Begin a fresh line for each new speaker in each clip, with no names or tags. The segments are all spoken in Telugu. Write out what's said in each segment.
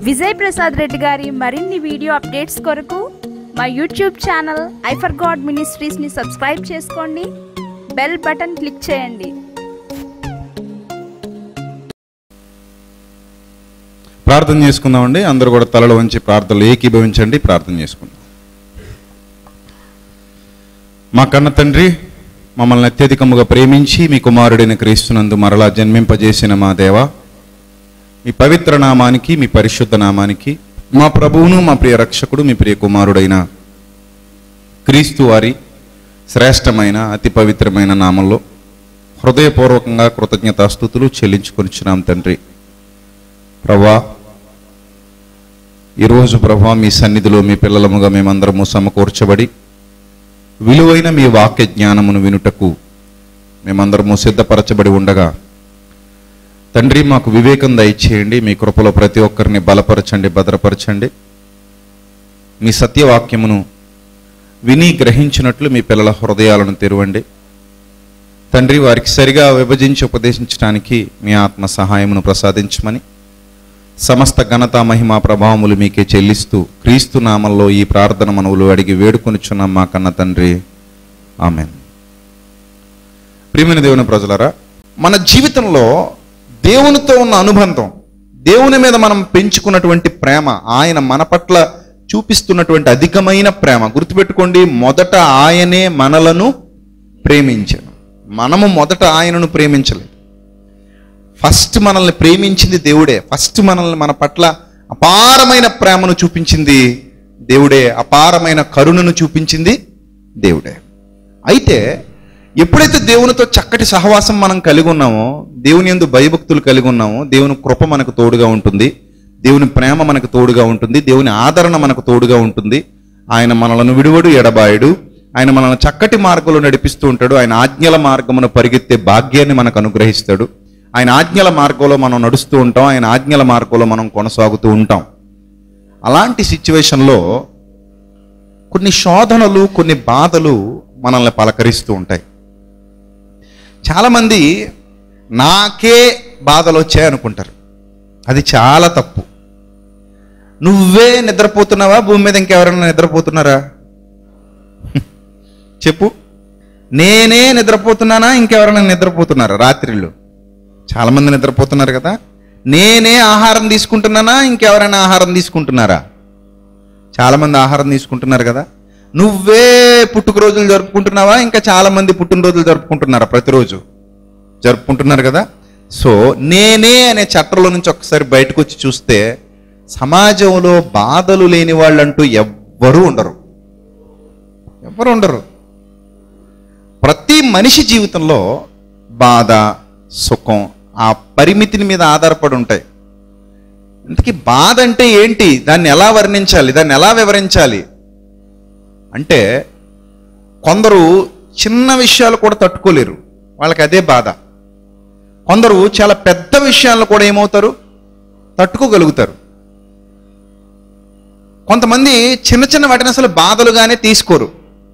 విజయ్ ప్రసాద్ రెడ్డి గారి మరిన్ని వీడియో అప్డేట్స్ కొరకు మా యూట్యూబ్ ఛానల్ ఐఫర్ గాడ్ మినిస్ట్రీస్ని సబ్స్క్రైబ్ చేసుకోండి బెల్ బటన్ క్లిక్ చేయండి
ప్రార్థన చేసుకుందామండి అందరూ కూడా తలలు వంచి ప్రార్థనలు ఏకీభవించండి ప్రార్థన చేసుకుందాం మా కన్న తండ్రి మమ్మల్ని అత్యధికముగా ప్రేమించి మీ కుమారుడైన క్రీస్తునందు మరలా జన్మింపజేసిన మా దేవ మీ పవిత్ర నామానికి మీ పరిశుద్ధ నామానికి మా ప్రభువును మా ప్రియ రక్షకుడు మీ ప్రియ కుమారుడైన క్రీస్తు వారి శ్రేష్టమైన అతి పవిత్రమైన నామంలో హృదయపూర్వకంగా కృతజ్ఞతాస్థుతులు చెల్లించుకొనిచున్నాం తండ్రి ప్రభా ఈరోజు ప్రభా మీ సన్నిధిలో మీ పిల్లలముగా మేమందరము సమకూర్చబడి విలువైన మీ వాక్య జ్ఞానమును వినుటకు మేమందరము సిద్ధపరచబడి ఉండగా తండ్రి మాకు వివేకం దయచేయండి మీ కృపలో ప్రతి ఒక్కరిని బలపరచండి భద్రపరచండి మీ సత్యవాక్యమును విని గ్రహించినట్లు మీ పిల్లల హృదయాలను తెరవండి తండ్రి వారికి సరిగా విభజించి ఉపదేశించడానికి మీ ఆత్మ సహాయమును ప్రసాదించమని సమస్త ఘనత మహిమ ప్రభావములు మీకే చెల్లిస్తూ క్రీస్తు నామంలో ఈ ప్రార్థన మనవులు అడిగి వేడుకొనిచున్నాం మా కన్న తండ్రి ఆమెన్ ప్రియమైన దేవుని ప్రజలరా మన జీవితంలో దేవునితో ఉన్న అనుబంధం దేవుని మీద మనం పెంచుకున్నటువంటి ప్రేమ ఆయన మన పట్ల చూపిస్తున్నటువంటి అధికమైన ప్రేమ గుర్తుపెట్టుకోండి మొదట ఆయనే మనలను ప్రేమించాను మనము మొదట ఆయనను ప్రేమించలేదు ఫస్ట్ మనల్ని ప్రేమించింది దేవుడే ఫస్ట్ మనల్ని మన పట్ల అపారమైన ప్రేమను చూపించింది దేవుడే అపారమైన కరుణను చూపించింది దేవుడే అయితే ఎప్పుడైతే దేవునితో చక్కటి సహవాసం మనం కలిగి ఉన్నామో దేవుని ఎందు భయభక్తులు కలిగి ఉన్నామో దేవుని కృప మనకు తోడుగా ఉంటుంది దేవుని ప్రేమ మనకు తోడుగా ఉంటుంది దేవుని ఆదరణ మనకు తోడుగా ఉంటుంది ఆయన మనలను విడువడు ఎడబాయుడు ఆయన మనల్ని చక్కటి మార్గంలో నడిపిస్తూ ఉంటాడు ఆయన ఆజ్ఞల మార్గమును పరిగెత్తే భాగ్యాన్ని మనకు అనుగ్రహిస్తాడు ఆయన ఆజ్ఞల మార్గంలో మనం నడుస్తూ ఉంటాం ఆయన ఆజ్ఞల మార్గంలో మనం కొనసాగుతూ ఉంటాం అలాంటి సిచ్యువేషన్లో కొన్ని శోధనలు కొన్ని బాధలు మనల్ని పలకరిస్తూ ఉంటాయి చాలామంది నాకే బాధలు వచ్చాయి అనుకుంటారు అది చాలా తప్పు నువ్వే నిద్రపోతున్నావా భూమి మీద ఇంకెవరైనా నిద్రపోతున్నారా చెప్పు నేనే నిద్రపోతున్నానా ఇంకెవరైనా నిద్రపోతున్నారా రాత్రిళ్ళు చాలా మంది నిద్రపోతున్నారు కదా నేనే ఆహారం తీసుకుంటున్నానా ఇంకెవరైనా ఆహారం తీసుకుంటున్నారా చాలా మంది ఆహారం తీసుకుంటున్నారు కదా నువ్వే పుట్టుకరోజులు జరుపుకుంటున్నావా ఇంకా చాలా మంది పుట్టినరోజులు జరుపుకుంటున్నారా ప్రతిరోజు జరుపుకుంటున్నారు కదా సో నేనే అనే చట్టంలో నుంచి ఒకసారి బయటకు వచ్చి చూస్తే సమాజంలో బాధలు లేని వాళ్ళంటూ ఎవ్వరూ ఉండరు ఎవ్వరు ఉండరు ప్రతి మనిషి జీవితంలో బాధ సుఖం ఆ పరిమితిని మీద ఆధారపడి ఉంటాయి ఇంతకీ బాధ అంటే ఏంటి దాన్ని ఎలా వర్ణించాలి దాన్ని ఎలా వివరించాలి అంటే కొందరు చిన్న విషయాలు కూడా తట్టుకోలేరు వాళ్ళకి అదే బాధ కొందరు చాలా పెద్ద విషయాలను కూడా ఏమవుతారు తట్టుకోగలుగుతారు కొంతమంది చిన్న చిన్న వాటిని అసలు బాధలుగానే తీసుకోరు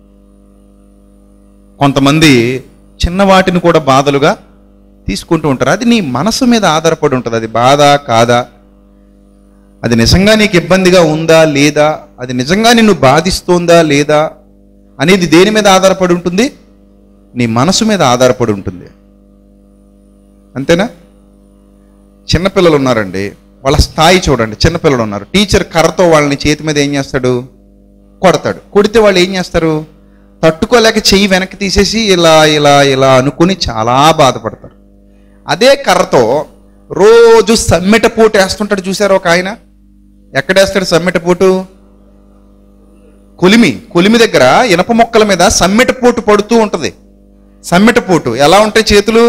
కొంతమంది చిన్న వాటిని కూడా బాధలుగా తీసుకుంటూ ఉంటారు అది నీ మనసు మీద ఆధారపడి ఉంటుంది అది బాధ కాదా అది నిజంగా నీకు ఇబ్బందిగా ఉందా లేదా అది నిజంగా నిన్ను బాధిస్తోందా లేదా అనేది దేని మీద ఆధారపడి ఉంటుంది నీ మనసు మీద ఆధారపడి ఉంటుంది అంతేనా చిన్నపిల్లలు ఉన్నారండి వాళ్ళ స్థాయి చూడండి చిన్నపిల్లలు ఉన్నారు టీచర్ కర్రతో వాళ్ళని చేతి మీద ఏం చేస్తాడు కొడతాడు కొడితే వాళ్ళు ఏం చేస్తారు తట్టుకోలేక చెయ్యి వెనక్కి తీసేసి ఇలా ఇలా ఇలా అనుకుని చాలా బాధపడతారు అదే కర్రతో రోజు సమ్మెట పోటు వేస్తుంటాడు చూసారు ఒక ఆయన ఎక్కడేస్తాడు సమ్మెట పోటు కొలిమి కొలిమి దగ్గర ఇనప మొక్కల మీద సమ్మెట పోటు పడుతూ ఉంటుంది సమ్మెట పోటు ఎలా ఉంటాయి చేతులు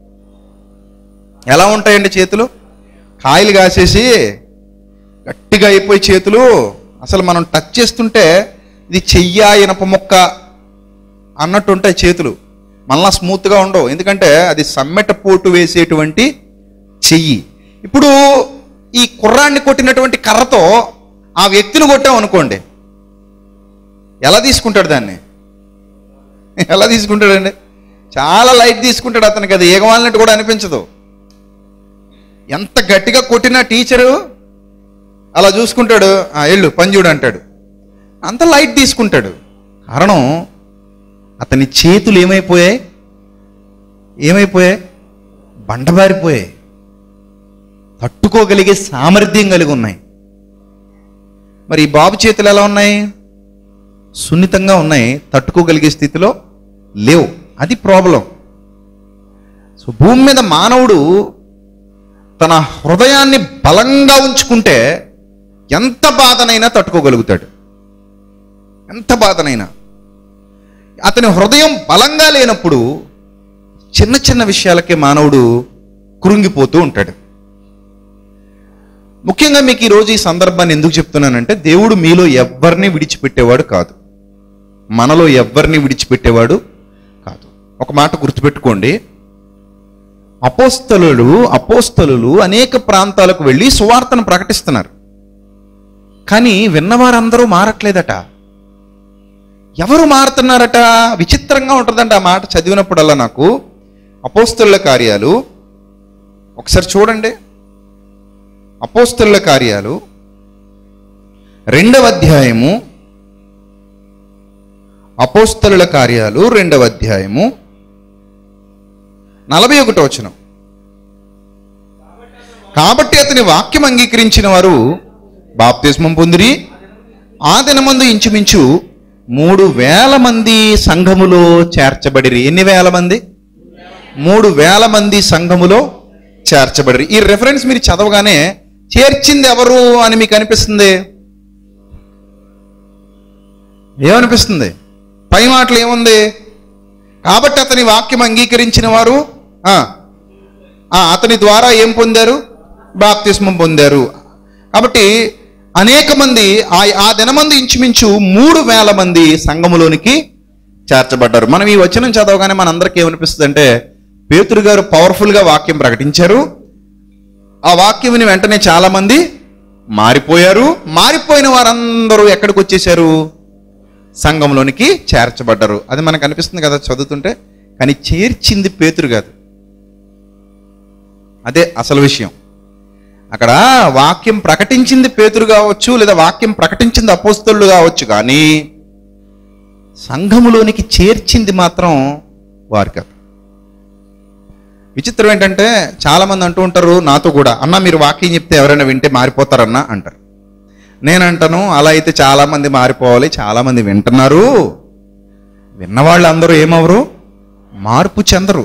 ఎలా ఉంటాయండి చేతులు కాయలు కాసేసి గట్టిగా అయిపోయి చేతులు అసలు మనం టచ్ చేస్తుంటే ఇది చెయ్య ఇనప మొక్క అన్నట్టు ఉంటాయి చేతులు మళ్ళా స్మూత్గా ఉండవు ఎందుకంటే అది సమ్మెట పోటు వేసేటువంటి చెయ్యి ఇప్పుడు ఈ కుర్రాన్ని కొట్టినటువంటి కర్రతో ఆ వ్యక్తిని కొట్టాం అనుకోండి ఎలా తీసుకుంటాడు దాన్ని ఎలా తీసుకుంటాడండి చాలా లైట్ తీసుకుంటాడు అతనికి అది ఏగవాలన్నట్టు కూడా అనిపించదు ఎంత గట్టిగా కొట్టినా టీచరు అలా చూసుకుంటాడు "ఆ, ఎళ్ళు పని చూడు అంటాడు అంత లైట్ తీసుకుంటాడు కారణం అతని చేతులు ఏమైపోయాయి ఏమైపోయాయి బండబారిపోయాయి తట్టుకోగలిగే సామర్థ్యం కలిగి ఉన్నాయి మరి ఈ బాబు చేతులు ఎలా ఉన్నాయి సున్నితంగా ఉన్నాయి తట్టుకోగలిగే స్థితిలో లేవు అది ప్రాబ్లం సో భూమి మీద మానవుడు తన హృదయాన్ని బలంగా ఉంచుకుంటే ఎంత బాధనైనా తట్టుకోగలుగుతాడు ఎంత బాధనైనా అతని హృదయం బలంగా లేనప్పుడు చిన్న చిన్న విషయాలకే మానవుడు కృంగిపోతూ ఉంటాడు ముఖ్యంగా మీకు ఈరోజు ఈ సందర్భాన్ని ఎందుకు చెప్తున్నానంటే దేవుడు మీలో ఎవ్వరిని విడిచిపెట్టేవాడు కాదు మనలో ఎవ్వరిని విడిచిపెట్టేవాడు కాదు ఒక మాట గుర్తుపెట్టుకోండి అపోస్తలులు అపోస్తలులు అనేక ప్రాంతాలకు వెళ్ళి సువార్తను ప్రకటిస్తున్నారు కానీ విన్నవారందరూ మారట్లేదట ఎవరు మారుతున్నారట విచిత్రంగా ఉంటుందంట ఆ మాట చదివినప్పుడల్లా నాకు అపోస్తలుల కార్యాలు ఒకసారి చూడండి అపోస్తలుల కార్యాలు రెండవ అధ్యాయము అపోస్తలుల కార్యాలు రెండవ అధ్యాయము నలభై ఒకటో వచనం కాబట్టి అతని వాక్యం అంగీకరించిన వారు బాప్తిస్మం పొందిరి ఆ దినమందు ఇంచుమించు మూడు వేల మంది సంఘములో చేర్చబడిరి ఎన్ని వేల మంది మూడు వేల మంది సంఘములో చేర్చబడిరి ఈ రెఫరెన్స్ మీరు చదవగానే చేర్చింది ఎవరు అని మీకు అనిపిస్తుంది ఏమనిపిస్తుంది పై మాటలు ఏముంది కాబట్టి అతని వాక్యం అంగీకరించిన వారు ఆ, ఆ, అతని ద్వారా ఏం పొందారు బాప్తిస్మం పొందారు కాబట్టి అనేక మంది ఆ ఆ దినమంది ఇంచుమించు మూడు వేల మంది సంఘములోనికి చేర్చబడ్డారు మనం ఈ వచనం చదవగానే మనందరికీ ఏమనిపిస్తుంది అంటే పేతురు గారు పవర్ఫుల్గా వాక్యం ప్రకటించారు ఆ వాక్యం విని వెంటనే చాలా మంది మారిపోయారు మారిపోయిన వారందరూ ఎక్కడికి వచ్చేసారు సంఘంలోనికి చేర్చబడ్డారు అది మనకు అనిపిస్తుంది కదా చదువుతుంటే కానీ చేర్చింది పేతురు కాదు అదే అసలు విషయం అక్కడ వాక్యం ప్రకటించింది పేతురు కావచ్చు లేదా వాక్యం ప్రకటించింది అపోస్తలు కావచ్చు కానీ సంఘములోనికి చేర్చింది మాత్రం వారు కాదు విచిత్రం ఏంటంటే చాలా మంది అంటూ ఉంటారు నాతో కూడా అన్న మీరు వాక్యం చెప్తే ఎవరైనా వింటే మారిపోతారన్నా అంటారు నేను అంటాను అలా అయితే చాలా మంది మారిపోవాలి చాలా మంది వింటున్నారు విన్నవాళ్ళు అందరూ ఏమవరు మార్పు చెందరు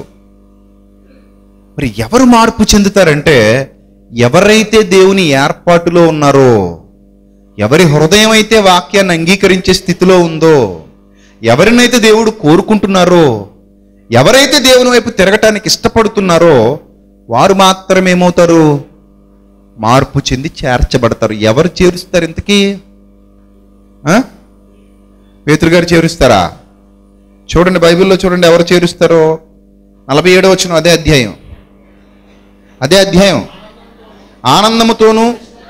మరి ఎవరు మార్పు చెందుతారంటే ఎవరైతే దేవుని ఏర్పాటులో ఉన్నారో ఎవరి హృదయం అయితే వాక్యాన్ని అంగీకరించే స్థితిలో ఉందో ఎవరినైతే దేవుడు కోరుకుంటున్నారో ఎవరైతే దేవుని వైపు తిరగటానికి ఇష్టపడుతున్నారో వారు మాత్రమే ఏమవుతారు మార్పు చెంది చేర్చబడతారు ఎవరు చేరుస్తారు ఇంతకీ ఆ? పేతురు గారు చేరుస్తారా చూడండి బైబిల్లో చూడండి ఎవరు చేరుస్తారో నలభై ఏడో వచ్చిన అదే అధ్యాయం అదే అధ్యాయం ఆనందముతోనూ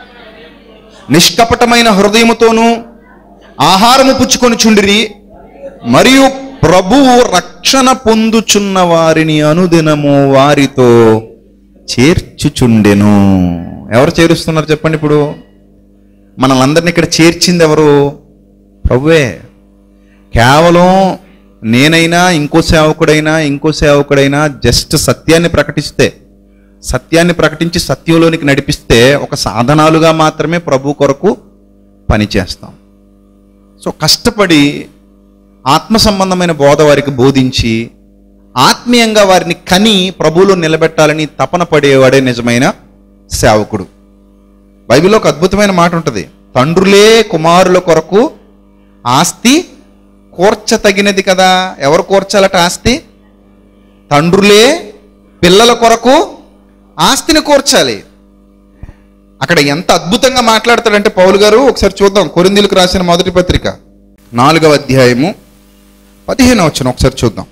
నిష్కపటమైన హృదయముతోనూ ఆహారము పుచ్చుకొని చుండిరి మరియు ప్రభువు రక్షణ పొందుచున్న వారిని అనుదినము వారితో చేర్చుచుండెను ఎవరు చేరుస్తున్నారు చెప్పండి ఇప్పుడు మనల్ని ఇక్కడ చేర్చింది ఎవరు ప్రభువే కేవలం నేనైనా ఇంకో సేవకుడైనా ఇంకో సేవకుడైనా జస్ట్ సత్యాన్ని ప్రకటిస్తే సత్యాన్ని ప్రకటించి సత్యంలోనికి నడిపిస్తే ఒక సాధనాలుగా మాత్రమే ప్రభు కొరకు పనిచేస్తాం సో కష్టపడి ఆత్మ సంబంధమైన బోధ వారికి బోధించి ఆత్మీయంగా వారిని కని ప్రభువులో నిలబెట్టాలని తపన పడేవాడే నిజమైన సేవకుడు బైబిల్లో ఒక అద్భుతమైన మాట ఉంటుంది తండ్రులే కుమారుల కొరకు ఆస్తి కూర్చతగినది కదా ఎవరు కూర్చాలట ఆస్తి తండ్రులే పిల్లల కొరకు ఆస్తిని కూర్చాలి అక్కడ ఎంత అద్భుతంగా మాట్లాడతాడంటే పౌలు గారు ఒకసారి చూద్దాం కొరిందీలకు రాసిన మొదటి పత్రిక నాలుగవ అధ్యాయము పదిహేను వచ్చిన ఒకసారి చూద్దాం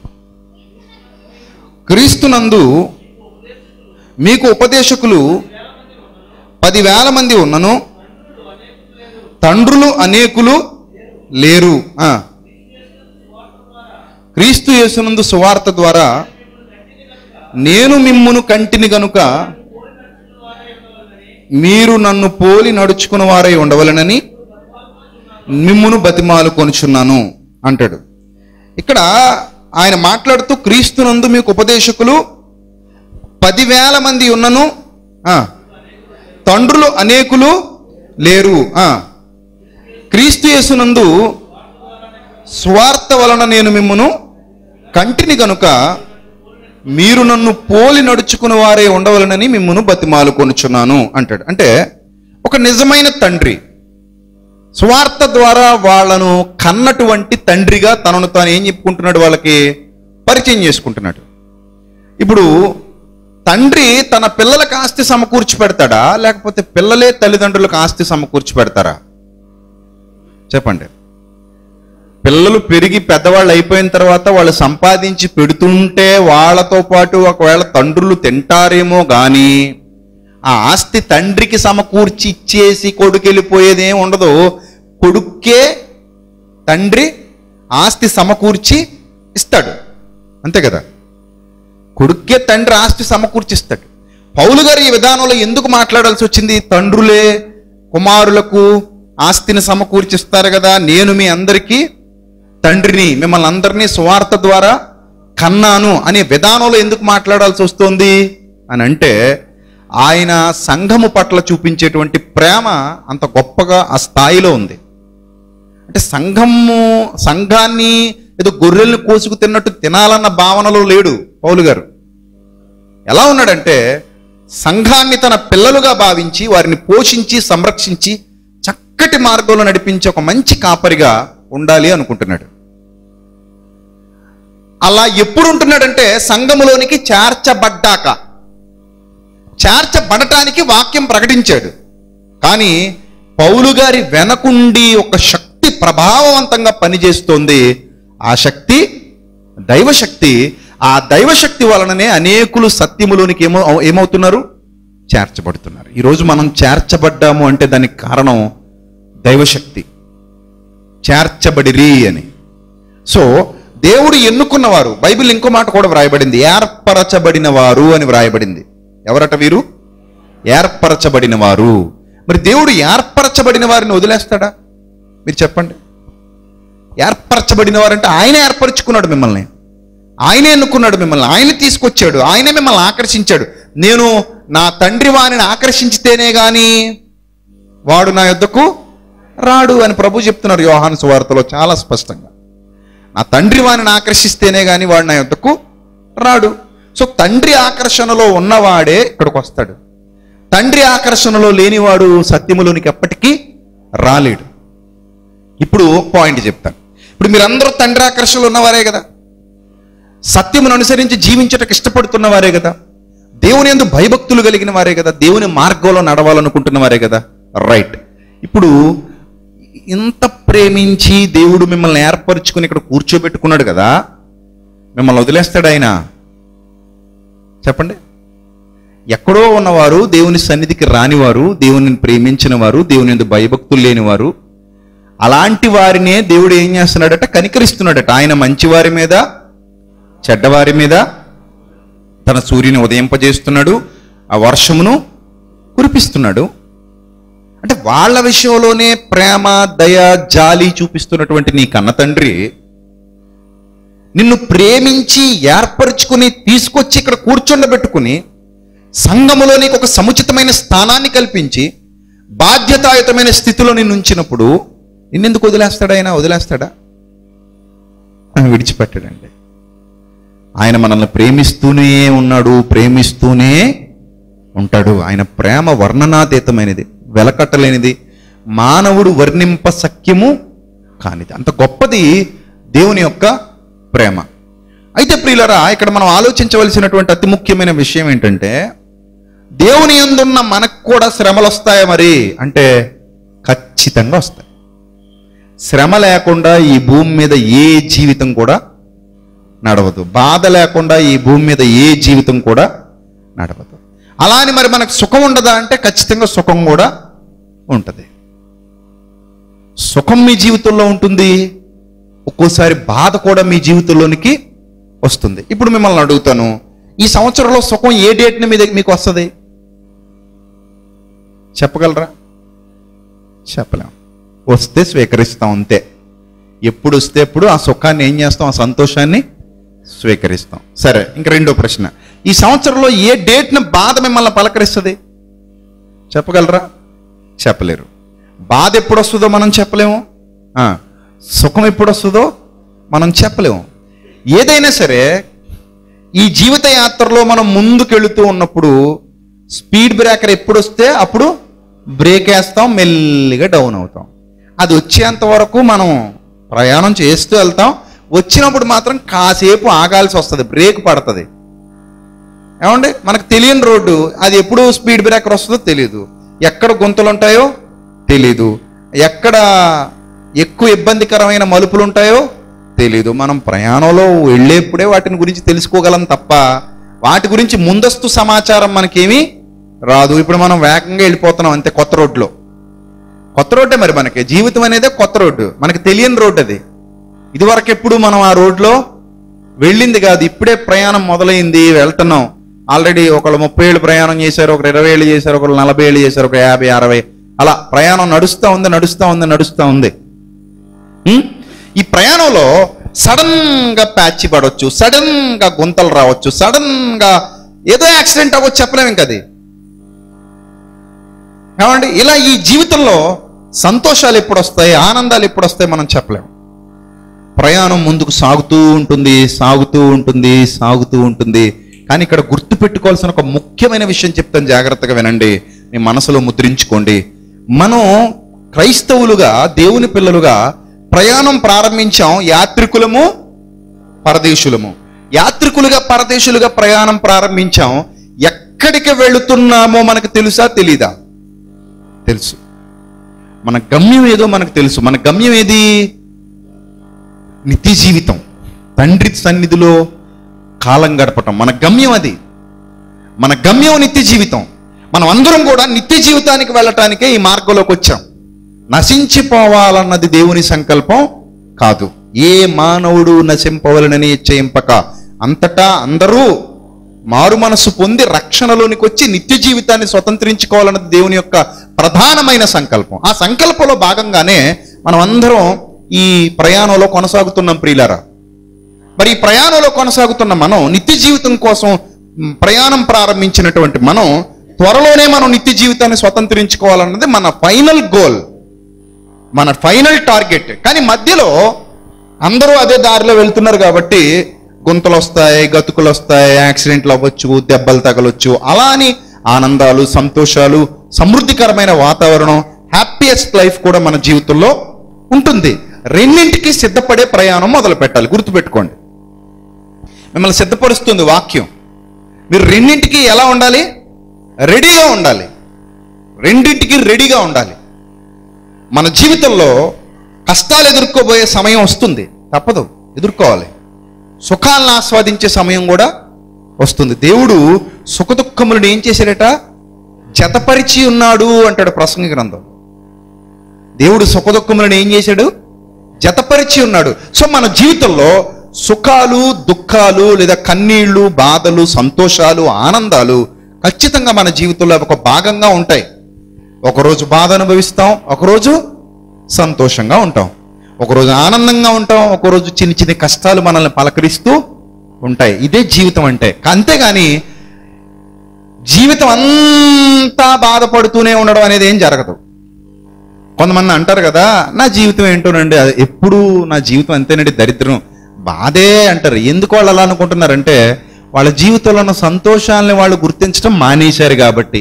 క్రీస్తునందు మీకు ఉపదేశకులు పదివేల మంది ఉన్నను తండ్రులు అనేకులు లేరు ఆ. క్రీస్తు యేసునందు సువార్త ద్వారా నేను మిమ్మును కంటిని గనుక మీరు నన్ను పోలి నడుచుకున్న వారై ఉండవలనని మిమ్మును బతిమాలు కొనుచున్నాను అంటాడు ఇక్కడ ఆయన మాట్లాడుతూ క్రీస్తునందు మీకు ఉపదేశకులు పదివేల మంది ఉన్నను ఆ, తండ్రులు అనేకులు లేరు ఆ, క్రీస్తు యేసునందు స్వార్థ వలన నేను మిమ్మును కంటిని గనుక మీరు నన్ను పోలి నడుచుకుని వారే ఉండవలనని మిమ్మును బతిమాలు కొనుచున్నాను అంటాడు అంటే ఒక నిజమైన తండ్రి స్వార్థ ద్వారా వాళ్ళను కన్నటువంటి తండ్రిగా తనను తాను ఏం చెప్పుకుంటున్నాడు వాళ్ళకి పరిచయం చేసుకుంటున్నాడు ఇప్పుడు తండ్రి తన పిల్లలకు ఆస్తి సమకూర్చి పెడతాడా లేకపోతే పిల్లలే తల్లిదండ్రులకు ఆస్తి సమకూర్చి పెడతారా చెప్పండి పిల్లలు పెరిగి పెద్దవాళ్ళు అయిపోయిన తర్వాత వాళ్ళు సంపాదించి పెడుతుంటే వాళ్ళతో పాటు ఒకవేళ తండ్రులు తింటారేమో గాని ఆ ఆస్తి తండ్రికి సమకూర్చి ఇచ్చేసి కొడుకు వెళ్ళిపోయేదేం ఉండదు కొడుక్కే తండ్రి ఆస్తి సమకూర్చి ఇస్తాడు అంతే కదా కొడుక్కే తండ్రి ఆస్తి సమకూర్చిస్తాడు పౌలు గారు ఈ విధానంలో ఎందుకు మాట్లాడాల్సి వచ్చింది తండ్రులే కుమారులకు ఆస్తిని సమకూర్చిస్తారు కదా నేను మీ అందరికీ తండ్రిని మిమ్మల్ని అందరినీ స్వార్థ ద్వారా కన్నాను అనే విధానంలో ఎందుకు మాట్లాడాల్సి వస్తుంది అని అంటే ఆయన సంఘము పట్ల చూపించేటువంటి ప్రేమ అంత గొప్పగా ఆ స్థాయిలో ఉంది అంటే సంఘము సంఘాన్ని ఏదో గొర్రెల్ని కోసుకు తిన్నట్టు తినాలన్న భావనలో లేడు పౌలు గారు ఎలా ఉన్నాడంటే సంఘాన్ని తన పిల్లలుగా భావించి వారిని పోషించి సంరక్షించి చక్కటి మార్గంలో నడిపించే ఒక మంచి కాపరిగా ఉండాలి అనుకుంటున్నాడు అలా ఎప్పుడు ఉంటున్నాడంటే సంఘములోనికి చేర్చబడ్డాక చేర్చబడటానికి వాక్యం ప్రకటించాడు కానీ పౌలు గారి వెనకుండి ఒక శక్తి ప్రభావవంతంగా పనిచేస్తోంది ఆ శక్తి దైవశక్తి ఆ దైవశక్తి వలననే అనేకులు సత్యములోనికి ఏమో ఏమవుతున్నారు చేర్చబడుతున్నారు ఈరోజు మనం చేర్చబడ్డాము అంటే దానికి కారణం దైవశక్తి చేర్చబడిరి అని సో దేవుడు ఎన్నుకున్నవారు బైబిల్ ఇంకో మాట కూడా వ్రాయబడింది ఏర్పరచబడిన వారు అని వ్రాయబడింది ఎవరట వీరు ఏర్పరచబడిన వారు మరి దేవుడు ఏర్పరచబడిన వారిని వదిలేస్తాడా మీరు చెప్పండి ఏర్పరచబడిన వారంటే ఆయన ఏర్పరచుకున్నాడు మిమ్మల్ని ఆయనే ఎన్నుకున్నాడు మిమ్మల్ని ఆయన తీసుకొచ్చాడు ఆయనే మిమ్మల్ని ఆకర్షించాడు నేను నా తండ్రి వారిని ఆకర్షించితేనే గాని వాడు నా యొద్దకు రాడు అని ప్రభు చెప్తున్నారు యోహాను సువార్తలో చాలా స్పష్టంగా నా తండ్రి వారిని ఆకర్షిస్తేనే గాని వాడు నా యొద్దకు రాడు సో తండ్రి ఆకర్షణలో ఉన్నవాడే ఇక్కడికి వస్తాడు తండ్రి ఆకర్షణలో లేనివాడు సత్యములోనికి ఎప్పటికీ రాలేడు ఇప్పుడు ఒక పాయింట్ చెప్తాను ఇప్పుడు మీరందరూ తండ్రి ఆకర్షణలో ఉన్నవారే కదా సత్యమును అనుసరించి జీవించటకు ఇష్టపడుతున్న వారే కదా దేవుని ఎందు భయభక్తులు కలిగిన వారే కదా దేవుని మార్గంలో నడవాలనుకుంటున్న వారే కదా రైట్ ఇప్పుడు ఇంత ప్రేమించి దేవుడు మిమ్మల్ని ఏర్పరచుకుని ఇక్కడ కూర్చోబెట్టుకున్నాడు కదా మిమ్మల్ని వదిలేస్తాడు ఆయన చెప్పండి ఎక్కడో ఉన్నవారు దేవుని సన్నిధికి రానివారు దేవుని ప్రేమించిన వారు దేవుని ఎందు భయభక్తులు లేనివారు అలాంటి వారినే దేవుడు ఏం చేస్తున్నాడట కనికరిస్తున్నాడట ఆయన మంచివారి మీద చెడ్డవారి మీద తన సూర్యుని ఉదయింపజేస్తున్నాడు ఆ వర్షమును కురిపిస్తున్నాడు అంటే వాళ్ళ విషయంలోనే ప్రేమ దయ జాలి చూపిస్తున్నటువంటి నీ కన్న తండ్రి నిన్ను ప్రేమించి ఏర్పరచుకుని తీసుకొచ్చి ఇక్కడ కూర్చుండబెట్టుకుని సంఘములో నీకు ఒక సముచితమైన స్థానాన్ని కల్పించి బాధ్యతాయుతమైన స్థితిలో నిన్ను ఉంచినప్పుడు నిన్నెందుకు వదిలేస్తాడా ఆయన వదిలేస్తాడా ఆయన విడిచిపెట్టాడండి ఆయన మనల్ని ప్రేమిస్తూనే ఉన్నాడు ప్రేమిస్తూనే ఉంటాడు ఆయన ప్రేమ వర్ణనాతీతమైనది వెలకట్టలేనిది మానవుడు వర్ణింప సఖ్యము కానిది అంత గొప్పది దేవుని యొక్క ప్రేమ అయితే ప్రియులరా ఇక్కడ మనం ఆలోచించవలసినటువంటి అతి ముఖ్యమైన విషయం ఏంటంటే దేవుని ఎందున్న మనకు కూడా శ్రమలు వస్తాయా మరి అంటే ఖచ్చితంగా వస్తాయి శ్రమ లేకుండా ఈ భూమి మీద ఏ జీవితం కూడా నడవదు బాధ లేకుండా ఈ భూమి మీద ఏ జీవితం కూడా నడవదు అలా అని మరి మనకు సుఖం ఉండదా అంటే ఖచ్చితంగా సుఖం కూడా ఉంటుంది సుఖం మీ జీవితంలో ఉంటుంది ఒక్కోసారి బాధ కూడా మీ జీవితంలోనికి వస్తుంది ఇప్పుడు మిమ్మల్ని అడుగుతాను ఈ సంవత్సరంలో సుఖం ఏ డేట్ని మీద మీకు వస్తుంది చెప్పగలరా చెప్పలేం వస్తే స్వీకరిస్తాం అంతే ఎప్పుడు వస్తే ఎప్పుడు ఆ సుఖాన్ని ఏం చేస్తాం ఆ సంతోషాన్ని స్వీకరిస్తాం సరే ఇంక రెండో ప్రశ్న ఈ సంవత్సరంలో ఏ డేట్న బాధ మిమ్మల్ని పలకరిస్తుంది చెప్పగలరా చెప్పలేరు బాధ ఎప్పుడు వస్తుందో మనం చెప్పలేము ఆ, సుఖం ఎప్పుడు వస్తుందో మనం చెప్పలేము ఏదైనా సరే ఈ జీవిత యాత్రలో మనం ముందుకెళుతూ ఉన్నప్పుడు స్పీడ్ బ్రేకర్ ఎప్పుడు వస్తే అప్పుడు బ్రేక్ వేస్తాం మెల్లిగా డౌన్ అవుతాం అది వచ్చేంత వరకు మనం ప్రయాణం చేస్తూ వెళ్తాం వచ్చినప్పుడు మాత్రం కాసేపు ఆగాల్సి వస్తుంది బ్రేక్ పడుతుంది ఏమండి మనకు తెలియని రోడ్డు అది ఎప్పుడు స్పీడ్ బ్రేకర్ వస్తుందో తెలియదు ఎక్కడ గుంతలు ఉంటాయో తెలీదు ఎక్కడ ఎక్కువ ఇబ్బందికరమైన మలుపులు ఉంటాయో తెలీదు మనం ప్రయాణంలో వెళ్ళేప్పుడే వాటిని గురించి తెలుసుకోగలం తప్ప వాటి గురించి ముందస్తు సమాచారం మనకేమీ రాదు ఇప్పుడు మనం వేగంగా వెళ్ళిపోతున్నాం అంతే కొత్త రోడ్లో కొత్త రోడ్డే మరి మనకి జీవితం అనేదే కొత్త రోడ్డు మనకి తెలియని రోడ్డు అది ఇదివరకు ఎప్పుడు మనం ఆ రోడ్లో వెళ్ళింది కాదు ఇప్పుడే ప్రయాణం మొదలైంది వెళ్తున్నాం ఆల్రెడీ ఒకళ్ళు ముప్పై ఏళ్ళు ప్రయాణం చేశారు ఒకరు ఇరవై ఏళ్ళు చేశారు ఒకరు నలభై ఏళ్ళు చేశారు ఒక యాభై అరవై అలా ప్రయాణం నడుస్తూ ఉంది నడుస్తూ ఉంది నడుస్తూ ఉంది ఉం? ఈ ప్రయాణంలో సడన్ గా ప్యాచ్ పడవచ్చు సడన్ గా గుంతలు రావచ్చు సడన్ గా ఏదో యాక్సిడెంట్ అవ్వచ్చు చెప్పలేము ఇంక అది ఏమండి ఇలా ఈ జీవితంలో సంతోషాలు ఎప్పుడు వస్తాయి ఆనందాలు ఎప్పుడు వస్తాయి మనం చెప్పలేము ప్రయాణం ముందుకు సాగుతూ ఉంటుంది సాగుతూ ఉంటుంది సాగుతూ ఉంటుంది కానీ ఇక్కడ గుర్తు పెట్టుకోవాల్సిన ఒక ముఖ్యమైన విషయం చెప్తాను జాగ్రత్తగా వినండి మీ మనసులో ముద్రించుకోండి మనం క్రైస్తవులుగా దేవుని పిల్లలుగా ప్రయాణం ప్రారంభించాం యాత్రికులము పరదేశులము యాత్రికులుగా పరదేశులుగా ప్రయాణం ప్రారంభించాం ఎక్కడికి వెళుతున్నామో మనకు తెలుసా తెలీదా తెలుసు మన గమ్యం ఏదో మనకు తెలుసు మన గమ్యం ఏది నిత్య జీవితం తండ్రి సన్నిధిలో కాలం గడపటం మన గమ్యం అది మన గమ్యం నిత్య జీవితం మనం అందరం కూడా నిత్య జీవితానికి వెళ్ళటానికే ఈ మార్గంలోకి వచ్చాం నశించిపోవాలన్నది దేవుని సంకల్పం కాదు ఏ మానవుడు నశింపవలనని చేయింపక అంతటా అందరూ మారు మనసు పొంది రక్షణలోనికి వచ్చి నిత్య జీవితాన్ని స్వతంత్రించుకోవాలన్నది దేవుని యొక్క ప్రధానమైన సంకల్పం ఆ సంకల్పంలో భాగంగానే మనం అందరం ఈ ప్రయాణంలో కొనసాగుతున్నాం ప్రియులారా మరి ఈ ప్రయాణంలో కొనసాగుతున్న మనం నిత్య జీవితం కోసం మ్, ప్రయాణం ప్రారంభించినటువంటి మనం త్వరలోనే మనం నిత్య జీవితాన్ని స్వతంత్రించుకోవాలన్నది మన ఫైనల్ గోల్ మన ఫైనల్ టార్గెట్ కానీ మధ్యలో అందరూ అదే దారిలో వెళ్తున్నారు కాబట్టి గుంతలు వస్తాయి గతుకులు వస్తాయి యాక్సిడెంట్లు అవ్వచ్చు దెబ్బలు తగలొచ్చు అలా అని ఆనందాలు సంతోషాలు సమృద్ధికరమైన వాతావరణం హ్యాపీయెస్ట్ లైఫ్ కూడా మన జీవితంలో ఉంటుంది రెండింటికి సిద్ధపడే ప్రయాణం మొదలు పెట్టాలి గుర్తుపెట్టుకోండి మిమ్మల్ని సిద్ధపరుస్తుంది వాక్యం మీరు రెండింటికి ఎలా ఉండాలి రెడీగా ఉండాలి రెండింటికి రెడీగా ఉండాలి మన జీవితంలో కష్టాలు ఎదుర్కోబోయే సమయం వస్తుంది తప్పదు ఎదుర్కోవాలి సుఖాలను ఆస్వాదించే సమయం కూడా వస్తుంది దేవుడు సుఖదుఖములను ఏం చేశాడట జతపరిచి ఉన్నాడు అంటాడు ప్రసంగ గ్రంథం దేవుడు సుఖదుఖములను ఏం చేశాడు జతపరిచి ఉన్నాడు సో మన జీవితంలో సుఖాలు దుఃఖాలు లేదా కన్నీళ్లు బాధలు సంతోషాలు ఆనందాలు ఖచ్చితంగా మన జీవితంలో ఒక భాగంగా ఉంటాయి ఒకరోజు బాధ అనుభవిస్తాం ఒకరోజు సంతోషంగా ఉంటాం ఒకరోజు ఆనందంగా ఉంటాం ఒకరోజు చిన్న చిన్న కష్టాలు మనల్ని పలకరిస్తూ ఉంటాయి ఇదే జీవితం అంటే అంతేగాని జీవితం అంతా బాధపడుతూనే ఉండడం అనేది ఏం జరగదు కొంతమంది అంటారు కదా నా జీవితం ఏంటోనండి అది ఎప్పుడు నా జీవితం అంతేనండి దరిద్రం బాధే అంటారు ఎందుకు వాళ్ళు అలా అనుకుంటున్నారంటే వాళ్ళ జీవితంలో ఉన్న సంతోషాలని వాళ్ళు గుర్తించడం మానేశారు కాబట్టి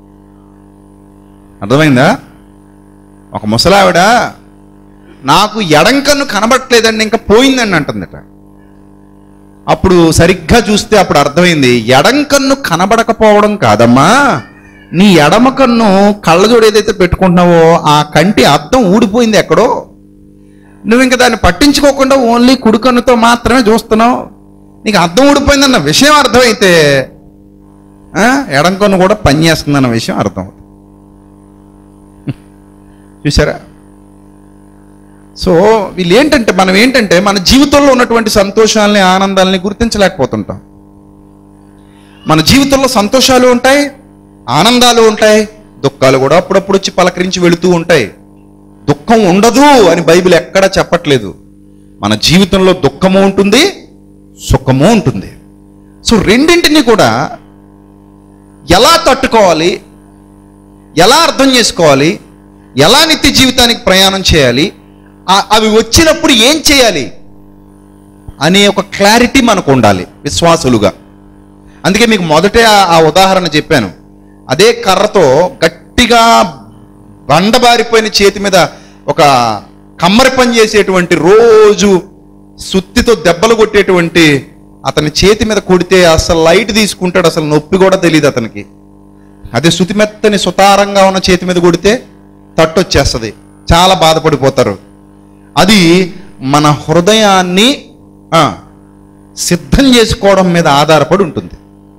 అర్థమైందా ఒక ముసలావిడ నాకు ఎడం కన్ను కనబట్టలేదండి ఇంకా పోయిందండి అంటుందట అప్పుడు సరిగ్గా చూస్తే అప్పుడు అర్థమైంది ఎడం కన్ను కనబడకపోవడం కాదమ్మా నీ ఎడమ కన్ను కళ్ళజోడు ఏదైతే పెట్టుకుంటున్నావో ఆ కంటి అద్దం ఊడిపోయింది ఎక్కడో నువ్వు ఇంకా దాన్ని పట్టించుకోకుండా ఓన్లీ కుడి కన్నుతో మాత్రమే చూస్తున్నావు నీకు అద్దం ఊడిపోయిందన్న విషయం అర్థమైతే ఆ, ఎడం కన్ను కూడా పనిచేస్తుందన్న విషయం అర్థమవుతుంది చూసారా సో వీళ్ళు ఏంటంటే మనం ఏంటంటే మన జీవితంలో ఉన్నటువంటి సంతోషాలని ఆనందాలని గుర్తించలేకపోతుంటాం మన జీవితంలో సంతోషాలు ఉంటాయి ఆనందాలు ఉంటాయి దుఃఖాలు కూడా అప్పుడప్పుడు వచ్చి పలకరించి వెళుతూ ఉంటాయి దుఃఖం ఉండదు అని బైబిల్ ఎక్కడా చెప్పట్లేదు మన జీవితంలో దుఃఖము ఉంటుంది సుఖము ఉంటుంది సో రెండింటిని కూడా ఎలా తట్టుకోవాలి ఎలా అర్థం చేసుకోవాలి ఎలా నిత్య జీవితానికి ప్రయాణం చేయాలి ఆ- అవి వచ్చినప్పుడు ఏం చేయాలి అనే ఒక క్లారిటీ మనకు ఉండాలి విశ్వాసులుగా అందుకే మీకు మొదటే ఆ- ఆ ఉదాహరణ చెప్పాను అదే కర్రతో గట్టిగా బండబారిపోయిన చేతి మీద ఒక కమ్మరి పని చేసేటువంటి రోజు సుత్తితో దెబ్బలు కొట్టేటువంటి అతని చేతి మీద కొడితే అసలు లైట్ తీసుకుంటాడు అసలు నొప్పి కూడా తెలియదు అతనికి అదే శుతి మెత్తని సుతారంగా ఉన్న చేతి మీద కొడితే తట్టు వచ్చేస్తుంది చాలా బాధపడిపోతారు అది మన హృదయాన్ని ఆ, సిద్ధం చేసుకోవడం మీద ఆధారపడి ఉంటుంది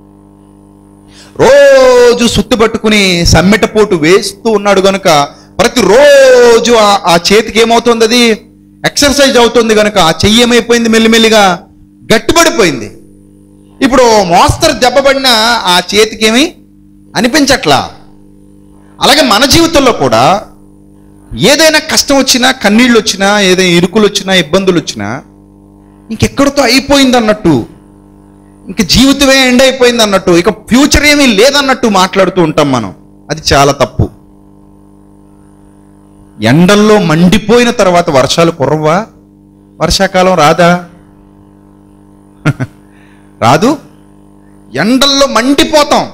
రోజు సుత్తి పట్టుకుని సమ్మెటపోటు వేస్తూ ఉన్నాడు గనుక ప్రతిరోజు ఆ- ఆ చేతికి ఏమవుతుంది అది ఎక్సర్సైజ్ అవుతుంది గనుక ఆ చెయ్యి ఏమైపోయింది మెల్లిమెల్లిగా గట్టిపడిపోయింది ఇప్పుడు మోస్తరు దెబ్బపడిన ఆ చేతికి ఏమి అనిపించట్లా అలాగే మన జీవితంలో కూడా ఏదైనా కష్టం వచ్చినా కన్నీళ్ళు వచ్చినా ఏదైనా ఇరుకులు వచ్చినా ఇబ్బందులు వచ్చినా ఇంకెక్కడితో అయిపోయింది అన్నట్టు ఇంక జీవితమే ఎండ్ అయిపోయింది అన్నట్టు ఇక ఫ్యూచర్ ఏమీ లేదన్నట్టు మాట్లాడుతూ ఉంటాం మనం అది చాలా తప్పు ఎండల్లో మండిపోయిన తర్వాత వర్షాలు కురవ్వా వర్షాకాలం రాదా రాదు ఎండల్లో మండిపోతాం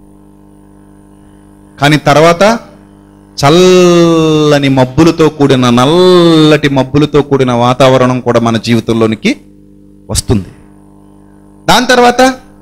కానీ తర్వాత చల్లని మబ్బులతో కూడిన నల్లటి మబ్బులతో కూడిన వాతావరణం కూడా మన జీవితంలోనికి వస్తుంది దాని తర్వాత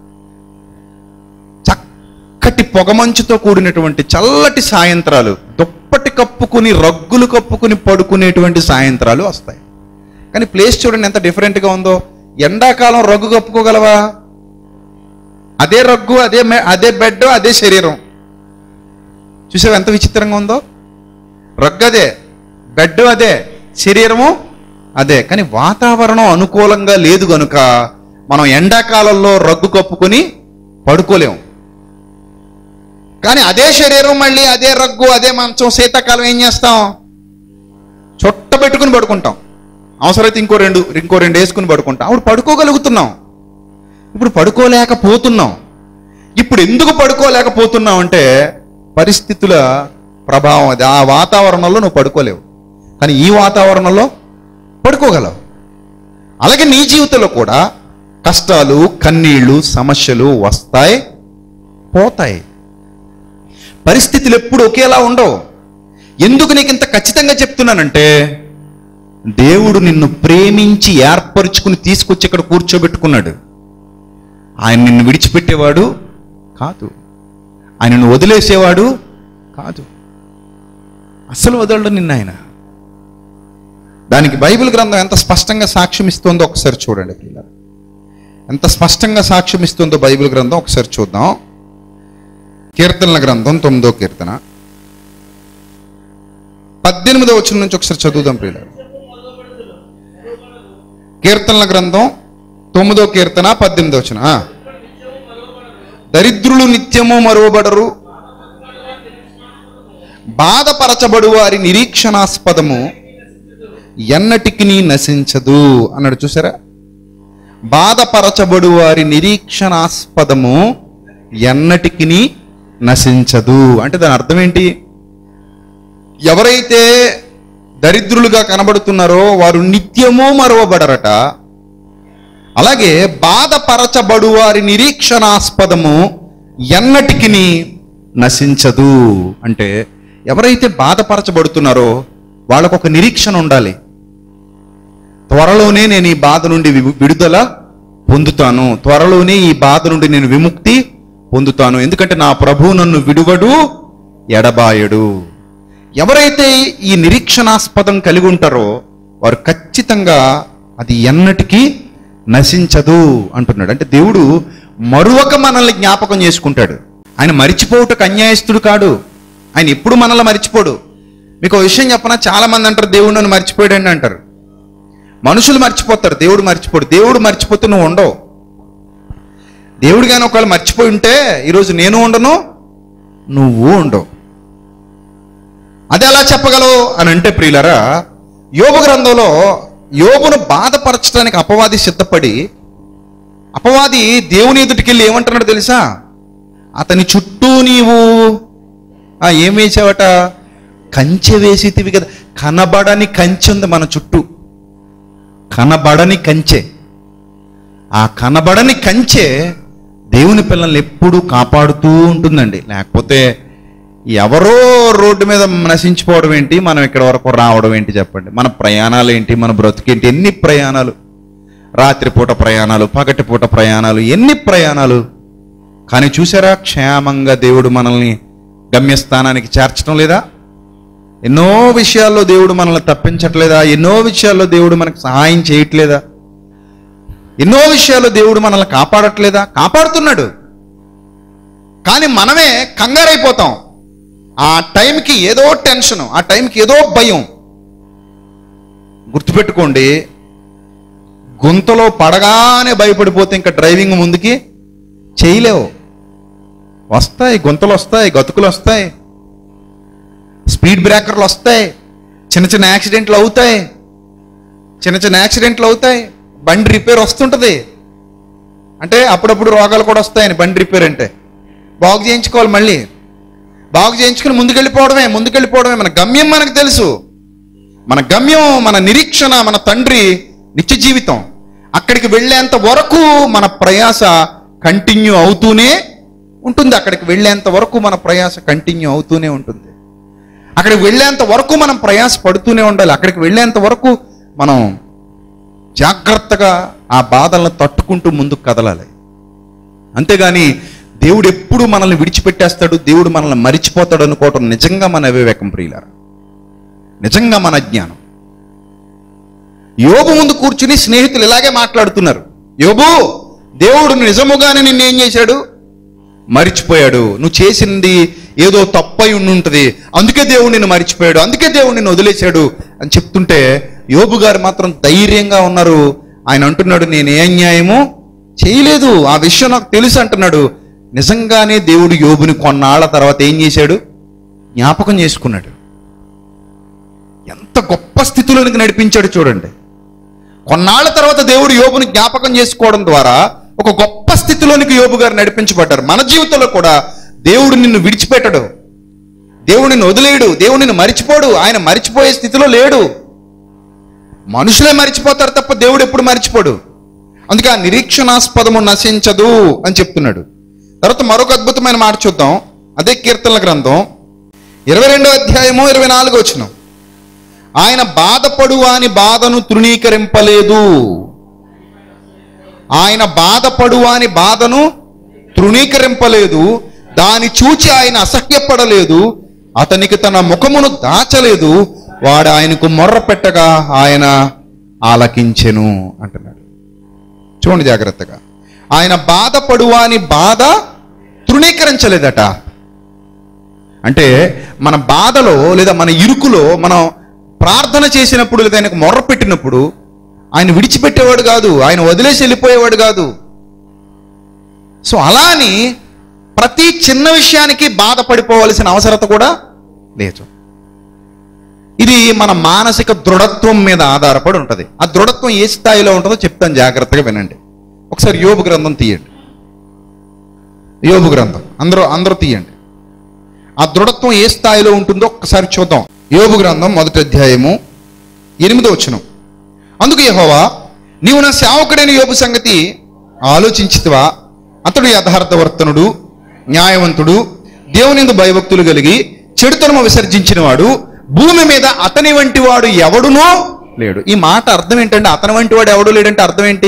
చక్కటి పొగమంచుతో కూడినటువంటి చల్లటి సాయంత్రాలు దుప్పటి కప్పుకుని రగ్గులు కప్పుకుని పడుకునేటువంటి సాయంత్రాలు వస్తాయి కానీ ప్లేస్ చూడండి ఎంత డిఫరెంట్గా ఉందో ఎండాకాలం రగ్గు కప్పుకోగలవా అదే రగ్గు అదే మె- అదే బెడ్ అదే శరీరం చూసావు ఎంత విచిత్రంగా ఉందో రగ్గు అదే బెడ్ అదే శరీరము అదే కానీ వాతావరణం అనుకూలంగా లేదు గనుక మనం ఎండాకాలంలో రగ్గు కప్పుకొని పడుకోలేము కానీ అదే శరీరం మళ్ళీ అదే రగ్గు అదే మంచం శీతాకాలం ఏం చేస్తాం చుట్ట పెట్టుకుని పడుకుంటాం అవసరమైతే ఇంకో రెండు ఇంకో రెండు వేసుకుని పడుకుంటాం అప్పుడు పడుకోగలుగుతున్నాం ఇప్పుడు పడుకోలేకపోతున్నాం ఇప్పుడు ఎందుకు పడుకోలేకపోతున్నాం అంటే పరిస్థితుల ప్రభావం అది ఆ వాతావరణంలో నువ్వు పడుకోలేవు కానీ ఈ వాతావరణంలో పడుకోగలవు అలాగే నీ జీవితంలో కూడా కష్టాలు కన్నీళ్లు సమస్యలు వస్తాయి పోతాయి పరిస్థితులు ఎప్పుడు ఒకేలా ఉండవు ఎందుకు నీకు ఇంత ఖచ్చితంగా చెప్తున్నానంటే దేవుడు నిన్ను ప్రేమించి ఏర్పరుచుకుని తీసుకొచ్చి ఇక్కడ కూర్చోబెట్టుకున్నాడు ఆయన నిన్ను విడిచిపెట్టేవాడు కాదు ఆయనను వదిలేసేవాడు కాదు అసలు వదలడు నిన్న ఆయన దానికి బైబిల్ గ్రంథం ఎంత స్పష్టంగా సాక్ష్యం ఇస్తుందో ఒకసారి చూడండి పిల్లలు ఎంత స్పష్టంగా సాక్ష్యం ఇస్తుందో బైబిల్ గ్రంథం ఒకసారి చూద్దాం కీర్తనల గ్రంథం తొమ్మిదో కీర్తన పద్దెనిమిదో వచ్చిన నుంచి ఒకసారి చదువుదాం ప్రియులారు కీర్తనల గ్రంథం తొమ్మిదో కీర్తన పద్దెనిమిదో వచ్చిన దరిద్రులు నిత్యము మరువబడరు బాధపరచబడు వారి నిరీక్షణాస్పదము ఎన్నటికి నశించదు అన్నాడు చూసారా బాధపరచబడు వారి నిరీక్షణాస్పదము ఎన్నటికి నశించదు అంటే దాని అర్థం ఏంటి ఎవరైతే దరిద్రులుగా కనబడుతున్నారో వారు నిత్యము మరువబడరట అలాగే బాధపరచబడు వారి నిరీక్షణాస్పదము ఎన్నటికి నశించదు అంటే ఎవరైతే బాధపరచబడుతున్నారో వాళ్ళకు ఒక నిరీక్షణ ఉండాలి త్వరలోనే నేను ఈ బాధ నుండి వి- విడుదల పొందుతాను త్వరలోనే ఈ బాధ నుండి నేను విముక్తి పొందుతాను ఎందుకంటే నా ప్రభు నన్ను విడువడు ఎడబాయడు ఎవరైతే ఈ నిరీక్షణాస్పదం కలిగి ఉంటారో వారు ఖచ్చితంగా అది ఎన్నటికీ నశించదు అంటున్నాడు అంటే దేవుడు మరొక మనల్ని జ్ఞాపకం చేసుకుంటాడు ఆయన మరిచిపోవుటకు అన్యాయస్తుడు కాడు ఆయన ఎప్పుడు మనల్ని మరిచిపోడు మీకు ఒక విషయం చెప్పనా చాలా మంది అంటారు దేవుడు నన్ను మర్చిపోయాడండి అంటారు మనుషులు మర్చిపోతారు దేవుడు మర్చిపోడు దేవుడు మర్చిపోతే నువ్వు ఉండవు దేవుడు కానీ ఒకవేళ మర్చిపోయి ఉంటే ఈరోజు నేను ఉండను నువ్వు ఉండవు అది ఎలా చెప్పగలవు అని అంటే ప్రియులరా యోబు గ్రంథంలో యోబును బాధపరచడానికి అపవాది సిద్ధపడి అపవాది దేవుని ఎదుటికి వెళ్ళి ఏమంటున్నాడు తెలుసా అతని చుట్టూ నీవు ఆ, ఏం వేసావట కంచె వేసితివి కదా కనబడని కంచె ఉంది మన చుట్టూ కనబడని కంచె ఆ కనబడని కంచె దేవుని పిల్లల్ని ఎప్పుడూ కాపాడుతూ ఉంటుందండి లేకపోతే ఎవరో రోడ్డు మీద నశించిపోవడం ఏంటి మనం ఇక్కడ వరకు రావడం ఏంటి చెప్పండి మన ప్రయాణాలు ఏంటి మన బ్రతుకేంటి ఎన్ని ప్రయాణాలు రాత్రిపూట ప్రయాణాలు పగటిపూట ప్రయాణాలు ఎన్ని ప్రయాణాలు కానీ చూసారా క్షేమంగా దేవుడు మనల్ని గమ్యస్థానానికి చేర్చడం లేదా ఎన్నో విషయాల్లో దేవుడు మనల్ని తప్పించట్లేదా ఎన్నో విషయాల్లో దేవుడు మనకు సహాయం చేయట్లేదా ఎన్నో విషయాల్లో దేవుడు మనల్ని కాపాడట్లేదా కాపాడుతున్నాడు కానీ మనమే కంగారైపోతాం ఆ టైంకి ఏదో టెన్షన్ ఆ టైంకి ఏదో భయం గుర్తుపెట్టుకోండి గుంతలో పడగానే భయపడిపోతే ఇంకా డ్రైవింగ్ ముందుకి చేయలేవు వస్తాయి గుంతలు వస్తాయి గతుకులు వస్తాయి స్పీడ్ బ్రేకర్లు వస్తాయి చిన్న చిన్న యాక్సిడెంట్లు అవుతాయి చిన్న చిన్న యాక్సిడెంట్లు అవుతాయి బండి రిపేర్ వస్తుంటుంది అంటే అప్పుడప్పుడు రోగాలు కూడా వస్తాయని బండి రిపేర్ అంటే బాగు చేయించుకోవాలి మళ్ళీ బాగు చేయించుకుని ముందుకెళ్ళిపోవడమే ముందుకెళ్ళిపోవడమే మన గమ్యం మనకు తెలుసు మన గమ్యం మన నిరీక్షణ మన తండ్రి నిత్య జీవితం అక్కడికి వెళ్ళేంత వరకు మన ప్రయాస కంటిన్యూ అవుతూనే ఉంటుంది అక్కడికి వెళ్ళేంత వరకు మన ప్రయాస కంటిన్యూ అవుతూనే ఉంటుంది అక్కడికి వెళ్ళేంత వరకు మనం ప్రయాస పడుతూనే ఉండాలి అక్కడికి వెళ్ళేంత వరకు మనం జాగ్రత్తగా ఆ బాధలను తట్టుకుంటూ ముందుకు కదలాలి అంతేగాని దేవుడు ఎప్పుడు మనల్ని విడిచిపెట్టేస్తాడు దేవుడు మనల్ని మరిచిపోతాడు అనుకోవటం నిజంగా మన అవివేకం ప్రియులారా నిజంగా మన జ్ఞానం యోబు ముందు కూర్చుని స్నేహితులు ఇలాగే మాట్లాడుతున్నారు యోబు దేవుడు నిజముగానే నిన్నేం చేశాడు మరిచిపోయాడు నువ్వు చేసింది ఏదో తప్పై ఉండుంటది అందుకే దేవుడు నిన్ను మరిచిపోయాడు అందుకే దేవుడు నిన్ను వదిలేశాడు అని చెప్తుంటే యోబు గారు మాత్రం ధైర్యంగా ఉన్నారు ఆయన అంటున్నాడు నేను ఏ అన్యాయము చేయలేదు ఆ విషయం నాకు తెలుసు అంటున్నాడు నిజంగానే దేవుడు యోబుని కొన్నాళ్ల తర్వాత ఏం చేశాడు జ్ఞాపకం చేసుకున్నాడు ఎంత గొప్ప స్థితిలోనికి నడిపించాడు చూడండి కొన్నాళ్ల తర్వాత దేవుడు యోబుని జ్ఞాపకం చేసుకోవడం ద్వారా ఒక గొప్ప స్థితిలోనికి యోబు గారు నడిపించబడ్డారు మన జీవితంలో కూడా దేవుడు నిన్ను విడిచిపెట్టడు దేవుడు నిన్ను వదిలేయడు దేవుడు నిన్ను మరిచిపోడు ఆయన మరిచిపోయే స్థితిలో లేడు మనుషులే మరిచిపోతారు తప్ప దేవుడు ఎప్పుడు మరిచిపోడు అందుకే ఆ నిరీక్షణాస్పదము నశించదు అని చెప్తున్నాడు తర్వాత మరొక అద్భుతమైన మాట చూద్దాం అదే కీర్తనల గ్రంథం ఇరవై రెండో అధ్యాయము ఇరవై నాలుగో వచ్చినాం ఆయన బాధపడు అని బాధను తృణీకరింపలేదు ఆయన బాధపడు అని బాధను తృణీకరింపలేదు దాని చూచి ఆయన అసహ్యపడలేదు అతనికి తన ముఖమును దాచలేదు వాడు ఆయనకు మొర్ర పెట్టగా ఆయన ఆలకించెను అంటున్నాడు చూడండి జాగ్రత్తగా ఆయన బాధపడు అని బాధ తృణీకరించలేదట అంటే మన బాధలో లేదా మన ఇరుకులో మనం ప్రార్థన చేసినప్పుడు లేదా ఆయనకు మొర్ర పెట్టినప్పుడు ఆయన విడిచిపెట్టేవాడు కాదు ఆయన వదిలేసి వెళ్ళిపోయేవాడు కాదు సో అలా అని ప్రతి చిన్న విషయానికి బాధపడిపోవలసిన అవసరత కూడా లేదు ఇది మన మానసిక దృఢత్వం మీద ఆధారపడి ఉంటుంది ఆ దృఢత్వం ఏ స్థాయిలో ఉంటుందో చెప్తాను జాగ్రత్తగా వినండి ఒకసారి యోబు గ్రంథం తీయండి యోబు గ్రంథం అందరూ అందరూ తీయండి ఆ దృఢత్వం ఏ స్థాయిలో ఉంటుందో ఒక్కసారి చూద్దాం యోబు గ్రంథం మొదటి అధ్యాయము ఎనిమిదో వచనం అందుకు యెహోవా నీవు నా సేవకుడైన యోబు సంగతి ఆలోచించితివా అతడు యథార్థవర్తనుడు న్యాయవంతుడు దేవునిందు భయభక్తులు కలిగి చెడుతనము విసర్జించిన వాడు భూమి మీద అతని వంటి వాడు ఎవడునో లేడు ఈ మాట అర్థం ఏంటంటే అతని వంటి వాడు ఎవడు లేడంటే అర్థం ఏంటి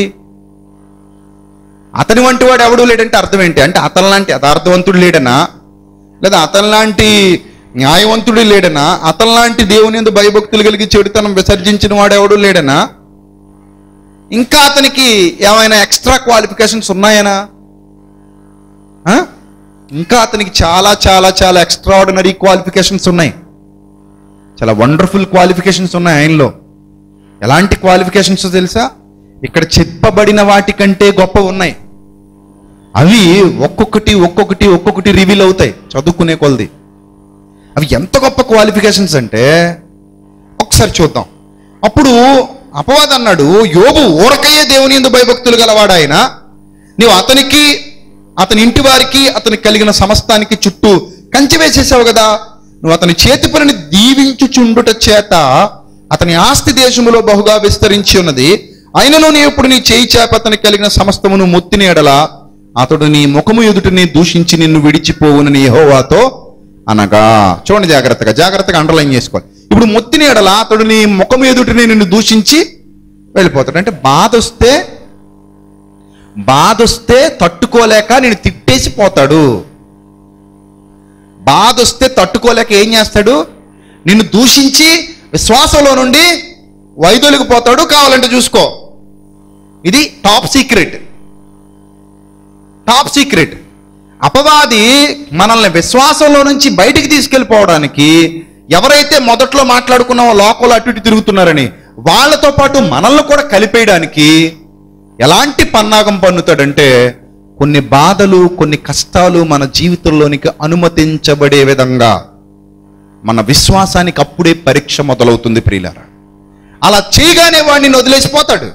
అతని వంటి వాడు ఎవడు లేడంటే అర్థం ఏంటి అంటే అతని లాంటి యథార్థవంతుడు లేడనా లేదా అతని లాంటి న్యాయవంతుడు లేడనా అతని లాంటి దేవుని ఎందు భయభక్తులు కలిగి చెడుతనం విసర్జించిన వాడు ఎవడు లేడనా ఇంకా అతనికి ఏమైనా ఎక్స్ట్రా క్వాలిఫికేషన్స్ ఉన్నాయనా ఆ? ఇంకా అతనికి చాలా చాలా చాలా ఎక్స్ట్రాడినరీ క్వాలిఫికేషన్స్ ఉన్నాయి చాలా వండర్ఫుల్ క్వాలిఫికేషన్స్ ఉన్నాయి ఆయనలో ఎలాంటి క్వాలిఫికేషన్స్ తెలుసా ఇక్కడ చెప్పబడిన వాటి కంటే గొప్ప ఉన్నాయి అవి ఒక్కొక్కటి ఒక్కొక్కటి ఒక్కొక్కటి రివీల్ అవుతాయి చదువుకునే కొలది అవి ఎంత గొప్ప క్వాలిఫికేషన్స్ అంటే ఒకసారి చూద్దాం అప్పుడు అపవాదం అన్నాడు యోబు ఊరకయ్యే దేవుని ఎందు భయభక్తులు గలవాడు ఆయన నీవు అతనికి అతని ఇంటి వారికి అతనికి కలిగిన సమస్తానికి చుట్టూ కంచె వేసేసావు కదా నువ్వు అతని చేతి పనిని దీవించుచుండుట చేత అతని ఆస్తి దేశములో బహుగా విస్తరించి ఉన్నది అయినను నీ ఇప్పుడు నీ చేయి చేప అతనికి కలిగిన సమస్తమును మొత్తిని ఎడల అతడు నీ ముఖము ఎదుటిని దూషించి నిన్ను విడిచిపోవునని యెహోవాతో అనగా చూడండి జాగ్రత్తగా జాగ్రత్తగా అండర్లైన్ చేసుకోవాలి ఇప్పుడు మొత్తిని ఎడల అతడు నీ ముఖము ఎదుటిని నిన్ను దూషించి వెళ్ళిపోతాడు అంటే బాధ వస్తే బాధ వస్తే తట్టుకోలేక నేను తిట్టేసి పోతాడు బాధ వస్తే తట్టుకోలేక ఏం చేస్తాడు నిన్ను దూషించి విశ్వాసంలో నుండి వైదొలికి పోతాడు కావాలంటే చూసుకో ఇది టాప్ సీక్రెట్ టాప్ సీక్రెట్ అపవాది మనల్ని విశ్వాసంలో నుంచి బయటికి తీసుకెళ్ళిపోవడానికి ఎవరైతే మొదట్లో మాట్లాడుకున్నామో లోకంలో అటు ఇటు తిరుగుతున్నారని వాళ్ళతో పాటు మనల్ని కూడా కలిపేయడానికి ఎలాంటి పన్నాగం పన్నుతాడంటే కొన్ని బాధలు కొన్ని కష్టాలు మన జీవితంలోనికి అనుమతించబడే విధంగా మన విశ్వాసానికి అప్పుడే పరీక్ష మొదలవుతుంది ప్రియులారా అలా చేయగానే వాడిని వదిలేసిపోతాడు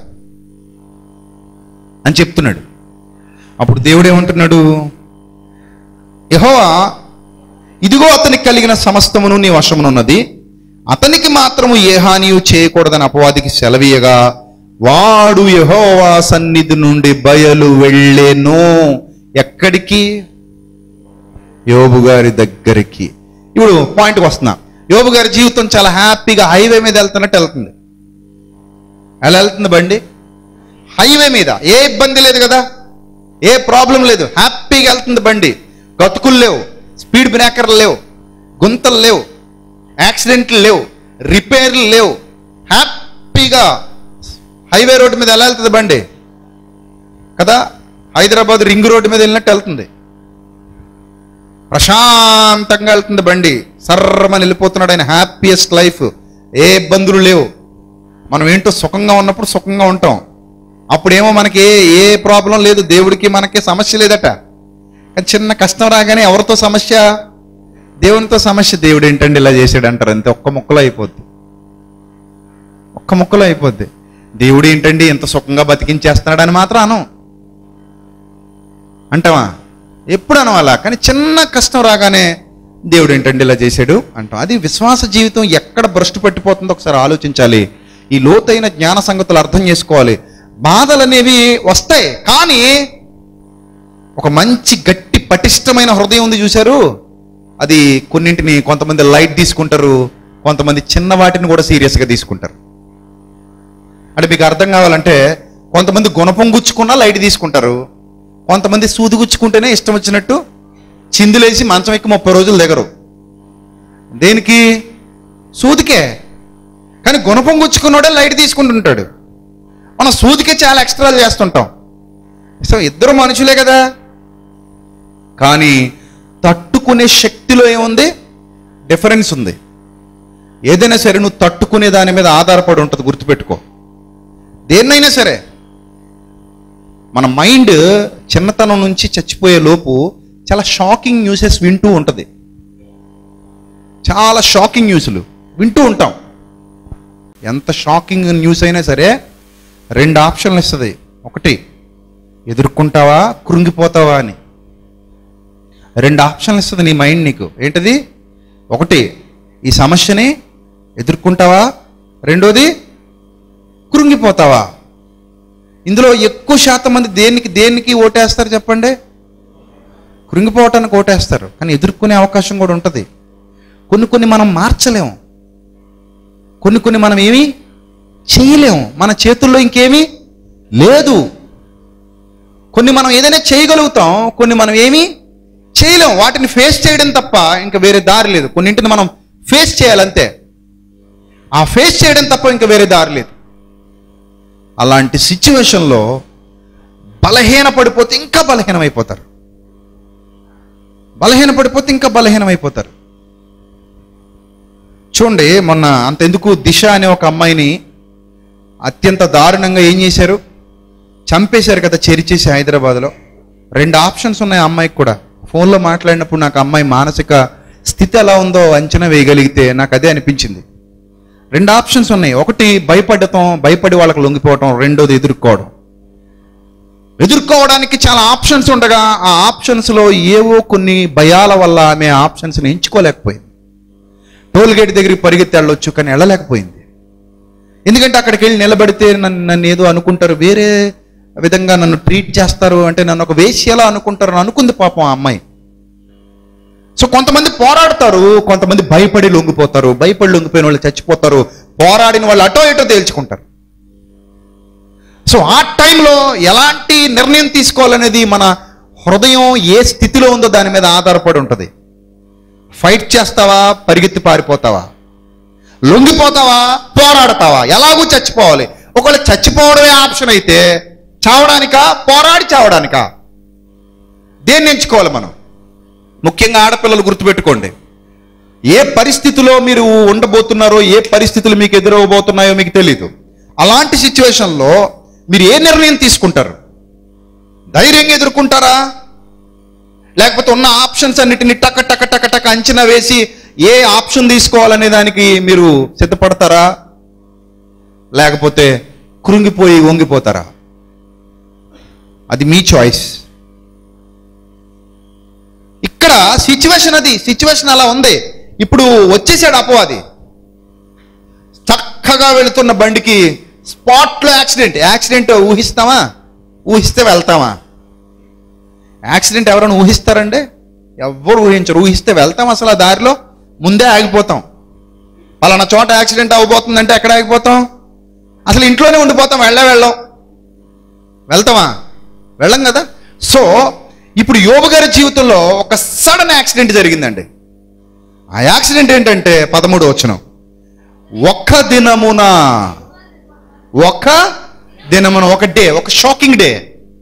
అని చెప్తున్నాడు అప్పుడు దేవుడు ఏమంటున్నాడు యెహోవా ఇదిగో అతనికి కలిగిన సమస్తమును నీ వశమునున్నది అతనికి మాత్రము ఏ హానియు చేయకూడదని అపవాదికి సెలవీయగా వాడు యెహోవా సన్నిధి నుండి బయలు వెళ్ళేను ఎక్కడికి యోబు గారి దగ్గరికి ఇప్పుడు పాయింట్కి వస్తున్నా యోబు గారి జీవితం చాలా హ్యాపీగా హైవే మీద వెళ్తున్నట్టు వెళ్తుంది ఎలా వెళ్తుంది బండి హైవే మీద ఏ ఇబ్బంది లేదు కదా ఏ ప్రాబ్లం లేదు హ్యాపీగా వెళ్తుంది బండి గతుకులు లేవు స్పీడ్ బ్రేకర్లు లేవు గుంతలు లేవు యాక్సిడెంట్లు లేవు రిపేర్లు లేవు హ్యాపీగా హైవే రోడ్డు మీద ఎలా వెళ్తుంది బండి కదా హైదరాబాద్ రింగ్ రోడ్డు మీద వెళ్ళినట్టు వెళ్తుంది ప్రశాంతంగా వెళ్తుంది బండి సర్రమని వెళ్ళిపోతున్నాడు ఆయన హ్యాపీయెస్ట్ లైఫ్ ఏ ఇబ్బందులు లేవు మనం ఏంటో సుఖంగా ఉన్నప్పుడు సుఖంగా ఉంటాం అప్పుడేమో మనకి ఏ ఏ ప్రాబ్లం లేదు దేవుడికి మనకి సమస్య లేదట కానీ చిన్న కష్టం రాగానే ఎవరితో సమస్య దేవునితో సమస్య దేవుడు ఏంటండి ఇలా చేశాడు అంటారు అంతే ఒక్క ముక్కలో అయిపోద్ది ఒక్క ముక్కలో అయిపోద్ది దేవుడు ఏంటండి ఇంత సుఖంగా బతికించేస్తున్నాడని మాత్రం అనం అంటావా ఎప్పుడు అనవాలా కానీ చిన్న కష్టం రాగానే దేవుడు ఏంటండి ఇలా చేశాడు అంటాం అది విశ్వాస జీవితం ఎక్కడ భ్రష్టు పట్టిపోతుందో ఒకసారి ఆలోచించాలి ఈ లోతైన జ్ఞాన సంగతులు అర్థం చేసుకోవాలి బాధలు అనేవి వస్తాయి కానీ ఒక మంచి గట్టి పటిష్టమైన హృదయం ఉంది చూశారు అది కొన్నింటిని కొంతమంది లైట్ తీసుకుంటారు కొంతమంది చిన్న వాటిని కూడా సీరియస్గా తీసుకుంటారు అంటే మీకు అర్థం కావాలంటే కొంతమంది గుణపం గుచ్చుకున్నా లైట్ తీసుకుంటారు కొంతమంది సూది గుచ్చుకుంటేనే ఇష్టం వచ్చినట్టు చిందులేసి మంచం ఎక్కి ముప్పై రోజులు దిగరు దేనికి సూదికే కానీ గుణపం గుచ్చుకున్నోడే లైట్ తీసుకుంటుంటాడు మనం సూదికే చాలా ఎక్స్ట్రాలు చేస్తుంటాం సో ఇద్దరు మనుషులే కదా కానీ తట్టుకునే శక్తిలో ఏముంది డిఫరెన్స్ ఉంది ఏదైనా సరే నువ్వు తట్టుకునే దాని మీద ఆధారపడి ఉంటుంది గుర్తుపెట్టుకో దేన్నైనా సరే మన మైండ్ చిన్నతనం నుంచి చచ్చిపోయే లోపు చాలా షాకింగ్ న్యూసెస్ వింటూ ఉంటుంది చాలా షాకింగ్ న్యూస్లు వింటూ ఉంటాం ఎంత షాకింగ్ న్యూస్ అయినా సరే రెండు ఆప్షన్లు ఇస్తుంది ఒకటి ఎదుర్కొంటావా కృంగిపోతావా అని రెండు ఆప్షన్లు ఇస్తుంది నీ మైండ్ నీకు ఏంటది ఒకటి ఈ సమస్యని ఎదుర్కొంటావా రెండోది కృంగిపోతావా ఇందులో ఎక్కువ శాతం మంది దేనికి దేనికి ఓటేస్తారు చెప్పండి కృంగిపోవటానికి ఓటేస్తారు కానీ ఎదుర్కొనే అవకాశం కూడా ఉంటుంది కొన్ని కొన్ని మనం మార్చలేము కొన్ని కొన్ని మనం ఏమి చేయలేము మన చేతుల్లో ఇంకేమీ లేదు కొన్ని మనం ఏదైనా చేయగలుగుతాం కొన్ని మనం ఏమీ చేయలేం వాటిని ఫేస్ చేయడం తప్ప ఇంకా వేరే దారి లేదు కొన్నింటిని మనం ఫేస్ చేయాలంతే ఆ ఫేస్ చేయడం తప్ప ఇంకా వేరే దారి లేదు అలాంటి సిచ్యువేషన్లో బలహీన పడిపోతే ఇంకా బలహీనమైపోతారు బలహీన పడిపోతే ఇంకా బలహీనమైపోతారు చూడండి మొన్న అంతెందుకు దిశ అనే ఒక అమ్మాయిని అత్యంత దారుణంగా ఏం చేశారు చంపేశారు కదా చెరిచేసి హైదరాబాద్లో రెండు ఆప్షన్స్ ఉన్నాయి ఆ అమ్మాయికి కూడా ఫోన్లో మాట్లాడినప్పుడు నాకు అమ్మాయి మానసిక స్థితి ఎలా ఉందో అంచనా వేయగలిగితే నాకు అదే అనిపించింది రెండు ఆప్షన్స్ ఉన్నాయి ఒకటి భయపడటం భయపడి వాళ్ళకి లొంగిపోవటం రెండోది ఎదుర్కోవడం ఎదుర్కోవడానికి చాలా ఆప్షన్స్ ఉండగా ఆ ఆప్షన్స్లో ఏవో కొన్ని భయాల వల్ల ఆమె ఆప్షన్స్ని ఎంచుకోలేకపోయింది టోల్ గేట్ దగ్గరికి పరిగెత్తి వెళ్ళొచ్చు కానీ వెళ్ళలేకపోయింది ఎందుకంటే అక్కడికి వెళ్ళి నిలబడితే నన్ను నన్ను ఏదో అనుకుంటారు వేరే విధంగా నన్ను ట్రీట్ చేస్తారు అంటే నన్ను ఒక వేశ్యలా అనుకుంటారు అని అనుకుంది పాపం ఆ అమ్మాయి సో కొంతమంది పోరాడతారు కొంతమంది భయపడి లొంగిపోతారు భయపడి లొంగిపోయిన వాళ్ళు చచ్చిపోతారు పోరాడిన వాళ్ళు అటో ఇటో తేల్చుకుంటారు సో ఆ టైంలో ఎలాంటి నిర్ణయం తీసుకోవాలనేది మన హృదయం ఏ స్థితిలో ఉందో దాని మీద ఆధారపడి ఉంటుంది ఫైట్ చేస్తావా పరిగెత్తి పారిపోతావా లొంగిపోతావా పోరాడతావా ఎలాగూ చచ్చిపోవాలి ఒకవేళ చచ్చిపోవడమే ఆప్షన్ అయితే చావడానికా పోరాడి చావడానికా దేన్ని ఎంచుకోవాలి మనం ముఖ్యంగా ఆడపిల్లలు గుర్తుపెట్టుకోండి ఏ పరిస్థితిలో మీరు ఉండబోతున్నారో ఏ పరిస్థితులు మీకు ఎదురవబోతున్నాయో మీకు తెలీదు అలాంటి సిచ్యువేషన్లో మీరు ఏ నిర్ణయం తీసుకుంటారు ధైర్యంగా ఎదుర్కొంటారా లేకపోతే ఉన్న ఆప్షన్స్ అన్నిటిని టక టక టక టక అంచనా వేసి ఏ ఆప్షన్ తీసుకోవాలనే దానికి మీరు సిద్ధపడతారా లేకపోతే కృంగిపోయి వంగిపోతారా అది మీ చాయిస్ ఇక్కడ సిచ్యువేషన్ అది సిచ్యువేషన్ అలా ఉంది ఇప్పుడు వచ్చేసాడు అపవాది చక్కగా వెళుతున్న బండికి స్పాట్లో యాక్సిడెంట్ యాక్సిడెంట్ ఊహిస్తామా ఊహిస్తే వెళ్తామా యాక్సిడెంట్ ఎవరైనా ఊహిస్తారండి ఎవ్వరు ఊహించరు ఊహిస్తే వెళ్తాం అసలు ఆ దారిలో ముందే ఆగిపోతాం పలానా చోట యాక్సిడెంట్ అవ్వబోతుందంటే ఎక్కడ ఆగిపోతాం అసలు ఇంట్లోనే ఉండిపోతాం వెళ్ళే వెళ్ళాం వెళ్తామా వెళ్ళం కదా సో ఇప్పుడు యోబు గారి జీవితంలో ఒక సడన్ యాక్సిడెంట్ జరిగిందండి ఆ యాక్సిడెంట్ ఏంటంటే పదమూడు వచనం ఒక్క దినమున ఒక దినమున ఒక డే ఒక షాకింగ్ డే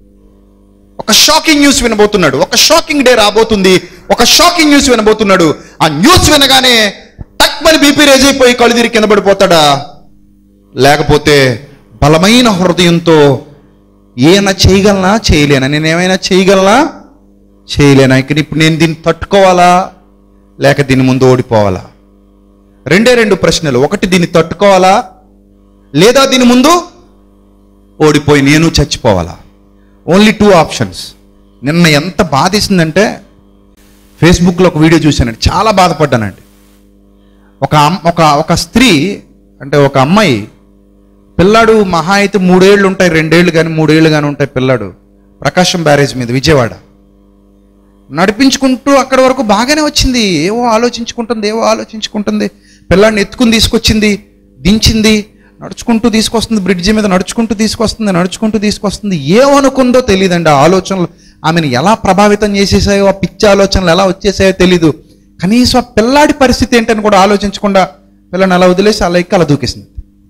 ఒక షాకింగ్ న్యూస్ వినబోతున్నాడు ఒక షాకింగ్ డే రాబోతుంది ఒక షాకింగ్ న్యూస్ వినబోతున్నాడు ఆ న్యూస్ వినగానే తక్కువని బీపీ రేజ్ అయిపోయి కళ్ళు తిరిగి కింద పడిపోతాడా లేకపోతే బలమైన హృదయంతో ఈయన చేయగలనా చేయలేనా నేను ఏమైనా చేయగలనా చేయలేనా ఇక్కడ ఇప్పుడు నేను దీన్ని తట్టుకోవాలా లేక దీని ముందు ఓడిపోవాలా రెండే రెండు ప్రశ్నలు ఒకటి దీన్ని తట్టుకోవాలా లేదా దీని ముందు ఓడిపోయి నేను చచ్చిపోవాలా ఓన్లీ టూ ఆప్షన్స్ నిన్న ఎంత బాధేసిందంటే ఫేస్బుక్లో ఒక వీడియో చూశానండి చాలా బాధపడ్డానండి ఒక అమ్- ఒక ఒక స్త్రీ అంటే ఒక అమ్మాయి పిల్లాడు మహా అయితే మూడేళ్ళు ఉంటాయి రెండేళ్ళు కానీ మూడేళ్ళు కానీ ఉంటాయి పిల్లాడు ప్రకాశం బ్యారేజ్ మీద విజయవాడ నడిపించుకుంటూ అక్కడి వరకు బాగానే వచ్చింది ఏవో ఆలోచించుకుంటుంది ఏవో ఆలోచించుకుంటుంది పిల్లాడిని ఎత్తుకుని తీసుకొచ్చింది దించింది నడుచుకుంటూ తీసుకొస్తుంది బ్రిడ్జి మీద నడుచుకుంటూ తీసుకొస్తుంది నడుచుకుంటూ తీసుకొస్తుంది ఏమనుకుందో తెలియదండి ఆ ఆలోచనలు ఆమెను ఎలా ప్రభావితం చేసేసాయో ఆ పిచ్చి ఆలోచనలు ఎలా వచ్చేసాయో తెలీదు కనీసం ఆ పిల్లాడి పరిస్థితి ఏంటని కూడా ఆలోచించకుండా పిల్లని అలా వదిలేసి అలా ఎక్కి అలా దూకేసింది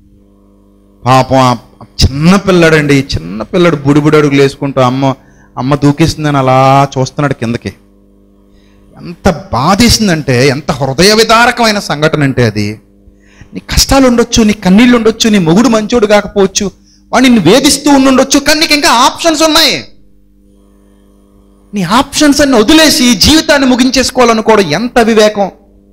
పాపం ఆ చిన్న పిల్లాడండి చిన్న పిల్లడు బుడిబుడి అడుగులు వేసుకుంటూ అమ్మ అమ్మ దూకేసిందని అలా చూస్తున్నాడు కిందకి ఎంత బాధేసిందంటే ఎంత హృదయ విదారకమైన సంఘటన అంటే అది నీ కష్టాలు ఉండొచ్చు నీ కన్నీళ్ళు ఉండొచ్చు నీ మొగుడు మంచోడు కాకపోవచ్చు వాడు నిన్ను వేధిస్తూ ఉండుండొచ్చు కానీ నీకు ఇంకా ఆప్షన్స్ ఉన్నాయి నీ ఆప్షన్స్ అన్ని వదిలేసి జీవితాన్ని ముగించేసుకోవాలనుకోవడం ఎంత వివేకం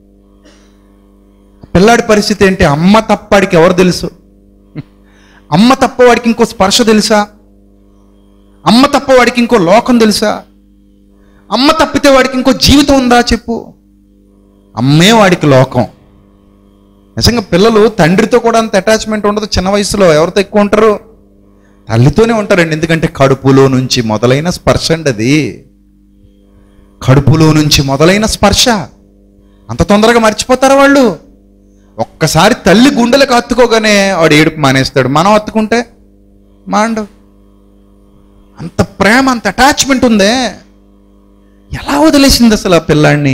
పిల్లాడి పరిస్థితి ఏంటి అమ్మ తప్పడికి ఎవరు తెలుసు అమ్మ తప్ప వాడికి ఇంకో స్పర్శ తెలుసా అమ్మ తప్ప వాడికి ఇంకో లోకం తెలుసా అమ్మ తప్పితే వాడికి ఇంకో జీవితం ఉందా చెప్పు అమ్మే వాడికి లోకం నిజంగా పిల్లలు తండ్రితో కూడా అంత అటాచ్మెంట్ ఉండదు చిన్న వయసులో ఎవరితో ఎక్కువ ఉంటారు తల్లితోనే ఉంటారండి ఎందుకంటే కడుపులో నుంచి మొదలైన స్పర్శ అండి అది కడుపులో నుంచి మొదలైన స్పర్శ అంత తొందరగా మర్చిపోతారా వాళ్ళు ఒక్కసారి తల్లి గుండెలకు హత్తుకోగానే వాడు ఏడుపు మానేస్తాడు మనం హత్తుకుంటే మాండు అంత ప్రేమ అంత అటాచ్మెంట్ ఉందే ఎలా వదిలేసింది అసలు ఆ పిల్లాడిని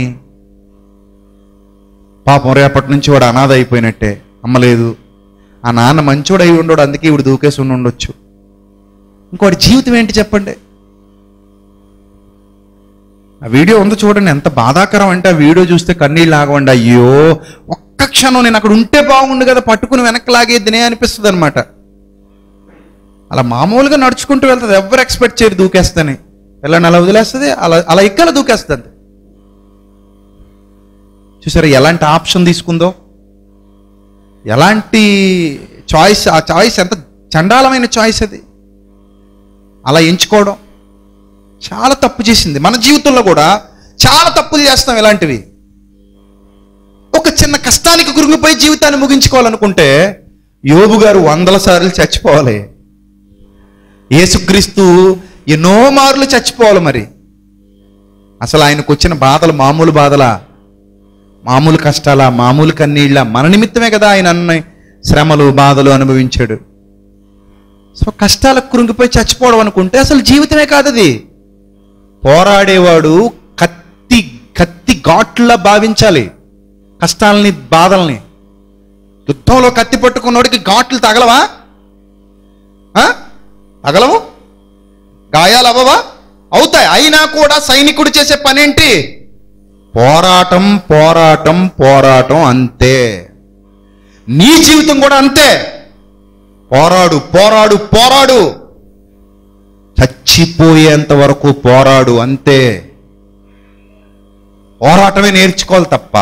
పాపం రేపటి నుంచి వాడు అనాథ అయిపోయినట్టే అమ్మలేదు ఆ నాన్న మంచోడు అయి ఉండడు అందుకే ఇవిడు దూకేసి ఉండి ఉండొచ్చు ఇంకోటి జీవితం ఏంటి చెప్పండి ఆ వీడియో ఉంది చూడండి ఎంత బాధాకరం అంటే ఆ వీడియో చూస్తే కన్నీళ్ళు ఆగవండి అయ్యో ఒక్క క్షణం నేను అక్కడ ఉంటే బాగుండు కదా పట్టుకుని వెనక్కి లాగేదినే అనిపిస్తుంది అనమాట అలా మామూలుగా నడుచుకుంటూ వెళ్తుంది ఎవరు ఎక్స్పెక్ట్ చేయరు దూకేస్తని పిల్లని అలా వదిలేస్తుంది అలా అలా ఎక్కల దూకేస్తుంది చూసారా ఎలాంటి ఆప్షన్ తీసుకుందో ఎలాంటి చాయిస్ ఆ చాయిస్ ఎంత చండాలమైన చాయిస్ అది అలా ఎంచుకోవడం చాలా తప్పు చేసింది మన జీవితంలో కూడా చాలా తప్పులు చేస్తాం ఇలాంటివి ఒక చిన్న కష్టానికి కురిగిపోయి జీవితాన్ని ముగించుకోవాలనుకుంటే యోబు గారు వందల సార్లు చచ్చిపోవాలి యేసుక్రీస్తు ఎన్నో మార్లు చచ్చిపోవాలి మరి అసలు ఆయనకు వచ్చిన బాధలు మామూలు బాధలా మామూలు కష్టాలా మామూలు కన్నీళ్ళ మన నిమిత్తమే కదా ఆయన అన్ని శ్రమలు బాధలు అనుభవించాడు సో కష్టాలకు కురుంగిపోయి చచ్చిపోవడం అనుకుంటే అసలు జీవితమే కాదు అది పోరాడేవాడు కత్తి కత్తి ఘాట్లా భావించాలి కష్టాలని బాధల్ని యుద్ధంలో కత్తి పట్టుకున్నోడికి ఘాట్లు తగలవా ఆ? తగలవు గాయాలు అవ్వవా అవుతాయి అయినా కూడా సైనికుడు చేసే పనేంటి పోరాటం పోరాటం పోరాటం అంతే నీ జీవితం కూడా అంతే పోరాడు పోరాడు పోరాడు చచ్చిపోయేంత వరకు పోరాడు అంతే పోరాటమే నేర్చుకోవాలి తప్ప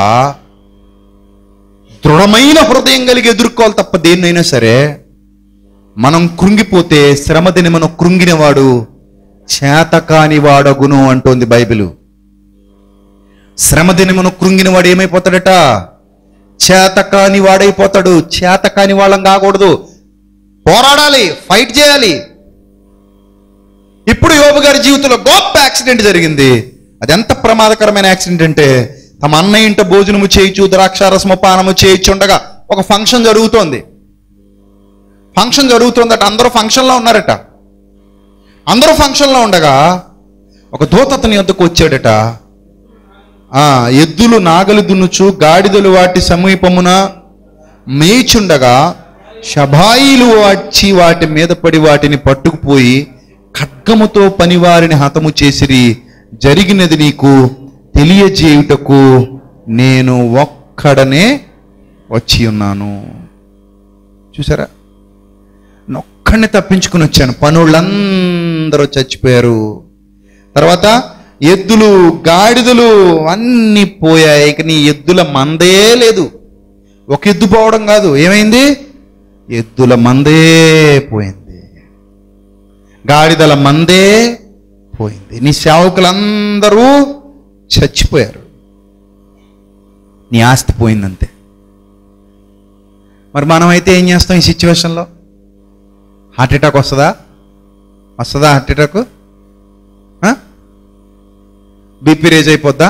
దృఢమైన హృదయం కలిగి ఎదుర్కోవాలి తప్ప దేన్నైనా సరే మనం కృంగిపోతే శ్రమదిని మనం కృంగినవాడు చేతకాని వాడగును అంటోంది బైబిలు శ్రమదిని మనం కృంగినవాడు ఏమైపోతాడట చేతకాని వాడైపోతాడు చేతకాని వాళ్ళం కాకూడదు పోరాడాలి ఫైట్ చేయాలి ఇప్పుడు యోబు గారి జీవితంలో గొప్ప యాక్సిడెంట్ జరిగింది అది ఎంత ప్రమాదకరమైన యాక్సిడెంట్ అంటే తమ అన్న ఇంట భోజనము చేయొచ్చు ద్రాక్షారసము పానము చేయొచ్చు ఉండగా ఒక ఫంక్షన్ జరుగుతోంది ఫంక్షన్ జరుగుతుందట అందరూ ఫంక్షన్లో ఉన్నారట అందరూ ఫంక్షన్లో ఉండగా ఒక దూత అతని యొద్దకు వచ్చాడట ఆ ఎద్దులు నాగలి దున్నుచు గాడిదలు వాటి సమీపమున మేచుండగా షబాయిలు వచ్చి వాటి మీద పడి వాటిని పట్టుకుపోయి ఖడ్గముతో పనివారిని హతము చేసిరి జరిగినది నీకు తెలియజేయుటకు నేను ఒక్కడనే వచ్చి ఉన్నాను చూసారా ఒక్కడిని తప్పించుకుని వచ్చాను పనులందరూ చచ్చిపోయారు తర్వాత ఎద్దులు గాడిదలు అన్నీ పోయాయి ఇక నీ ఎద్దుల మందే లేదు ఒక ఎద్దు పోవడం కాదు ఏమైంది ఎద్దుల మందే పోయింది గాడిదల మందే పోయింది నీ సేవకులందరూ చచ్చిపోయారు నీ ఆస్తి పోయిందంతే మరి మనమైతే ఏం చేస్తాం ఈ సిచ్యువేషన్లో హార్ట్ అటాక్ వస్తుందా వస్తుందా హార్ట్ అటాక్ బీపీ రేజ్ అయిపోద్దా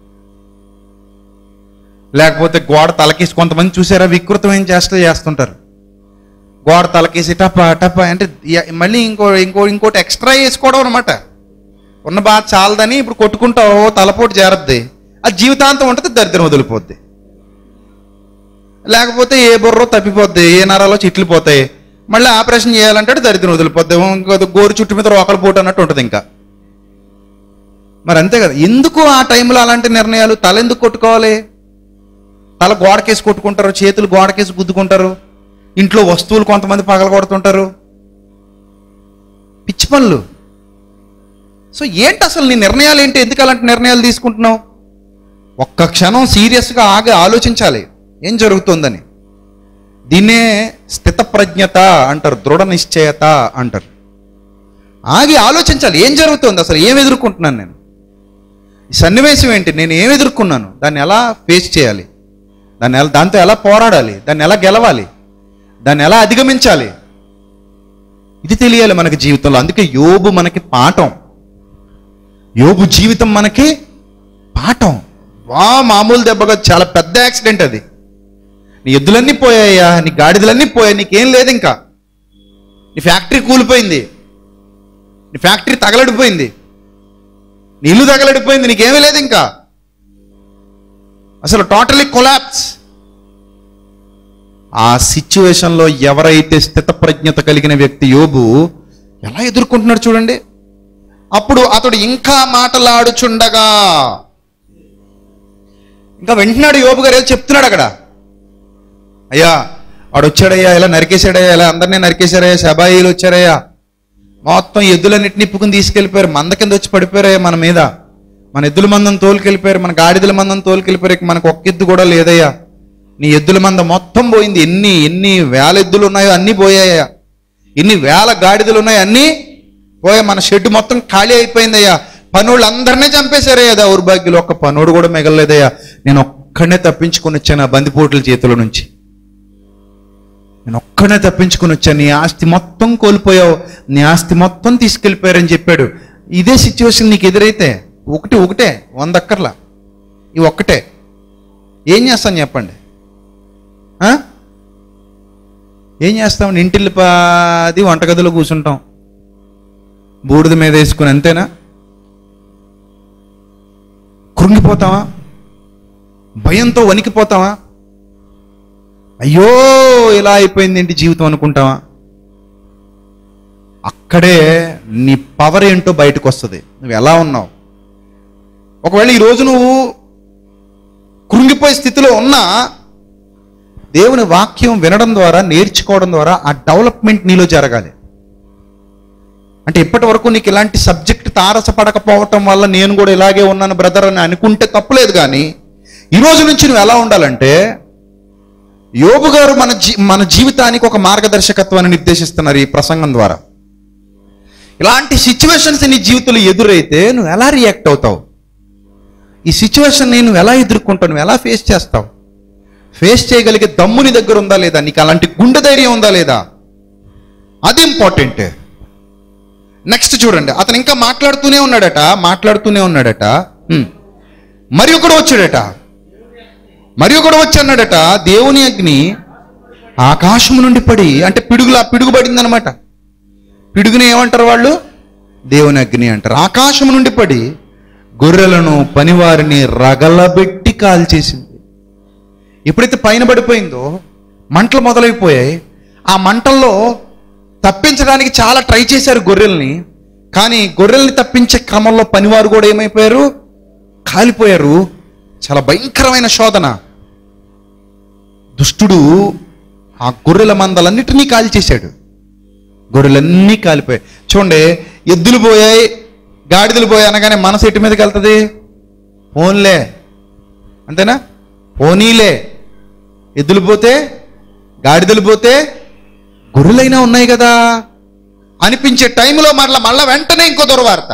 లేకపోతే గోడ తలకేసి కొంతమంది చూసారా వికృతమైన చేష్టలు చేస్తుంటారు గోడ తలకేసి టప టప అంటే య- మళ్ళీ ఇంకో ఇంకో ఇంకోటి ఎక్స్ట్రా వేసుకోవడం అనమాట ఉన్న బాధ చాలదని ఇప్పుడు కొట్టుకుంటావు తలపోటు చేరద్ది అది జీవితాంతం ఉంటుంది దరిద్రం వదిలిపోద్ది లేకపోతే ఏ బుర్రో తప్పిపోద్ది ఏ నరాలో చిట్లు పోతాయి మళ్ళీ ఆపరేషన్ చేయాలంటే దరిద్రం వదిలిపోద్ది ఇంకో గోరు చుట్టు మీద రోకలు పోటు అన్నట్టు ఉంటుంది ఇంకా మరి అంతే కదా ఎందుకు ఆ టైంలో అలాంటి నిర్ణయాలు తల ఎందుకు కొట్టుకోవాలి తల గోడకేసి కొట్టుకుంటారు చేతులు గోడకేసి గుద్దుకుంటారు ఇంట్లో వస్తువులు కొంతమంది పగల కొడుతుంటారు పిచ్చి పనులు సో ఏంటి అసలు నీ నిర్ణయాలు ఏంటి ఎందుకు అలాంటి నిర్ణయాలు తీసుకుంటున్నావు ఒక్క క్షణం సీరియస్గా ఆగి ఆలోచించాలి ఏం జరుగుతుందని దీన్నే స్థితప్రజ్ఞత అంటారు దృఢ నిశ్చయత అంటారు ఆగి ఆలోచించాలి ఏం జరుగుతుంది అసలు ఏం ఎదుర్కొంటున్నాను నేను ఈ సన్నివేశం ఏంటి నేను ఏం ఎదుర్కొన్నాను దాన్ని ఎలా ఫేస్ చేయాలి దాన్ని ఎలా దాంతో ఎలా పోరాడాలి దాన్ని ఎలా గెలవాలి దాన్ని ఎలా అధిగమించాలి ఇది తెలియాలి మనకి జీవితంలో అందుకే యోబు మనకి పాఠం యోబు జీవితం మనకి పాఠం వా మామూలు దెబ్బగా చాలా పెద్ద యాక్సిడెంట్ అది నీ ఎద్దులన్నీ పోయాయా నీ గాడిదలన్నీ పోయాయి నీకేం లేదు ఇంకా నీ ఫ్యాక్టరీ కూలిపోయింది నీ ఫ్యాక్టరీ తగలడిపోయింది నీ ఇల్లు తగలడిపోయింది నీకేమీ లేదు ఇంకా అసలు టోటలీ కొలాప్స్ ఆ సిచ్యువేషన్లో ఎవరైతే స్థితప్రజ్ఞత కలిగిన వ్యక్తి యోబు ఎలా ఎదుర్కొంటున్నాడు చూడండి అప్పుడు అతడు ఇంకా మాటలాడుచుండగా ఇంకా వింటున్నాడు యోబు గారు ఏదో చెప్తున్నాడు అక్కడ అయ్యా వాడు వచ్చాడయ్యా ఇలా నరికేశాడయ్యా ఇలా అందరినీ నరికేశారయ్యా శబాయిలు వచ్చారయ్యా మొత్తం ఎద్దులన్నింటినీ నిప్పుకుని తీసుకెళ్ళిపోయారు మంద కింద వచ్చి పడిపోయారయ్యా మన మీద మన ఎద్దుల మందం తోలుకెళ్ళిపోయారు మన గాడిదల మందం తోలుకెళ్ళిపోయారు ఇక మనకు ఒక్క ఎద్దు కూడా లేదయ్యా నీ ఎద్దుల మంద మొత్తం పోయింది ఎన్ని ఎన్ని వేల ఎద్దులు ఉన్నాయో అన్నీ పోయాయా ఎన్ని వేల గాడిదలు ఉన్నాయో అన్నీ పోయా మన షెడ్ మొత్తం ఖాళీ అయిపోయిందయ్యా పనులు అందరినీ చంపేశారయ్యా దౌర్భాగ్యులు ఒక్క పనుడు కూడా మిగలలేదయ్యా నేను ఒక్కడనే తప్పించుకొని వచ్చాను ఆ బందిపోట్ల చేతుల నుంచి నేను ఒక్కడే తప్పించుకొని వచ్చాను నీ ఆస్తి మొత్తం కోల్పోయావు నీ ఆస్తి మొత్తం తీసుకెళ్ళిపోయారని చెప్పాడు ఇదే సిచ్యువేషన్ నీకు ఎదురైతే ఒకటి ఒకటే వంద అక్కర్లా ఈ ఒక్కటే ఏం చేస్తాను చెప్పండి ఆ? ఏం చేస్తాం ఇంటిల్లి పాది వంటగదిలో కూర్చుంటాం బూడిద మీద వేసుకుని అంతేనా కృంగిపోతావా భయంతో వణికిపోతావా అయ్యో ఇలా అయిపోయింది ఏంటి జీవితం అనుకుంటావా అక్కడే నీ పవర్ ఏంటో బయటకు వస్తుంది నువ్వు ఎలా ఉన్నావు ఒకవేళ ఈరోజు నువ్వు కృంగిపోయే స్థితిలో ఉన్నా దేవుని వాక్యం వినడం ద్వారా నేర్చుకోవడం ద్వారా ఆ డెవలప్మెంట్ నీలో జరగాలి అంటే ఇప్పటి వరకు నీకు ఇలాంటి సబ్జెక్ట్ తారసపడకపోవటం వల్ల నేను కూడా ఇలాగే ఉన్నాను బ్రదర్ అని అనుకుంటే తప్పులేదు కానీ ఈ రోజు నుంచి నువ్వు ఎలా ఉండాలంటే యోబు గారు మన జీ మన జీవితానికి ఒక మార్గదర్శకత్వాన్ని నిర్దేశిస్తున్నారు ఈ ప్రసంగం ద్వారా ఇలాంటి సిచ్యువేషన్స్ నీ జీవితంలో ఎదురైతే నువ్వు ఎలా రియాక్ట్ అవుతావు ఈ సిచ్యువేషన్ నువ్వు ఎలా ఎదుర్కొంటావు నువ్వు ఎలా ఫేస్ చేస్తావు ఫేస్ చేయగలిగే దమ్ము నీ దగ్గర ఉందా లేదా నీకు అలాంటి గుండె ధైర్యం ఉందా లేదా అది ఇంపార్టెంట్ నెక్స్ట్ చూడండి అతను ఇంకా మాట్లాడుతూనే ఉన్నాడట మాట్లాడుతూనే ఉన్నాడట హ్మ్. మరి ఒకడు వచ్చాడట మరి ఒకడు వచ్చి అన్నాడట దేవుని అగ్ని ఆకాశం నుండి పడి అంటే పిడుగులా పిడుగు పడింది అనమాట పిడుగుని ఏమంటారు వాళ్ళు దేవుని అగ్ని అంటారు ఆకాశం నుండి పడి గొర్రెలను పనివారిని రగలబెట్టి కాల్చేసింది ఎప్పుడైతే పైన పడిపోయిందో మంటలు మొదలైపోయాయి ఆ మంటల్లో తప్పించడానికి చాలా ట్రై చేశారు గొర్రెల్ని కానీ గొర్రెల్ని తప్పించే క్రమంలో పనివారు కూడా ఏమైపోయారు కాలిపోయారు చాలా భయంకరమైన శోధన దుష్టుడు ఆ గొర్రెల మందలన్నిటినీ కాల్చేశాడు గొర్రెలన్నీ కాలిపోయాయి చూడండి ఎద్దులు పోయాయి గాడిదలు పోయాయి అనగానే మనసు ఎటు మీదకి వెళ్తుంది పోన్లే అంతేనా పోనీలే ఎద్దులు పోతే గాడిదలు పోతే గొర్రెలైనా ఉన్నాయి కదా అనిపించే టైంలో మరలా మళ్ళా వెంటనే ఇంకో దుర్వార్త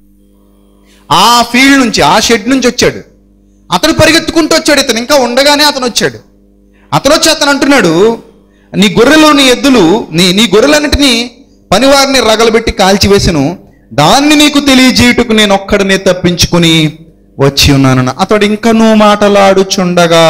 ఆ ఫీల్డ్ నుంచి ఆ షెడ్ నుంచి వచ్చాడు అతను పరిగెత్తుకుంటూ వచ్చాడు ఇతను ఇంకా ఉండగానే అతను వచ్చాడు అతను వచ్చి అతను అంటున్నాడు నీ గొర్రెలు నీ ఎద్దులు నీ నీ గొర్రెలన్నిటినీ పనివారిని రగలబెట్టి కాల్చివేసెను దాన్ని నీకు తెలియజేయుటకు నేను ఒక్కడనే తప్పించుకుని వచ్చి ఉన్నాను అతడు ఇంకా నువ్వు మాటలాడుచుండగా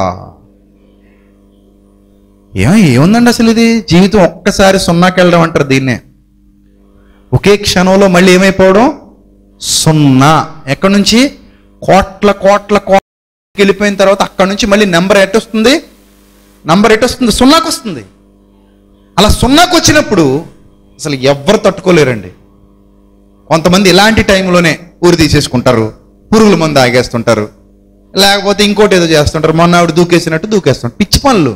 ఏం ఏముందండి అసలు ఇది జీవితం ఒక్కసారి సున్నాకి వెళ్ళడం అంటారు దీన్నే ఒకే క్షణంలో మళ్ళీ ఏమైపోవడం సున్నా ఎక్కడి నుంచి కోట్ల కోట్ల కోట్లకి వెళ్ళిపోయిన తర్వాత అక్కడ నుంచి మళ్ళీ నెంబర్ ఎట్ వస్తుంది నంబర్ ఎట్ వస్తుంది సున్నాకు వస్తుంది అలా సున్నాకు వచ్చినప్పుడు అసలు ఎవ్వరు తట్టుకోలేరండి కొంతమంది ఇలాంటి టైంలోనే ఊరు తీసేసుకుంటారు పురుగుల మందు ఆగేస్తుంటారు లేకపోతే ఇంకోటి ఏదో చేస్తుంటారు మొన్న ఆవిడ దూకేసినట్టు దూకేస్తుంటారు పిచ్చి పనులు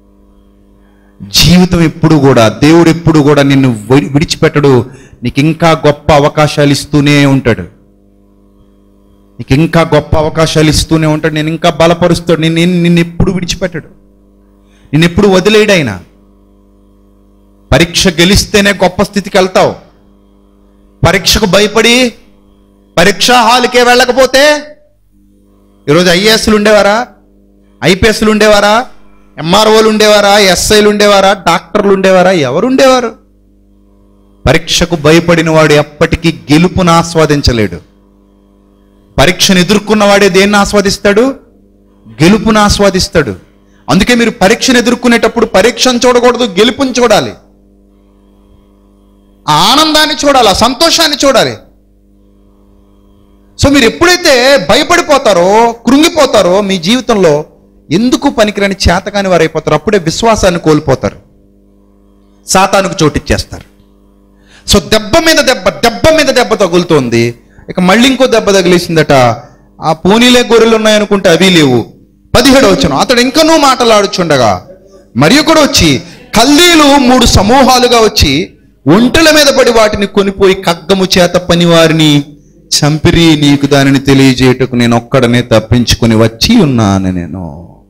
జీవితం ఎప్పుడు కూడా దేవుడు ఎప్పుడు కూడా నిన్ను వి- విడిచిపెట్టడు నీకు ఇంకా గొప్ప అవకాశాలు ఇస్తూనే ఉంటాడు నీకు ఇంకా గొప్ప అవకాశాలు ఇస్తూనే ఉంటాడు నేను ఇంకా బలపరుస్తాడు నేను నిన్ను నిన్ను ఎప్పుడు విడిచిపెట్టడు నిన్ను ఎప్పుడు వదిలేడు ఆయన పరీక్ష గెలిస్తేనే గొప్ప స్థితికి వెళ్తావు పరీక్షకు భయపడి పరీక్షా హాల్కే వెళ్ళకపోతే ఈరోజు ఐఏఎస్లు ఉండేవారా ఐపీఎస్లు ఉండేవారా ఎంఆర్ఓలు ఉండేవారా ఎస్ఐలు ఉండేవారా డాక్టర్లు ఉండేవారా ఎవరు ఉండేవారు పరీక్షకు భయపడిన వాడు ఎప్పటికీ గెలుపును ఆస్వాదించలేడు పరీక్షను ఎదుర్కొన్న వాడే దేన్ని ఆస్వాదిస్తాడు గెలుపును ఆస్వాదిస్తాడు అందుకే మీరు పరీక్షను ఎదుర్కొనేటప్పుడు పరీక్షను చూడకూడదు గెలుపుని చూడాలి ఆ ఆనందాన్ని చూడాలి ఆ సంతోషాన్ని చూడాలి సో మీరు ఎప్పుడైతే భయపడిపోతారో కృంగిపోతారో మీ జీవితంలో ఎందుకు పనికిరాని చేతకాని వారు అయిపోతారు అప్పుడే విశ్వాసాన్ని కోల్పోతారు సాతానుకు చోటిచ్చేస్తారు సో దెబ్బ మీద దెబ్బ దెబ్బ మీద దెబ్బ తగులుతోంది ఇక మళ్ళీ ఇంకో దెబ్బ తగిలేసిందట ఆ పోనీలే గొర్రెలు ఉన్నాయనుకుంటే అవి లేవు పదిహేడు వచ్చాను అతడు ఇంకనూ మాటలాడుచుండగా మరి ఒకడు వచ్చి కల్లీలు మూడు సమూహాలుగా వచ్చి ఒంటెల మీద పడి వాటిని కొనిపోయి కగ్గము చేత పని వారిని చంపిరి నీకు దానిని తెలియజేయటకు నేను ఒక్కడనే తప్పించుకుని వచ్చి ఉన్నాను నేను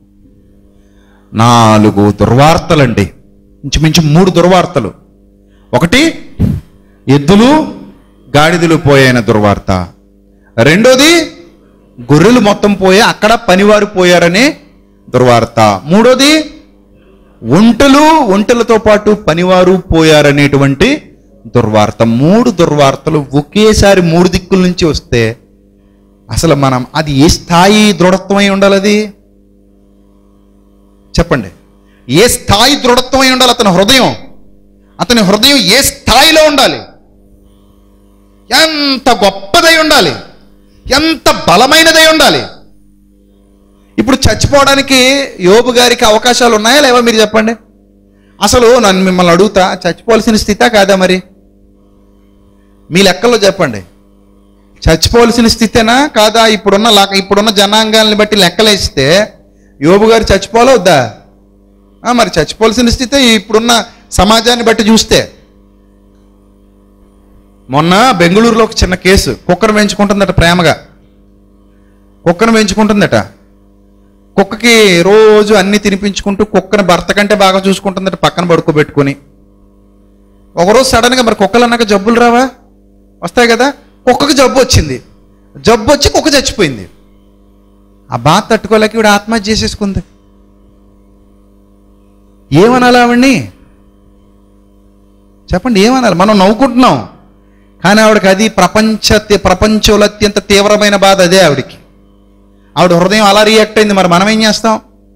నాలుగు దుర్వార్తలండి ఇంచుమించు మూడు దుర్వార్తలు ఒకటి ఎద్దులు గాడిదలు పోయైన దుర్వార్త రెండోది గొర్రెలు మొత్తం పోయే అక్కడ పనివారు పోయారనే దుర్వార్త మూడోది ఒంటలు ఒంటలతో పాటు పనివారు పోయారనేటువంటి దుర్వార్త మూడు దుర్వార్తలు ఒకేసారి మూడు దిక్కుల నుంచి వస్తే అసలు మనం అది ఏ స్థాయి దృఢత్వమై ఉండాలి అది చెప్పండి ఏ స్థాయి దృఢత్వమై ఉండాలి అతని హృదయం అతని హృదయం ఏ స్థాయిలో ఉండాలి ఎంత గొప్పదై ఉండాలి ఎంత బలమైనదై ఉండాలి ఇప్పుడు చచ్చిపోవడానికి యోబు గారికి అవకాశాలు ఉన్నాయా లేవా మీరు చెప్పండి అసలు నన్ను మిమ్మల్ని అడుగుతా చచ్చిపోవాల్సిన స్థితా కాదా మరి మీ లెక్కల్లో చెప్పండి చచ్చిపోవలసిన స్థితేనా కాదా ఇప్పుడున్న లక ఇప్పుడున్న జనాంగాల్ని బట్టి లెక్కలేస్తే యోబు గారు చచ్చిపోవాలా వద్దా ఆ, మరి చచ్చిపోవలసిన స్థితే ఇప్పుడున్న సమాజాన్ని బట్టి చూస్తే మొన్న బెంగళూరులో ఒక చిన్న కేసు కుక్కను పెంచుకుంటుందట ప్రేమగా కుక్కను పెంచుకుంటుందట కుక్కకి రోజు అన్ని తినిపించుకుంటూ కుక్కని భర్త కంటే బాగా చూసుకుంటుందట పక్కన పడుకోబెట్టుకుని ఒకరోజు సడన్గా మరి కుక్కలు అన్నాక జబ్బులు రావా వస్తాయి కదా కుక్కకి జబ్బు వచ్చింది జబ్బు వచ్చి కుక్క చచ్చిపోయింది ఆ బాధ తట్టుకోలేక ఇవిడ ఆత్మహత్య చేసేసుకుంది ఏమనాలి ఆవిడ్ని చెప్పండి ఏమనాలి మనం నవ్వుకుంటున్నాం కానీ ఆవిడకి అది ప్రపంచ ప్రపంచంలో అత్యంత తీవ్రమైన బాధ అదే ఆవిడికి ఆవిడ హృదయం అలా రియాక్ట్ అయింది మరి మనం ఏం చేస్తాం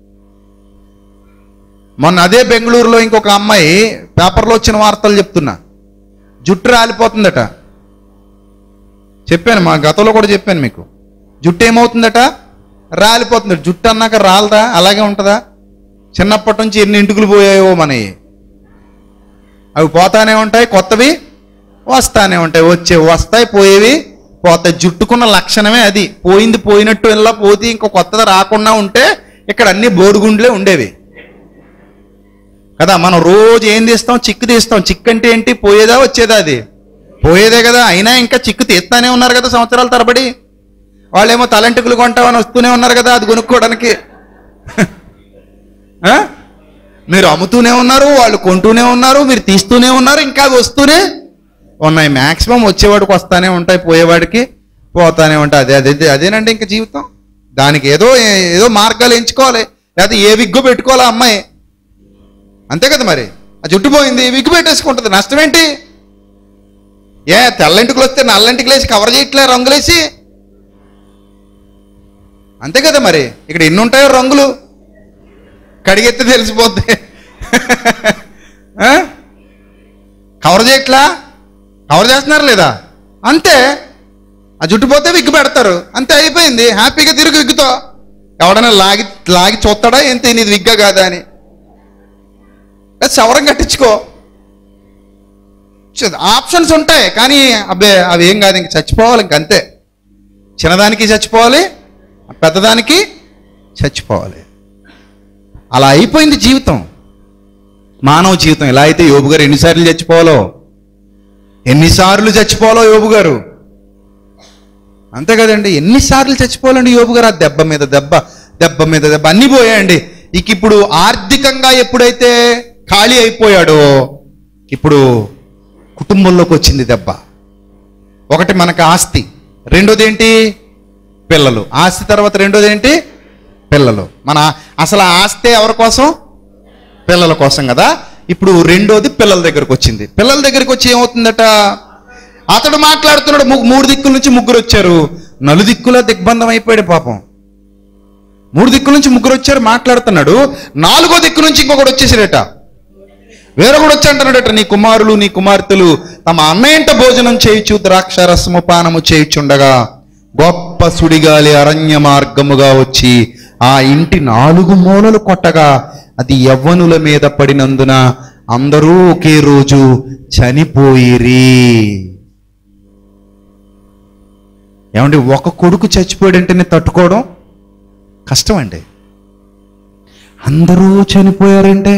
మొన్న అదే బెంగళూరులో ఇంకొక అమ్మాయి పేపర్లో వచ్చిన వార్తలు చెప్తున్నా జుట్టు రాలిపోతుందట చెప్పాను మా గతంలో కూడా చెప్పాను మీకు జుట్టు ఏమవుతుందట రాలిపోతుంది జుట్టు అన్నాక రాలదా అలాగే ఉంటుందా చిన్నప్పటి నుంచి ఎన్ని ఇంటికులు పోయాయో మనవి అవి పోతానే ఉంటాయి కొత్తవి వస్తానే ఉంటాయి వచ్చే వస్తాయి పోయేవి పోతాయి జుట్టుకున్న లక్షణమే అది పోయింది పోయినట్టు ఇలా పోతే ఇంకో కొత్తది రాకుండా ఉంటే ఇక్కడ అన్ని బోరుగుండ్లే ఉండేవి కదా మనం రోజు ఏం తీస్తాం చిక్కు తీస్తాం చిక్కు అంటే ఏంటి పోయేదా వచ్చేదా అది పోయేదే కదా అయినా ఇంకా చిక్కు తీస్తానే ఉన్నారు కదా సంవత్సరాల తరబడి వాళ్ళేమో తలంటికులు కొంటామని వస్తూనే ఉన్నారు కదా అది కొనుక్కోవడానికి ఆ? మీరు అమ్ముతూనే ఉన్నారు వాళ్ళు కొంటూనే ఉన్నారు మీరు తీస్తూనే ఉన్నారు ఇంకా అవి వస్తూనే ఉన్నాయి మ్యాక్సిమం వచ్చేవాడికి వస్తానే ఉంటాయి పోయేవాడికి పోతానే ఉంటాయి అదే అదే అదేనండి ఇంకా జీవితం దానికి ఏదో ఏదో మార్గాలు ఎంచుకోవాలి లేకపోతే ఏ విగ్గు పెట్టుకోవాలి ఆ అమ్మాయి అంతే కదా మరి ఆ జుట్టు పోయింది విగ్గు పెట్టేసుకుంటుంది నష్టం ఏంటి ఏ తెల్లంటికి వస్తే నల్లంటికి లేచి కవర్ చేయట్లే రంగులేసి అంతే కదా మరి ఇక్కడ ఎన్ని ఉంటాయో రంగులు కడిగెత్తే తెలిసిపోద్ది ఆ? కవర్ చేయట్లా కవర్ చేస్తున్నారు లేదా అంతే ఆ జుట్టు పోతే విగ్గు పెడతారు అంతే అయిపోయింది హ్యాపీగా తిరుగు విగ్గుతో ఎవడైనా లాగి లాగి చూస్తాడా ఎంత ఇది విగ్గా కాదా అని లేదా సవరం కట్టించుకో చ- ఆప్షన్స్ ఉంటాయి కానీ అబ్బే అవి ఏం కాదు ఇంక చచ్చిపోవాలి ఇంక అంతే చిన్నదానికి చచ్చిపోవాలి పెద్దదానికి చచ్చిపోవాలి అలా అయిపోయింది జీవితం మానవ జీవితం ఎలా అయితే యోబు గారు ఎన్నిసార్లు చచ్చిపోవాలో ఎన్నిసార్లు చచ్చిపోవాలో యోబు గారు అంతే కదండి ఎన్నిసార్లు చచ్చిపోవాలండి యోబు గారు ఆ దెబ్బ మీద దెబ్బ దెబ్బ మీద దెబ్బ అన్నీ పోయాయండి ఇక ఇప్పుడు ఆర్థికంగా ఎప్పుడైతే ఖాళీ అయిపోయాడో ఇప్పుడు కుటుంబంలోకి వచ్చింది దెబ్బ ఒకటి మనకు ఆస్తి రెండోది ఏంటి పిల్లలు ఆస్తి తర్వాత రెండోది ఏంటి పిల్లలు మన అసలు ఆ ఆస్తి ఎవరి కోసం పిల్లల కోసం కదా ఇప్పుడు రెండోది పిల్లల దగ్గరకు వచ్చింది పిల్లల దగ్గరికి వచ్చి ఏమవుతుందట అతడు మాట్లాడుతున్నాడు ము- మూడు దిక్కుల నుంచి ముగ్గురు వచ్చారు నలుదిక్కుల దిగ్బంధం అయిపోయాడు పాపం మూడు దిక్కుల నుంచి ముగ్గురు వచ్చారు మాట్లాడుతున్నాడు నాలుగో దిక్కు నుంచి ఇంకొకటి వచ్చేసాడట వేరొకడు వచ్చి అంటున్నాడట నీ కుమారులు నీ కుమార్తెలు తమ అన్నయ్యంట భోజనం చేయుచు ద్రాక్ష రసము పానము చేయుచుండగా గొప్ప సుడిగాలి అరణ్య మార్గముగా వచ్చి ఆ ఇంటి నాలుగు మూలలు కొట్టగా అది యవ్వనుల మీద పడినందున అందరూ ఒకే రోజు చనిపోయిరి ఏమండి ఒక కొడుకు చచ్చిపోయాడంటేనే తట్టుకోవడం కష్టం అండి అందరూ చనిపోయారంటే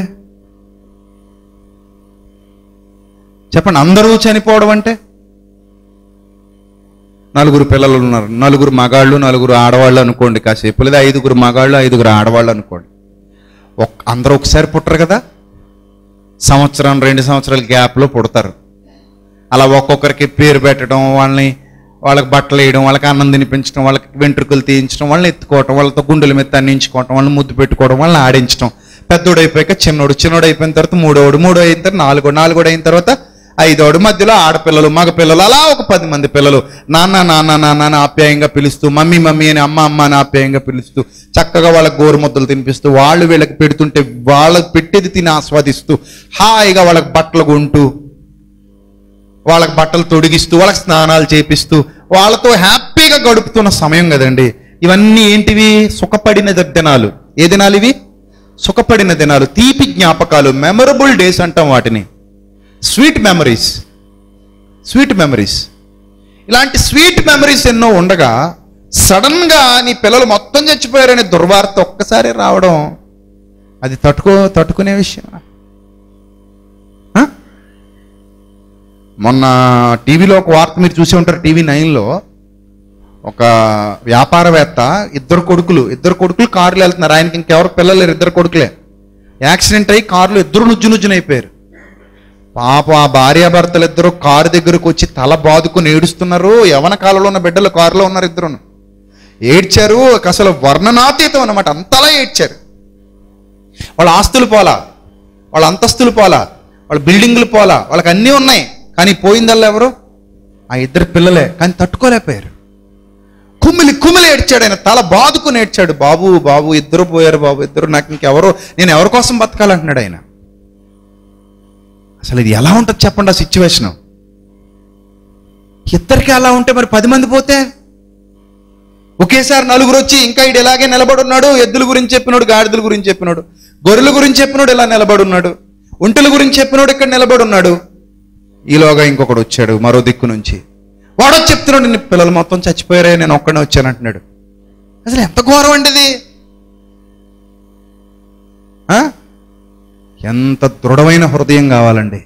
చెప్పండి అందరూ చనిపోవడం అంటే నలుగురు పిల్లలు ఉన్నారు నలుగురు మగాళ్ళు నలుగురు ఆడవాళ్ళు అనుకోండి కాసేపు లేదా ఐదుగురు మగాళ్ళు ఐదుగురు ఆడవాళ్ళు అనుకోండి ఒక్ అందరూ ఒకసారి పుట్టరు కదా సంవత్సరం రెండు సంవత్సరాల గ్యాప్లో పుడతారు అలా ఒక్కొక్కరికి పేరు పెట్టడం వాళ్ళని వాళ్ళకి బట్టలు వేయడం వాళ్ళకి అన్నం తినిపించడం వాళ్ళకి వెంట్రుకలు తీయించడం వాళ్ళని ఎత్తుకోవటం వాళ్ళతో గుండెల మీద తన్నించుకోవటం వాళ్ళని ముద్దు పెట్టుకోవడం వాళ్ళని ఆడించడం పెద్దోడు అయిపోయాక చిన్నోడు చిన్నోడు అయిపోయిన తర్వాత మూడోడు మూడో అయిన తర్వాత నాలుగోడు నాలుగోడు అయిన తర్వాత ఐదోడు మధ్యలో ఆడపిల్లలు మగ పిల్లలు అలా ఒక పది మంది పిల్లలు నాన్న నాన్న నాన్న అని ఆప్యాయంగా పిలుస్తూ మమ్మీ మమ్మీ అని అమ్మ అమ్మ అని ఆప్యాయంగా పిలుస్తూ చక్కగా వాళ్ళకి గోరు ముద్దలు తినిపిస్తూ వాళ్ళు వీళ్ళకి పెడుతుంటే వాళ్ళకి పెట్టేది తిని ఆస్వాదిస్తూ హాయిగా వాళ్ళకి బట్టలు కొంటూ వాళ్ళకి బట్టలు తొడిగిస్తూ వాళ్ళకి స్నానాలు చేపిస్తూ వాళ్ళతో హ్యాపీగా గడుపుతున్న సమయం కదండి ఇవన్నీ ఏంటివి సుఖపడిన ద- దినాలు ఏ దినాలు ఇవి సుఖపడిన దినాలు తీపి జ్ఞాపకాలు మెమరబుల్ డేస్ అంటాం వాటిని స్వీట్ మెమరీస్ స్వీట్ మెమరీస్ ఇలాంటి స్వీట్ మెమరీస్ ఎన్నో ఉండగా సడన్ గా నీ పిల్లలు మొత్తం చచ్చిపోయారనే దుర్వార్త ఒక్కసారి రావడం అది తట్టుకో తట్టుకునే విషయం మొన్న టీవీలో ఒక వార్త మీరు చూసి ఉంటారు టీవీ నైన్లో ఒక వ్యాపారవేత్త ఇద్దరు కొడుకులు ఇద్దరు కొడుకులు కారులో వెళ్తున్నారు ఆయనకి ఇంకెవరు పిల్లలు లేరు ఇద్దరు కొడుకులే యాక్సిడెంట్ అయ్యి కారులో ఇద్దరు నుజ్జు నుజ్జున అయిపోయారు పాప ఆ భార్యాభర్తలు ఇద్దరు కారు దగ్గరకు వచ్చి తల బాదుకుని ఏడుస్తున్నారు యవన కాలంలో ఉన్న బిడ్డలు కారులో ఉన్నారు ఇద్దరును ఏడ్చారు అసలు వర్ణనాతీతం అన్నమాట అంతలా ఏడ్చారు వాళ్ళ ఆస్తులు పోలా వాళ్ళ అంతస్తులు పోలా వాళ్ళ బిల్డింగ్లు పోలా వాళ్ళకి అన్నీ ఉన్నాయి కానీ పోయిందల్లా ఎవరు ఆ ఇద్దరు పిల్లలే కానీ తట్టుకోలేకపోయారు కుమ్మిలి కుమ్మిలి ఏడ్చాడు ఆయన తల బాదుకుని ఏడ్చాడు బాబు బాబు ఇద్దరు పోయారు బాబు ఇద్దరు నాకు ఇంకెవరు నేను ఎవరి కోసం బతకాలంటున్నాడు ఆయన అసలు ఇది ఎలా ఉంటుంది చెప్పండి ఆ సిచ్యువేషన్ ఇద్దరికి అలా ఉంటే మరి పది మంది పోతే ఒకేసారి నలుగురు వచ్చి ఇంకా ఇడు ఇలాగే నిలబడి ఉన్నాడు ఎద్దుల గురించి చెప్పినాడు గాడిదల గురించి చెప్పినాడు గొర్రెల గురించి చెప్పినాడు ఇలా నిలబడి ఉన్నాడు ఒంటెల గురించి చెప్పినాడు ఇక్కడ నిలబడి ఉన్నాడు ఈలోగా ఇంకొకడు వచ్చాడు మరో దిక్కు నుంచి వాడు వచ్చి చెప్తున్నాడు నీ పిల్లలు మొత్తం చచ్చిపోయారే నేను ఒక్కడే వచ్చాను అంటున్నాడు అసలు ఎంత ఘోరం అండి ఇది ఆ? ఎంత దృఢమైన హృదయం కావాలండి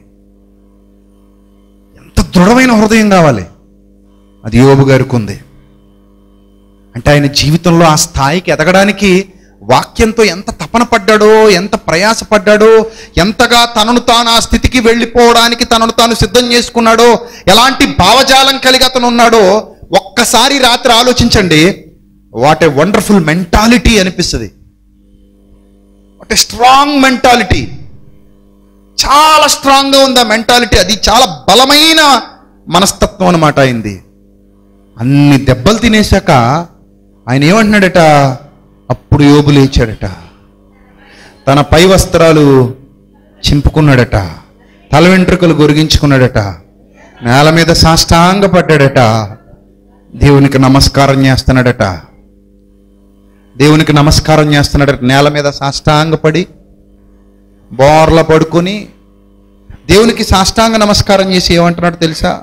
ఎంత దృఢమైన హృదయం కావాలి అది యోబు గారికి ఉంది అంటే ఆయన జీవితంలో ఆ స్థాయికి ఎదగడానికి వాక్యంతో ఎంత తపన పడ్డాడో ఎంత ప్రయాసపడ్డాడో ఎంతగా తనను తాను ఆ స్థితికి వెళ్ళిపోవడానికి తనను తాను సిద్ధం చేసుకున్నాడో ఎలాంటి భావజాలం కలిగి అతను ఉన్నాడో ఒక్కసారి రాత్రి ఆలోచించండి వాట్ ఏ వండర్ఫుల్ మెంటాలిటీ అనిపిస్తుంది వాట్ ఏ స్ట్రాంగ్ మెంటాలిటీ చాలా స్ట్రాంగ్గా ఉంది ఆ మెంటాలిటీ అది చాలా బలమైన మనస్తత్వం అన్నమాట అయింది అన్ని దెబ్బలు తినేశాక ఆయన ఏమంటున్నాడట అప్పుడు యోబు లేచాడట తన పై వస్త్రాలు చింపుకున్నాడట తల వెంట్రుకలు గొరిగించుకున్నాడట నేల మీద సాష్టాంగ పడ్డాడట దేవునికి నమస్కారం చేస్తున్నాడట దేవునికి నమస్కారం చేస్తున్నాడట నేల మీద సాష్టాంగపడి బోర్ల పడుకొని దేవునికి సాష్టాంగ నమస్కారం చేసి ఏమంటున్నాడు తెలుసా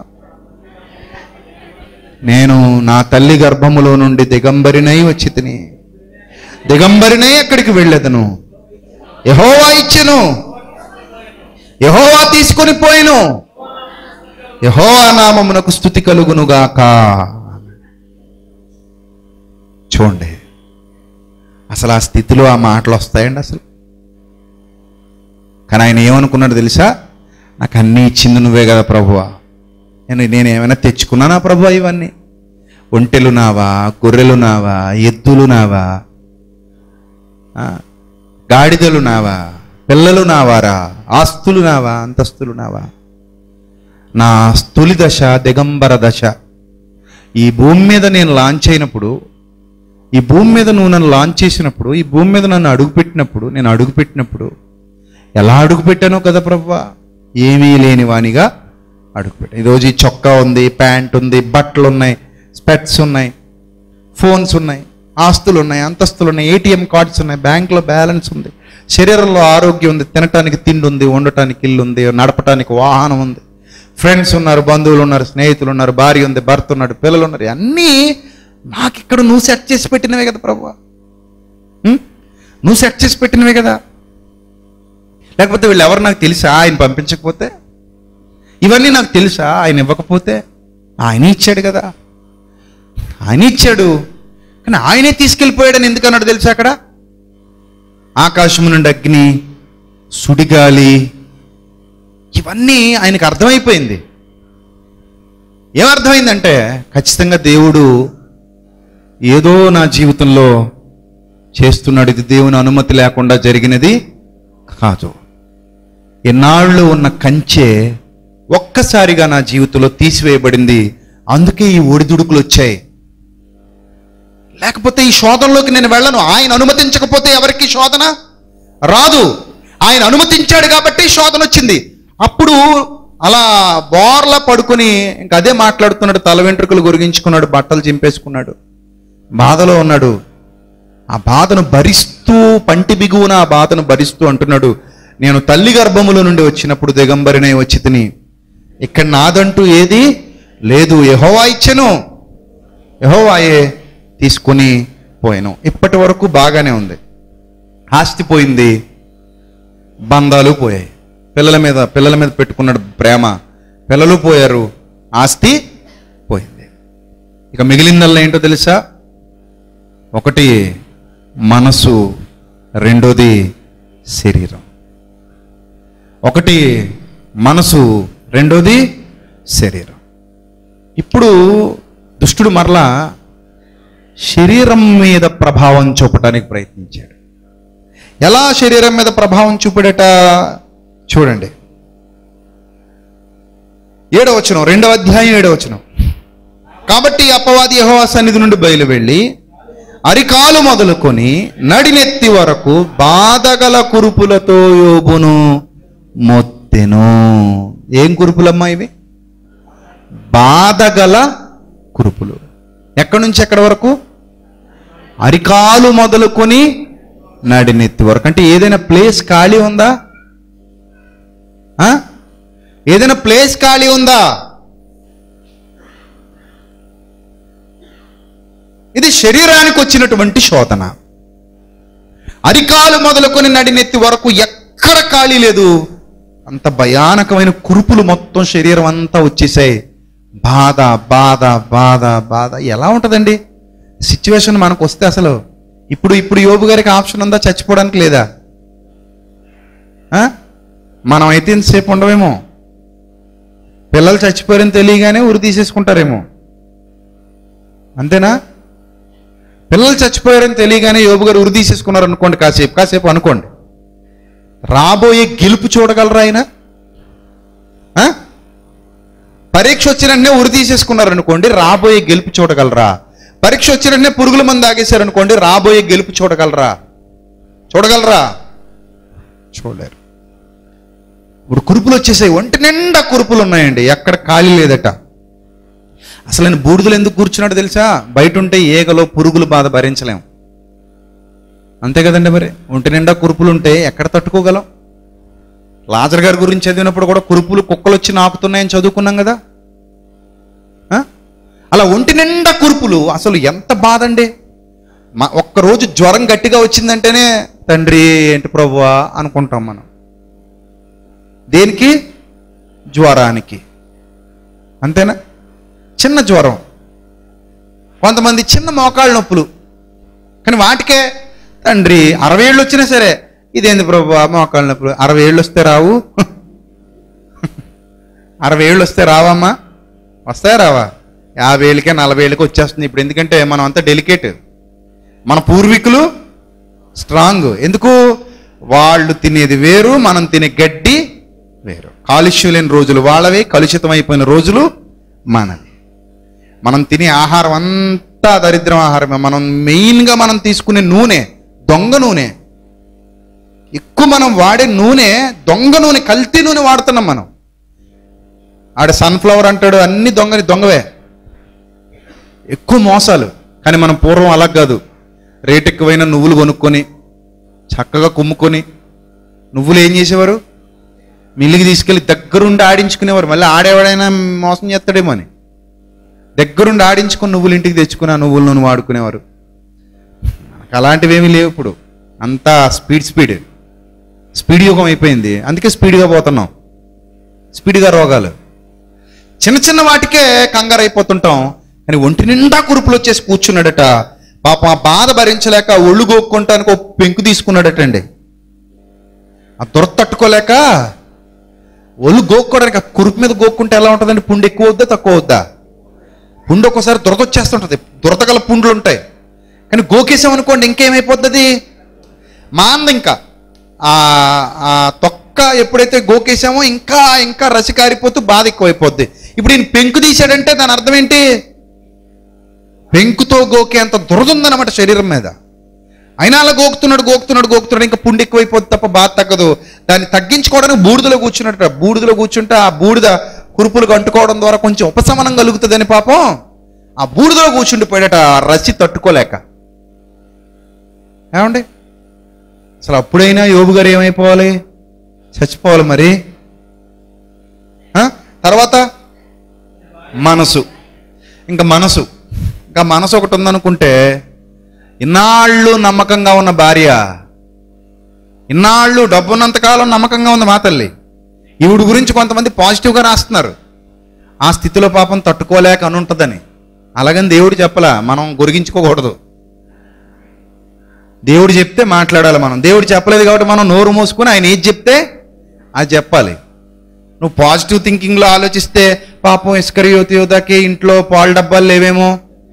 నేను నా తల్లి గర్భములో నుండి దిగంబరినై వచ్చి తిని దిగంబరినై అక్కడికి వెళ్ళేదను యహోవా ఇచ్చెను యహోవా తీసుకొని పోయిను యహోవా నామమునకు స్థుతి కలుగునుగాక చూడండి అసలు ఆ స్థితిలో ఆ మాటలు వస్తాయండి అసలు కానీ ఆయన ఏమనుకున్నాడు తెలుసా నాకు అన్నీ ఇచ్చింది నువ్వే కదా ప్రభువా నేను నేను ఏమైనా తెచ్చుకున్నానా ప్రభు ఇవన్నీ ఒంటెలు నావా గొర్రెలు నావా ఎద్దులు నావా ఆ, గాడిదలు నావా పిల్లలు నావారా ఆస్తులు నావా అంతస్తులు నావా నా స్థులి దశ దిగంబర దశ ఈ భూమి మీద నేను లాంచ్ అయినప్పుడు ఈ భూమి మీద నువ్వు నన్ను లాంచ్ చేసినప్పుడు ఈ భూమి మీద నన్ను అడుగుపెట్టినప్పుడు నేను అడుగుపెట్టినప్పుడు ఎలా అడుగుపెట్టానో కదా ప్రవ్వా ఏమీ లేని వానిగా అడుగుపెట్టాను ఈరోజు ఈ చొక్కా ఉంది ప్యాంట్ ఉంది బట్టలు ఉన్నాయి స్పెట్స్ ఉన్నాయి ఫోన్స్ ఉన్నాయి ఆస్తులు ఉన్నాయి అంతస్తులు ఉన్నాయి ఏటీఎం కార్డ్స్ ఉన్నాయి బ్యాంకులో బ్యాలెన్స్ ఉంది శరీరంలో ఆరోగ్యం ఉంది తినటానికి తిండి ఉంది వండటానికి ఇల్లు ఉంది నడపటానికి వాహనం ఉంది ఫ్రెండ్స్ ఉన్నారు బంధువులు ఉన్నారు స్నేహితులు ఉన్నారు భార్య ఉంది భర్త ఉన్నాడు పిల్లలు ఉన్నారు అన్నీ నాకు ఇక్కడ నువ్వు సెట్ చేసి పెట్టినవే కదా ప్రభు నువ్వు సెట్ చేసి పెట్టినవే కదా లేకపోతే వీళ్ళు ఎవరు నాకు తెలుసా ఆయన పంపించకపోతే ఇవన్నీ నాకు తెలుసా ఆయన ఇవ్వకపోతే ఆయన ఇచ్చాడు కదా ఆయన ఇచ్చాడు కానీ ఆయనే తీసుకెళ్ళిపోయాడని ఎందుకు అన్నాడు తెలుసా అక్కడ ఆకాశము నుండి అగ్ని సుడిగాలి ఇవన్నీ ఆయనకు అర్థమైపోయింది ఏమర్థమైందంటే ఖచ్చితంగా దేవుడు ఏదో నా జీవితంలో చేస్తున్నాడు ఇది దేవుని అనుమతి లేకుండా జరిగినది కాదు ఎన్నాళ్ళు ఉన్న కంచె ఒక్కసారిగా నా జీవితంలో తీసివేయబడింది అందుకే ఈ ఒడిదుడుకులు వచ్చాయి లేకపోతే ఈ శోధనలోకి నేను వెళ్ళను ఆయన అనుమతించకపోతే ఎవరికి శోధన రాదు ఆయన అనుమతించాడు కాబట్టి శోధన వచ్చింది అప్పుడు అలా బోర్ల పడుకుని ఇంక అదే మాట్లాడుతున్నాడు తల వెంట్రుకలు గురిగించుకున్నాడు బట్టలు చింపేసుకున్నాడు బాధలో ఉన్నాడు ఆ బాధను భరిస్తూ పంటి బిగువున ఆ బాధను భరిస్తూ అంటున్నాడు నేను తల్లి గర్భముల నుండి వచ్చినప్పుడు దిగంబరినే వచ్చి తిని ఇక్కడ నాదంటూ ఏది లేదు యహోవా ఇచ్చెను యహోవాయే తీసుకుని పోయాను ఇప్పటి వరకు బాగానే ఉంది ఆస్తి పోయింది బంధాలు పోయాయి పిల్లల మీద పిల్లల మీద పెట్టుకున్నాడు ప్రేమ పిల్లలు పోయారు ఆస్తి పోయింది ఇక మిగిలిందల్లా ఏంటో తెలుసా ఒకటి మనసు రెండోది శరీరం ఒకటి మనసు రెండోది శరీరం ఇప్పుడు దుష్టుడు మరలా శరీరం మీద ప్రభావం చూపడానికి ప్రయత్నించాడు ఎలా శరీరం మీద ప్రభావం చూపాడట చూడండి ఏడవచనం రెండవ అధ్యాయం ఏడవచనం కాబట్టి అపవాది యెహోవా సన్నిధి నుండి బయలు వెళ్ళి అరికాలు మొదలుకొని నడినెత్తి వరకు బాధగల కురుపులతో యోబును మొత్తెను ఏం కురుపులమ్మా ఇవి బాధగల కురుపులు ఎక్కడి నుంచి ఎక్కడి వరకు అరికాలు మొదలుకొని నడినెత్తి వరకు అంటే ఏదైనా ప్లేస్ ఖాళీ ఉందా ఆ? ఏదైనా ప్లేస్ ఖాళీ ఉందా ఇది శరీరానికి వచ్చినటువంటి శోధన అరికాలు మొదలుకొని నడినెత్తి వరకు ఎక్కడ ఖాళీ లేదు అంత భయానకమైన కురుపులు మొత్తం శరీరం అంతా వచ్చేసాయి బాధ బాధ బాధ బాధ ఎలా ఉంటుందండి సిచ్యువేషన్ మనకు వస్తే అసలు ఇప్పుడు ఇప్పుడు యోబు గారికి ఆప్షన్ ఉందా చచ్చిపోవడానికి లేదా ఆ? మనం అయితే ఇంతసేపు ఉండవేమో పిల్లలు చచ్చిపోయారని తెలియగానే ఉరి తీసేసుకుంటారేమో అంతేనా పిల్లలు చచ్చిపోయారని తెలియగానే యోబు గారు ఉరి తీసేసుకున్నారు అనుకోండి కాసేపు కాసేపు అనుకోండి రాబోయే గెలుపు చూడగలరా ఆయన ఆ? పరీక్ష వచ్చిన వెంటనే ఉరి తీసేసుకున్నారు అనుకోండి రాబోయే గెలుపు చూడగలరా పరీక్ష వచ్చిన వెంటనే పురుగుల మంది ఆగేశారు అనుకోండి రాబోయే గెలుపు చూడగలరా చూడగలరా చూడలేరు ఇప్పుడు కురుపులు వచ్చేసాయి ఒంటి నిండా కురుపులు ఉన్నాయండి ఎక్కడ ఖాళీ లేదట అసలు ఆయన బూడిదలు ఎందుకు కూర్చున్నాడు తెలుసా బయట ఉంటే ఏగలో పురుగులు బాధ భరించలేం అంతే కదండి మరి ఒంటి నిండా కురుపులు ఉంటే ఎక్కడ తట్టుకోగలం లాజర్ గారి గురించి చదివినప్పుడు కూడా కురుపులు కుక్కలు వచ్చి నాకుతున్నాయని చదువుకున్నాం కదా ఆ? అలా ఒంటి నిండా కురుపులు అసలు ఎంత బాధ అండి మా ఒక్కరోజు జ్వరం గట్టిగా వచ్చిందంటేనే తండ్రి ఏంటి ప్రభువా అనుకుంటాం మనం దేనికి జ్వరానికి అంతేనా చిన్న జ్వరం కొంతమంది చిన్న మోకాళ్ళ నొప్పులు కానీ వాటికే తండ్రి అరవై ఏళ్ళు వచ్చినా సరే ఇదేంది ప్రభు మోకాళ్ళ నొప్పులు అరవై ఏళ్ళు వస్తే రావు అరవై ఏళ్ళు వస్తే రావమ్మా వస్తాయా రావా యాభై ఏళ్ళకే నలభై ఏళ్ళకి వచ్చేస్తుంది ఇప్పుడు ఎందుకంటే మనం అంతా డెలికేట్ మన పూర్వీకులు స్ట్రాంగ్ ఎందుకు వాళ్ళు తినేది వేరు మనం తినే గడ్డి వేరు కాలుష్యం లేని రోజులు వాళ్ళవి కలుషితం అయిపోయిన రోజులు మనవి మనం తినే ఆహారం అంతా దరిద్రం ఆహారమే మనం మెయిన్గా మనం తీసుకునే నూనె దొంగ నూనె ఎక్కువ మనం వాడే నూనె దొంగ నూనె కల్తీ నూనె వాడుతున్నాం మనం ఆడ సన్ఫ్లవర్ అంటాడు అన్ని దొంగని దొంగవే ఎక్కువ మోసాలు కానీ మనం పూర్వం అలా కాదు రేట్ ఎక్కువైన నువ్వులు కొనుక్కొని చక్కగా కుమ్ముకొని నువ్వులు ఏం చేసేవారు మిల్లికి తీసుకెళ్ళి దగ్గరుండి ఆడించుకునేవారు మళ్ళీ ఆడేవాడైనా మోసం చేస్తాడేమో అని దగ్గరుండి ఆడించుకొని నువ్వులు ఇంటికి తెచ్చుకుని ఆ నువ్వుల నూనె వాడుకునేవారు మనకు అలాంటివి ఏమీ లేవు ఇప్పుడు అంతా స్పీడ్ స్పీడ్ స్పీడ్ యుగం అయిపోయింది అందుకే స్పీడ్గా పోతున్నాం స్పీడ్గా రోగాలు చిన్న చిన్న వాటికే కంగారు అయిపోతుంటాం కానీ ఒంటి నిండా కురుపులు వచ్చేసి కూర్చున్నాడట పాప ఆ బాధ భరించలేక ఒళ్ళు గోక్కుంటానికి ఒక పెంకు తీసుకున్నాడటండి ఆ దొర తట్టుకోలేక ఒళ్ళు గోక్కోవడానికి ఆ కురుపు మీద గోక్కుంటే ఎలా ఉంటుందండి పుండు ఎక్కువ వద్దా తక్కువ వద్దా పుండు ఒక్కోసారి దురద వచ్చేస్తుంటుంది దురదగల పుండ్లు ఉంటాయి కానీ గోకేసామనుకోండి ఇంకేమైపోతుంది మాంద ఇంకా ఆ ఆ తొక్క ఎప్పుడైతే గోకేసామో ఇంకా ఇంకా రసి కారిపోతూ బాధ ఎక్కువైపోద్ది ఇప్పుడు ఈయన పెంకు తీశాడంటే దాని అర్థం ఏంటి పెంకుతో గోకే అంత దురద ఉందన్నమాట శరీరం మీద అయినా అలా గోకుతున్నాడు గోకుతున్నాడు గోకుతున్నాడు ఇంకా పుండు ఎక్కువైపోద్ది తప్ప బాధ తగ్గదు దాన్ని తగ్గించుకోవడానికి బూడిదలో కూర్చున్నట్టు బూడిదలో కూర్చుంటే ఆ బూడిద కురుపులకు అంటుకోవడం ద్వారా కొంచెం ఉపశమనం కలుగుతుందని పాపం ఆ బూడిదలో కూర్చుండిపోయాడట ఆ రసి తట్టుకోలేక ఏమండి అసలు అప్పుడైనా యోబు గారు ఏమైపోవాలి చచ్చిపోవాలి మరి ఆ? తర్వాత మనసు ఇంకా మనసు ఇంకా మనసు ఒకటి ఉందనుకుంటే ఇన్నాళ్ళు నమ్మకంగా ఉన్న భార్య ఇన్నాళ్ళు డబ్బున్నంతకాలం నమ్మకంగా ఉంది మా తల్లి ఈవిడ గురించి కొంతమంది పాజిటివ్గా రాస్తున్నారు ఆ స్థితిలో పాపం తట్టుకోలేక అని ఉంటుందని అలాగని దేవుడు చెప్పలా మనం గొరిగించుకోకూడదు దేవుడు చెప్తే మాట్లాడాలి మనం దేవుడు చెప్పలేదు కాబట్టి మనం నోరు మూసుకుని ఆయన ఏది చెప్తే అది చెప్పాలి నువ్వు పాజిటివ్ థింకింగ్లో ఆలోచిస్తే పాపం ఇస్కరియోతి యోధాకి ఇంట్లో పాలు డబ్బాలు లేవేమో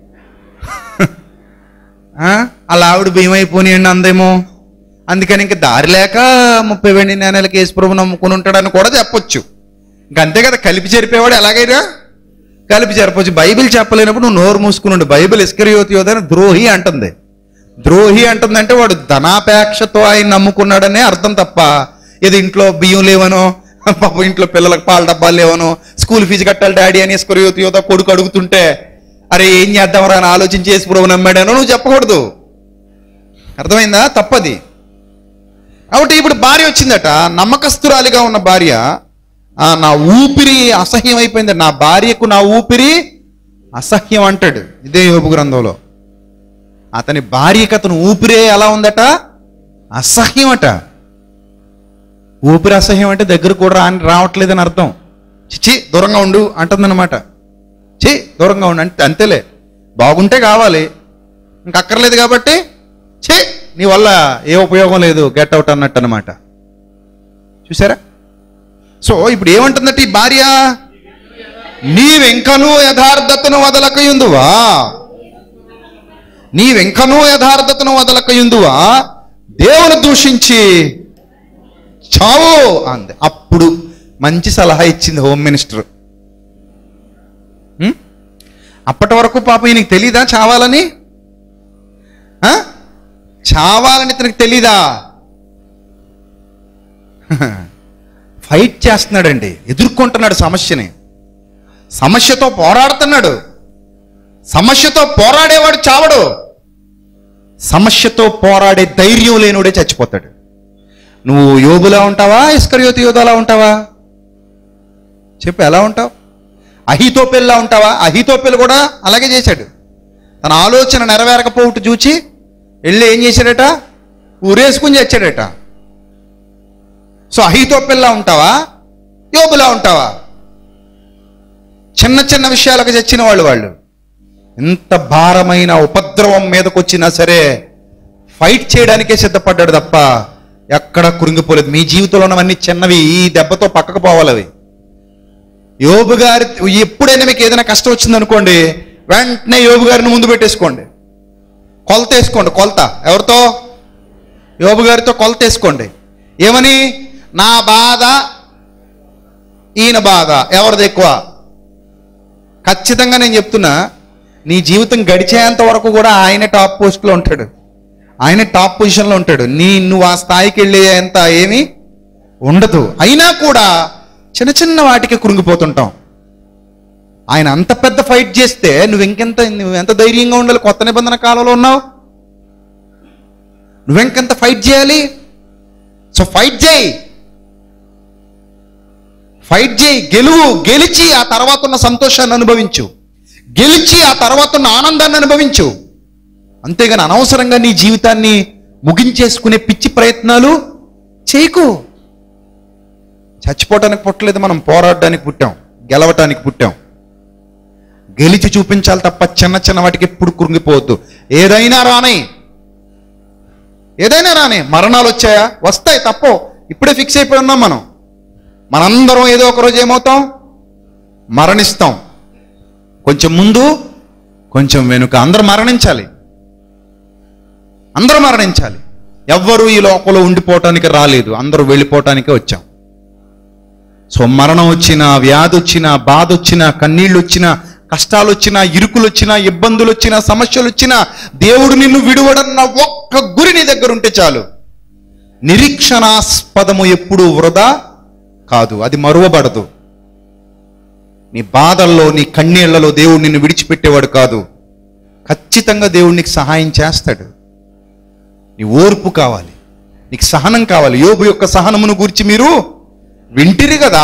ఆ? అలా ఆవిడ భీమైపోనియండి అందేమో అందుకని ఇంక దారి లేక ముప్పై వెండి నాణ్యాలకి యేసుప్రభు నమ్ముకుని ఉంటాడని కూడా చెప్పొచ్చు ఇంక అంతే కదా కలిపి చెరిపేవాడు ఎలాగైనా కలిపి చెరపొచ్చు బైబిల్ చెప్పలేనప్పుడు నువ్వు నోరు మూసుకుని ఉండు బైబిల్ ఇస్కరియోతి యోధని ద్రోహి అంటుంది ద్రోహి అంటుందంటే వాడు ధనాపేక్షతో ఆయన నమ్ముకున్నాడనే అర్థం తప్ప ఇది ఇంట్లో బియ్యం లేవనో పాప ఇంట్లో పిల్లలకు పాల డబ్బాలు లేవనో స్కూల్ ఫీజు కట్టాలి డాడీ అని ఇస్కరియోతి యోధ కొడుకు అడుగుతుంటే అరే ఏం చేద్దామరా అని ఆలోచించి యేసు ప్రభు నమ్మాడనో నువ్వు చెప్పకూడదు అర్థమైందా తప్పది కాబట్టి ఇప్పుడు భార్య వచ్చిందట నమ్మకస్తురాలిగా ఉన్న భార్య ఆ, నా ఊపిరి అసహ్యం అయిపోయింది నా భార్యకు నా ఊపిరి అసహ్యం అంటాడు ఇదే యోపు గ్రంథంలో అతని భార్యకి అతను ఊపిరే ఎలా ఉందట అసహ్యం అట ఊపిరి అసహ్యం అంటే దగ్గర కూడా రా రావట్లేదని అర్థం చిచి దూరంగా ఉండు అంటుందన్నమాట చి దూరంగా ఉండు అంటే అంతేలే బాగుంటే కావాలి ఇంక అక్కర్లేదు కాబట్టి ఛీ నీ వల్ల ఏ ఉపయోగం లేదు గెట్ అవుట్ అన్నట్టు అనమాట చూసారా సో ఇప్పుడు ఏమంటుందట ఈ భార్య నీవెంకనూ యథార్థతను వదలకయుందువా నీవెంకనూ యథార్థతను వదలకయుందువా దేవుని దూషించి చావు అంది అప్పుడు మంచి సలహా ఇచ్చింది హోమ్ మినిస్టర్ ఉం? అప్పటి వరకు పాప ఈయనకి తెలీదా చావాలని ఆ? చావాలని ఇతనికి తెలీదా ఫైట్ చేస్తున్నాడండి ఎదుర్కొంటున్నాడు సమస్యని సమస్యతో పోరాడుతున్నాడు సమస్యతో పోరాడేవాడు చావడు సమస్యతో పోరాడే ధైర్యం లేనుడే చచ్చిపోతాడు నువ్వు యోబులా ఉంటావా ఇస్కరియోతి యోధలా ఉంటావా చెప్పు ఎలా ఉంటావు అహితోపెల్లా ఉంటావా అహితోపెల్ కూడా అలాగే చేశాడు తన ఆలోచన నెరవేరకపోవట్టు చూచి వెళ్ళి ఏం చేశాడట ఊరేసుకుని చచ్చాడట సో అహితోపెల్లా ఉంటావా యోబులా ఉంటావా చిన్న చిన్న విషయాలకు చచ్చిన వాళ్ళు వాళ్ళు ఎంత భారమైన ఉపద్రవం మీదకి వచ్చినా సరే ఫైట్ చేయడానికే సిద్ధపడ్డాడు తప్ప ఎక్కడ కురింగిపోలేదు మీ జీవితంలో ఉన్నవన్నీ చిన్నవి ఈ దెబ్బతో పక్కకు పోవాలి అవి యోబు గారి ఎప్పుడైనా మీకు ఏదైనా కష్టం వచ్చిందనుకోండి వెంటనే యోబు గారిని ముందు పెట్టేసుకోండి కొలత వేసుకోండి కొలత ఎవరితో యోబు గారితో కొలత వేసుకోండి ఏమని నా బాధ ఈయన బాధ ఎవరిది ఎక్కువ ఖచ్చితంగా నేను చెప్తున్నా నీ జీవితం గడిచేంత వరకు కూడా ఆయన టాప్ పోస్ట్లో ఉంటాడు ఆయన టాప్ పొజిషన్లో ఉంటాడు నీ నువ్వు ఆ స్థాయికి వెళ్ళేంత ఏమీ ఉండదు అయినా కూడా చిన్న చిన్న వాటికి కృంగిపోతుంటాం ఆయన అంత పెద్ద ఫైట్ చేస్తే నువ్వు ఇంకెంత నువ్వు ఎంత ధైర్యంగా ఉండాలి కొత్త నిబంధన కాలంలో ఉన్నావు నువ్వెంకెంత ఫైట్ చేయాలి సో ఫైట్ చేయి ఫైట్ చేయి గెలువు గెలిచి ఆ తర్వాత ఉన్న సంతోషాన్ని అనుభవించు గెలిచి ఆ తర్వాత ఉన్న ఆనందాన్ని అనుభవించు అంతేగాని అనవసరంగా నీ జీవితాన్ని ముగించేసుకునే పిచ్చి ప్రయత్నాలు చేయకు చచ్చిపోవటానికి పుట్టలేదు మనం పోరాడడానికి పుట్టాం గెలవటానికి పుట్టాం గెలిచి చూపించాలి తప్ప చిన్న చిన్న వాటికి ఎప్పుడు కృంగిపోవద్దు ఏదైనా రాని ఏదైనా రాని మరణాలు వచ్చాయా వస్తాయి తప్పో ఇప్పుడే ఫిక్స్ అయిపోయి ఉన్నాం మనం మనందరం ఏదో ఒక రోజు ఏమవుతాం మరణిస్తాం కొంచెం ముందు కొంచెం వెనుక అందరూ మరణించాలి అందరూ మరణించాలి ఎవ్వరూ ఈ లోకంలో ఉండిపోవటానికి రాలేదు అందరూ వెళ్ళిపోవటానికే వచ్చాం సో మరణం వచ్చినా వ్యాధి వచ్చినా బాధ వచ్చినా కన్నీళ్ళు వచ్చినా కష్టాలు వచ్చినా ఇరుకులు వచ్చినా ఇబ్బందులు వచ్చినా సమస్యలు వచ్చినా దేవుడు నిన్ను విడువడన్న ఒక్క గురి నీ దగ్గర ఉంటే చాలు నిరీక్షణాస్పదము ఎప్పుడూ వృధా కాదు అది మరువబడదు నీ బాధల్లో నీ కన్నీళ్లలో దేవుడు నిన్ను విడిచిపెట్టేవాడు కాదు ఖచ్చితంగా దేవుడు నీకు సహాయం చేస్తాడు నీ ఓర్పు కావాలి నీకు సహనం కావాలి యోబు యొక్క సహనమును గురించి మీరు వింటిరి కదా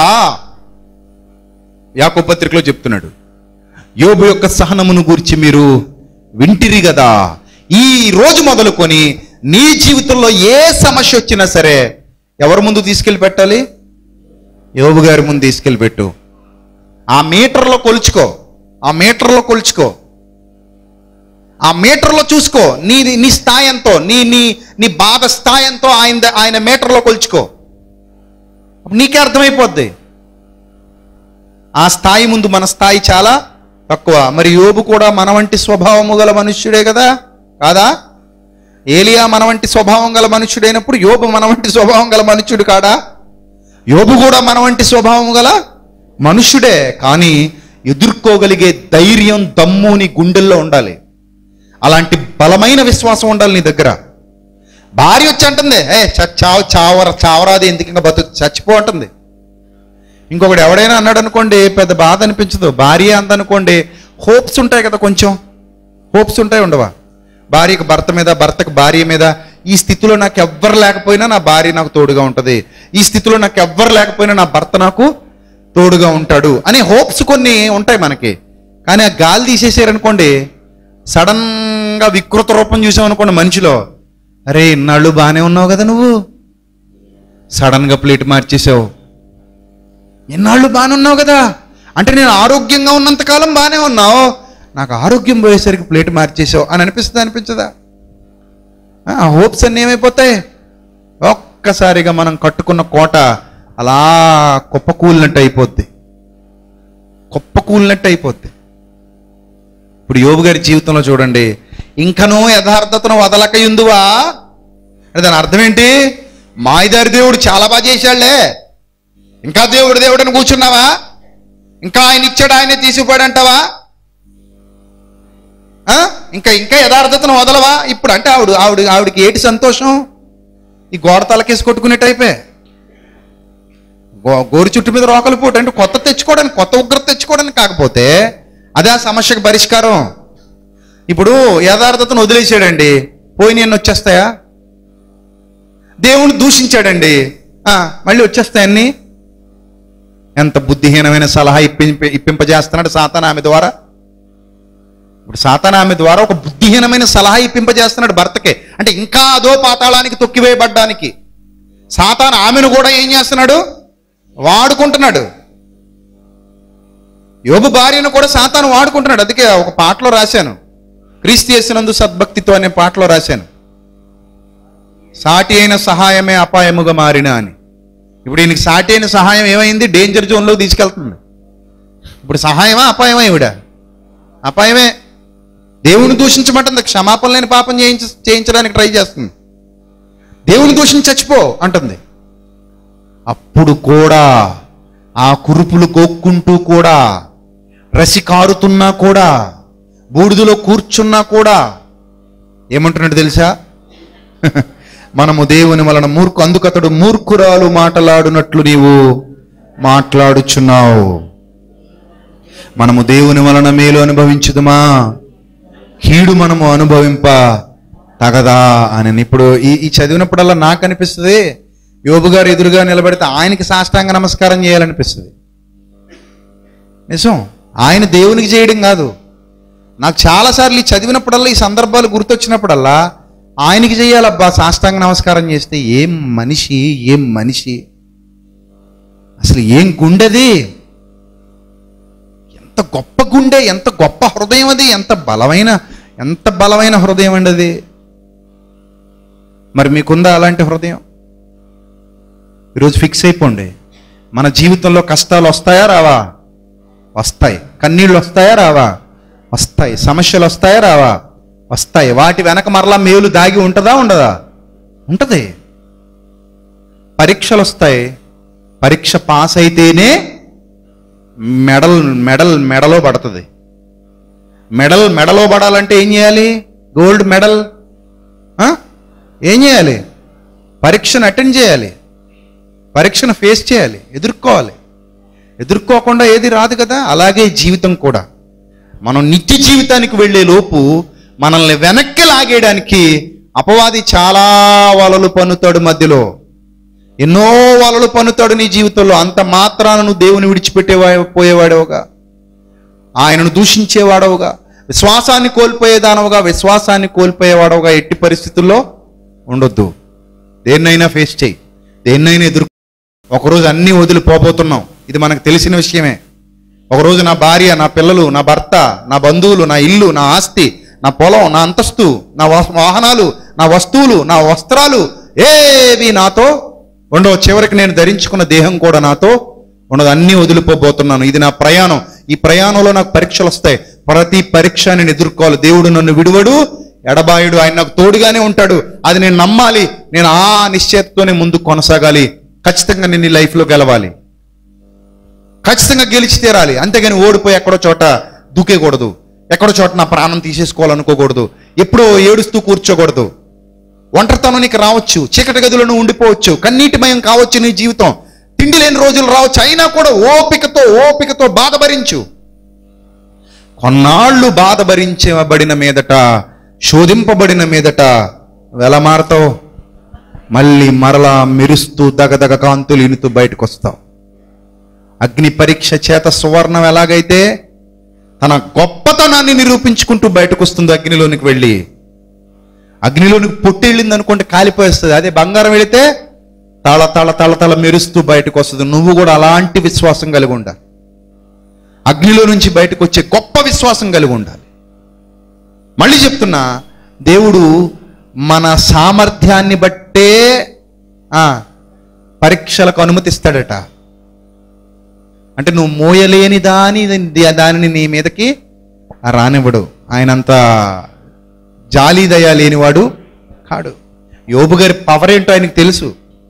యాకో పత్రికలో చెప్తున్నాడు యోబు యొక్క సహనమును గురించి మీరు వింటిరి కదా ఈ రోజు మొదలుకొని నీ జీవితంలో ఏ సమస్య వచ్చినా సరే ఎవరి ముందు తీసుకెళ్ళి పెట్టాలి యోబు గారి ముందు తీసుకెళ్ళి పెట్టు ఆ మీటర్లో కొలుచుకో ఆ మీటర్లో కొలుచుకో ఆ మీటర్లో చూసుకో నీ నీ స్థాయి ఎంతో నీ నీ నీ బాధ స్థాయి ఎంతో ఆయన ఆయన మీటర్లో కొలుచుకో అప్పుడు నీకే అర్థమైపోద్ది ఆ స్థాయి ముందు మన స్థాయి చాలా తక్కువ మరి యోబు కూడా మన వంటి స్వభావము గల మనుష్యుడే కదా కాదా ఏలియా మన వంటి స్వభావం గల మనుష్యుడైనప్పుడు యోబు మన వంటి స్వభావం గల మనుష్యుడు కాడా యోబు కూడా మన వంటి స్వభావం గల మనుష్యుడే కానీ ఎదుర్కోగలిగే ధైర్యం దమ్ము నీ గుండెల్లో ఉండాలి అలాంటి బలమైన విశ్వాసం ఉండాలి నీ దగ్గర భార్య వచ్చి అంటుంది ఏ చ- చావు చావర చావరాది ఎందుకు ఇంకా బతు చచ్చిపో అంటుంది ఇంకొకటి ఎవడైనా అన్నాడు అనుకోండి పెద్ద బాధ అనిపించదు భార్య అందనుకోండి హోప్స్ ఉంటాయి కదా కొంచెం హోప్స్ ఉంటాయి ఉండవా భార్యకు భర్త మీద భర్తకు భార్య మీద ఈ స్థితిలో నాకు ఎవ్వరు లేకపోయినా నా భార్య నాకు తోడుగా ఉంటుంది ఈ స్థితిలో నాకు ఎవ్వరు లేకపోయినా నా భర్త నాకు తోడుగా ఉంటాడు అనే హోప్స్ కొన్ని ఉంటాయి మనకి కానీ ఆ గాలి తీసేసారనుకోండి సడన్ గా వికృత రూపం చూసామనుకోండి మనిషిలో అరే ఇన్నాళ్ళు బాగానే ఉన్నావు కదా నువ్వు సడన్ గా ప్లేట్ మార్చేసావు ఎన్నాళ్ళు బాగానే ఉన్నావు కదా అంటే నేను ఆరోగ్యంగా ఉన్నంతకాలం బాగానే ఉన్నావు నాకు ఆరోగ్యం పోయేసరికి ప్లేట్ మార్చేసావు అని అనిపిస్తుంది అనిపించదా ఆ హోప్స్ అన్నీ ఏమైపోతాయి ఒక్కసారిగా మనం కట్టుకున్న కోట అలా కుప్పకూలినట్టు అయిపోద్ది కుప్పకూలినట్టు అయిపోద్ది ఇప్పుడు యోబు గారి జీవితంలో చూడండి ఇంకనూ యథార్థతను వదలక ఎందువా అంటే దాని అర్థం ఏంటి మాయదారి దేవుడు చాలా బాగా చేశాడులే ఇంకా దేవుడు దేవుడని కూర్చున్నావా ఇంకా ఆయన ఇచ్చాడు ఆయనే తీసిపోయాడు అంటావా ఆ? ఇంకా ఇంకా యథార్థతను వదలవా ఇప్పుడు అంటే ఆవిడ ఆవిడ ఆవిడకి ఏటి సంతోషం ఈ గోడ తలకేసి కొట్టుకునే టైపే గో గోరు చుట్టు మీద రోకలు పోటు అంటే కొత్త తెచ్చుకోవడానికి కొత్త ఉగ్రత తెచ్చుకోవడానికి కాకపోతే అదే ఆ సమస్యకు పరిష్కారం ఇప్పుడు యథార్థతను వదిలేసాడండి పోయి నేను వచ్చేస్తాయా దేవుని దూషించాడండి ఆ, మళ్ళీ వచ్చేస్తాయన్ని ఎంత బుద్ధిహీనమైన సలహా ఇప్పింప ఇప్పింపజేస్తున్నాడు సాతాన్ ఆమె ద్వారా ఇప్పుడు సాతాన్ ఆమె ద్వారా ఒక బుద్ధిహీనమైన సలహా ఇప్పింపజేస్తున్నాడు భర్తకే అంటే ఇంకా అదో పాతాళానికి తొక్కివేయబడ్డానికి సాతాన్ ఆమెను కూడా ఏం చేస్తున్నాడు వాడుకుంటున్నాడు యోబు భార్యను కూడా సాతాను వాడుకుంటున్నాడు అందుకే ఒక పాటలో రాశాను క్రీస్తు చేసినందు సద్భక్తితో అనే పాటలో రాశాను సాటి అయిన సహాయమే అపాయముగా మారిన అని ఇప్పుడు ఈయనకి సాటి అయిన సహాయం ఏమైంది డేంజర్ జోన్లో తీసుకెళ్తుంది ఇప్పుడు సహాయమా అపాయమా ఈవిడ అపాయమే దేవుని దూషించమంటుంది క్షమాపణ లేని పాపం చేయించ చేయించడానికి ట్రై చేస్తుంది దేవుని దూషించి చచ్చిపో అంటుంది అప్పుడు కూడా ఆ కురుపులు కోక్కుంటూ కూడా రసి కారుతున్నా కూడా బూడిదలో కూర్చున్నా కూడా ఏమంటున్నాడు తెలుసా మనము దేవుని వలన మూర్ఖు అందుకతడు మూర్ఖురాలు మాటలాడునట్లు నీవు మాట్లాడుచున్నావు మనము దేవుని వలన మేలు అనుభవించుదుమా కీడు మనము అనుభవింప తగదా అని ఇప్పుడు ఈ ఈ చదివినప్పుడల్లా నాకు అనిపిస్తుంది యోబు గారు ఎదురుగా నిలబడితే ఆయనకి సాష్టాంగ నమస్కారం చేయాలనిపిస్తుంది నిజం ఆయన దేవునికి చేయడం కాదు నాకు చాలాసార్లు ఈ చదివినప్పుడల్లా ఈ సందర్భాలు గుర్తొచ్చినప్పుడల్లా ఆయనకి చేయాలబ్బా సాష్టాంగ నమస్కారం చేస్తే ఏం మనిషి ఏం మనిషి అసలు ఏం గుండెది ఎంత గొప్ప గుండె ఎంత గొప్ప హృదయం అది ఎంత బలమైన ఎంత బలమైన హృదయం అండి అది మరి మీకుందా అలాంటి హృదయం ఈరోజు ఫిక్స్ అయిపోండి మన జీవితంలో కష్టాలు వస్తాయా రావా వస్తాయి కన్నీళ్ళు వస్తాయా రావా వస్తాయి సమస్యలు వస్తాయా రావా వస్తాయి వాటి వెనక మరలా మేలు దాగి ఉంటుందా ఉండదా ఉంటుంది పరీక్షలు వస్తాయి పరీక్ష పాస్ అయితేనే మెడల్ మెడల్ మెడలో పడుతుంది మెడల్ మెడలో పడాలంటే ఏం చేయాలి గోల్డ్ మెడల్ ఆ? ఏం చేయాలి పరీక్షను అటెండ్ చేయాలి పరీక్షను ఫేస్ చేయాలి ఎదుర్కోవాలి ఎదుర్కోకుండా ఏది రాదు కదా అలాగే జీవితం కూడా మనం నిత్య జీవితానికి వెళ్ళే లోపు మనల్ని వెనక్కి లాగేయడానికి అపవాది చాలా వలలు పన్నుతాడు మధ్యలో ఎన్నో వలలు పన్నుతాడు నీ జీవితంలో అంత మాత్రాన నువ్వు దేవుని విడిచిపెట్టేవా పోయేవాడవుగా ఆయనను దూషించేవాడవుగా విశ్వాసాన్ని కోల్పోయేదానవుగా విశ్వాసాన్ని కోల్పోయేవాడవుగా ఎట్టి పరిస్థితుల్లో ఉండొద్దు దేన్నైనా ఫేస్ చేయి దేన్నైనా ఎదుర్కో ఒకరోజు అన్నీ వదిలిపోబోతున్నాం ఇది మనకు తెలిసిన విషయమే ఒకరోజు నా భార్య నా పిల్లలు నా భర్త నా బంధువులు నా ఇల్లు నా ఆస్తి నా పొలం నా అంతస్తు నా వా- వాహనాలు నా వస్తువులు నా వస్త్రాలు ఏవి నాతో ఉండవు చివరికి నేను ధరించుకున్న దేహం కూడా నాతో ఉండదు అన్నీ వదిలిపోబోతున్నాను ఇది నా ప్రయాణం ఈ ప్రయాణంలో నాకు పరీక్షలు వస్తాయి ప్రతి పరీక్ష నేను ఎదుర్కోవాలి దేవుడు నన్ను విడువడు ఎడబాయుడు ఆయన నాకు తోడుగానే ఉంటాడు అది నేను నమ్మాలి నేను ఆ నిశ్చయతతోనే ముందు కొనసాగాలి ఖచ్చితంగా నేను ఈ లైఫ్లో గెలవాలి ఖచ్చితంగా గెలిచి తీరాలి అంతేగాని ఓడిపోయి ఎక్కడో చోట దూకేకూడదు ఎక్కడో చోట నా ప్రాణం తీసేసుకోవాలనుకోకూడదు ఎప్పుడో ఏడుస్తూ కూర్చోకూడదు ఒంటరితనం నీకు రావచ్చు చీకటి గదులను ఉండిపోవచ్చు కన్నీటిమయం కావచ్చు నీ జీవితం తిండి లేని రోజులు రావచ్చు అయినా కూడా ఓపికతో ఓపికతో బాధ భరించు కొన్నాళ్ళు బాధ భరించబడిన మీదట శోధింపబడిన మీదట వెల మారతావు మళ్ళీ మరలా మెరుస్తూ దగదగ కాంతులు ఇనుతూ బయటకు వస్తావు అగ్ని పరీక్ష చేత సువర్ణం ఎలాగైతే తన గొప్పతనాన్ని నిరూపించుకుంటూ బయటకు వస్తుంది అగ్నిలోనికి వెళ్ళి అగ్నిలోనికి పొట్టి వెళ్ళింది అనుకుంటే కాలిపోయేస్తుంది అదే బంగారం వెళితే తళ తళ తళ తళ మెరుస్తూ బయటకు వస్తుంది నువ్వు కూడా అలాంటి విశ్వాసం కలిగి ఉండాలి అగ్నిలో నుంచి బయటకు వచ్చే గొప్ప విశ్వాసం కలిగి ఉండాలి మళ్ళీ చెప్తున్నా దేవుడు మన సామర్థ్యాన్ని బట్టే ఆ, పరీక్షలకు అనుమతిస్తాడట అంటే నువ్వు మోయలేని దాని దానిని నీ మీదకి రానివ్వడు ఆయనంత జాలి దయ లేనివాడు కాడు యోబు గారి పవర్ ఏంటో ఆయనకు తెలుసు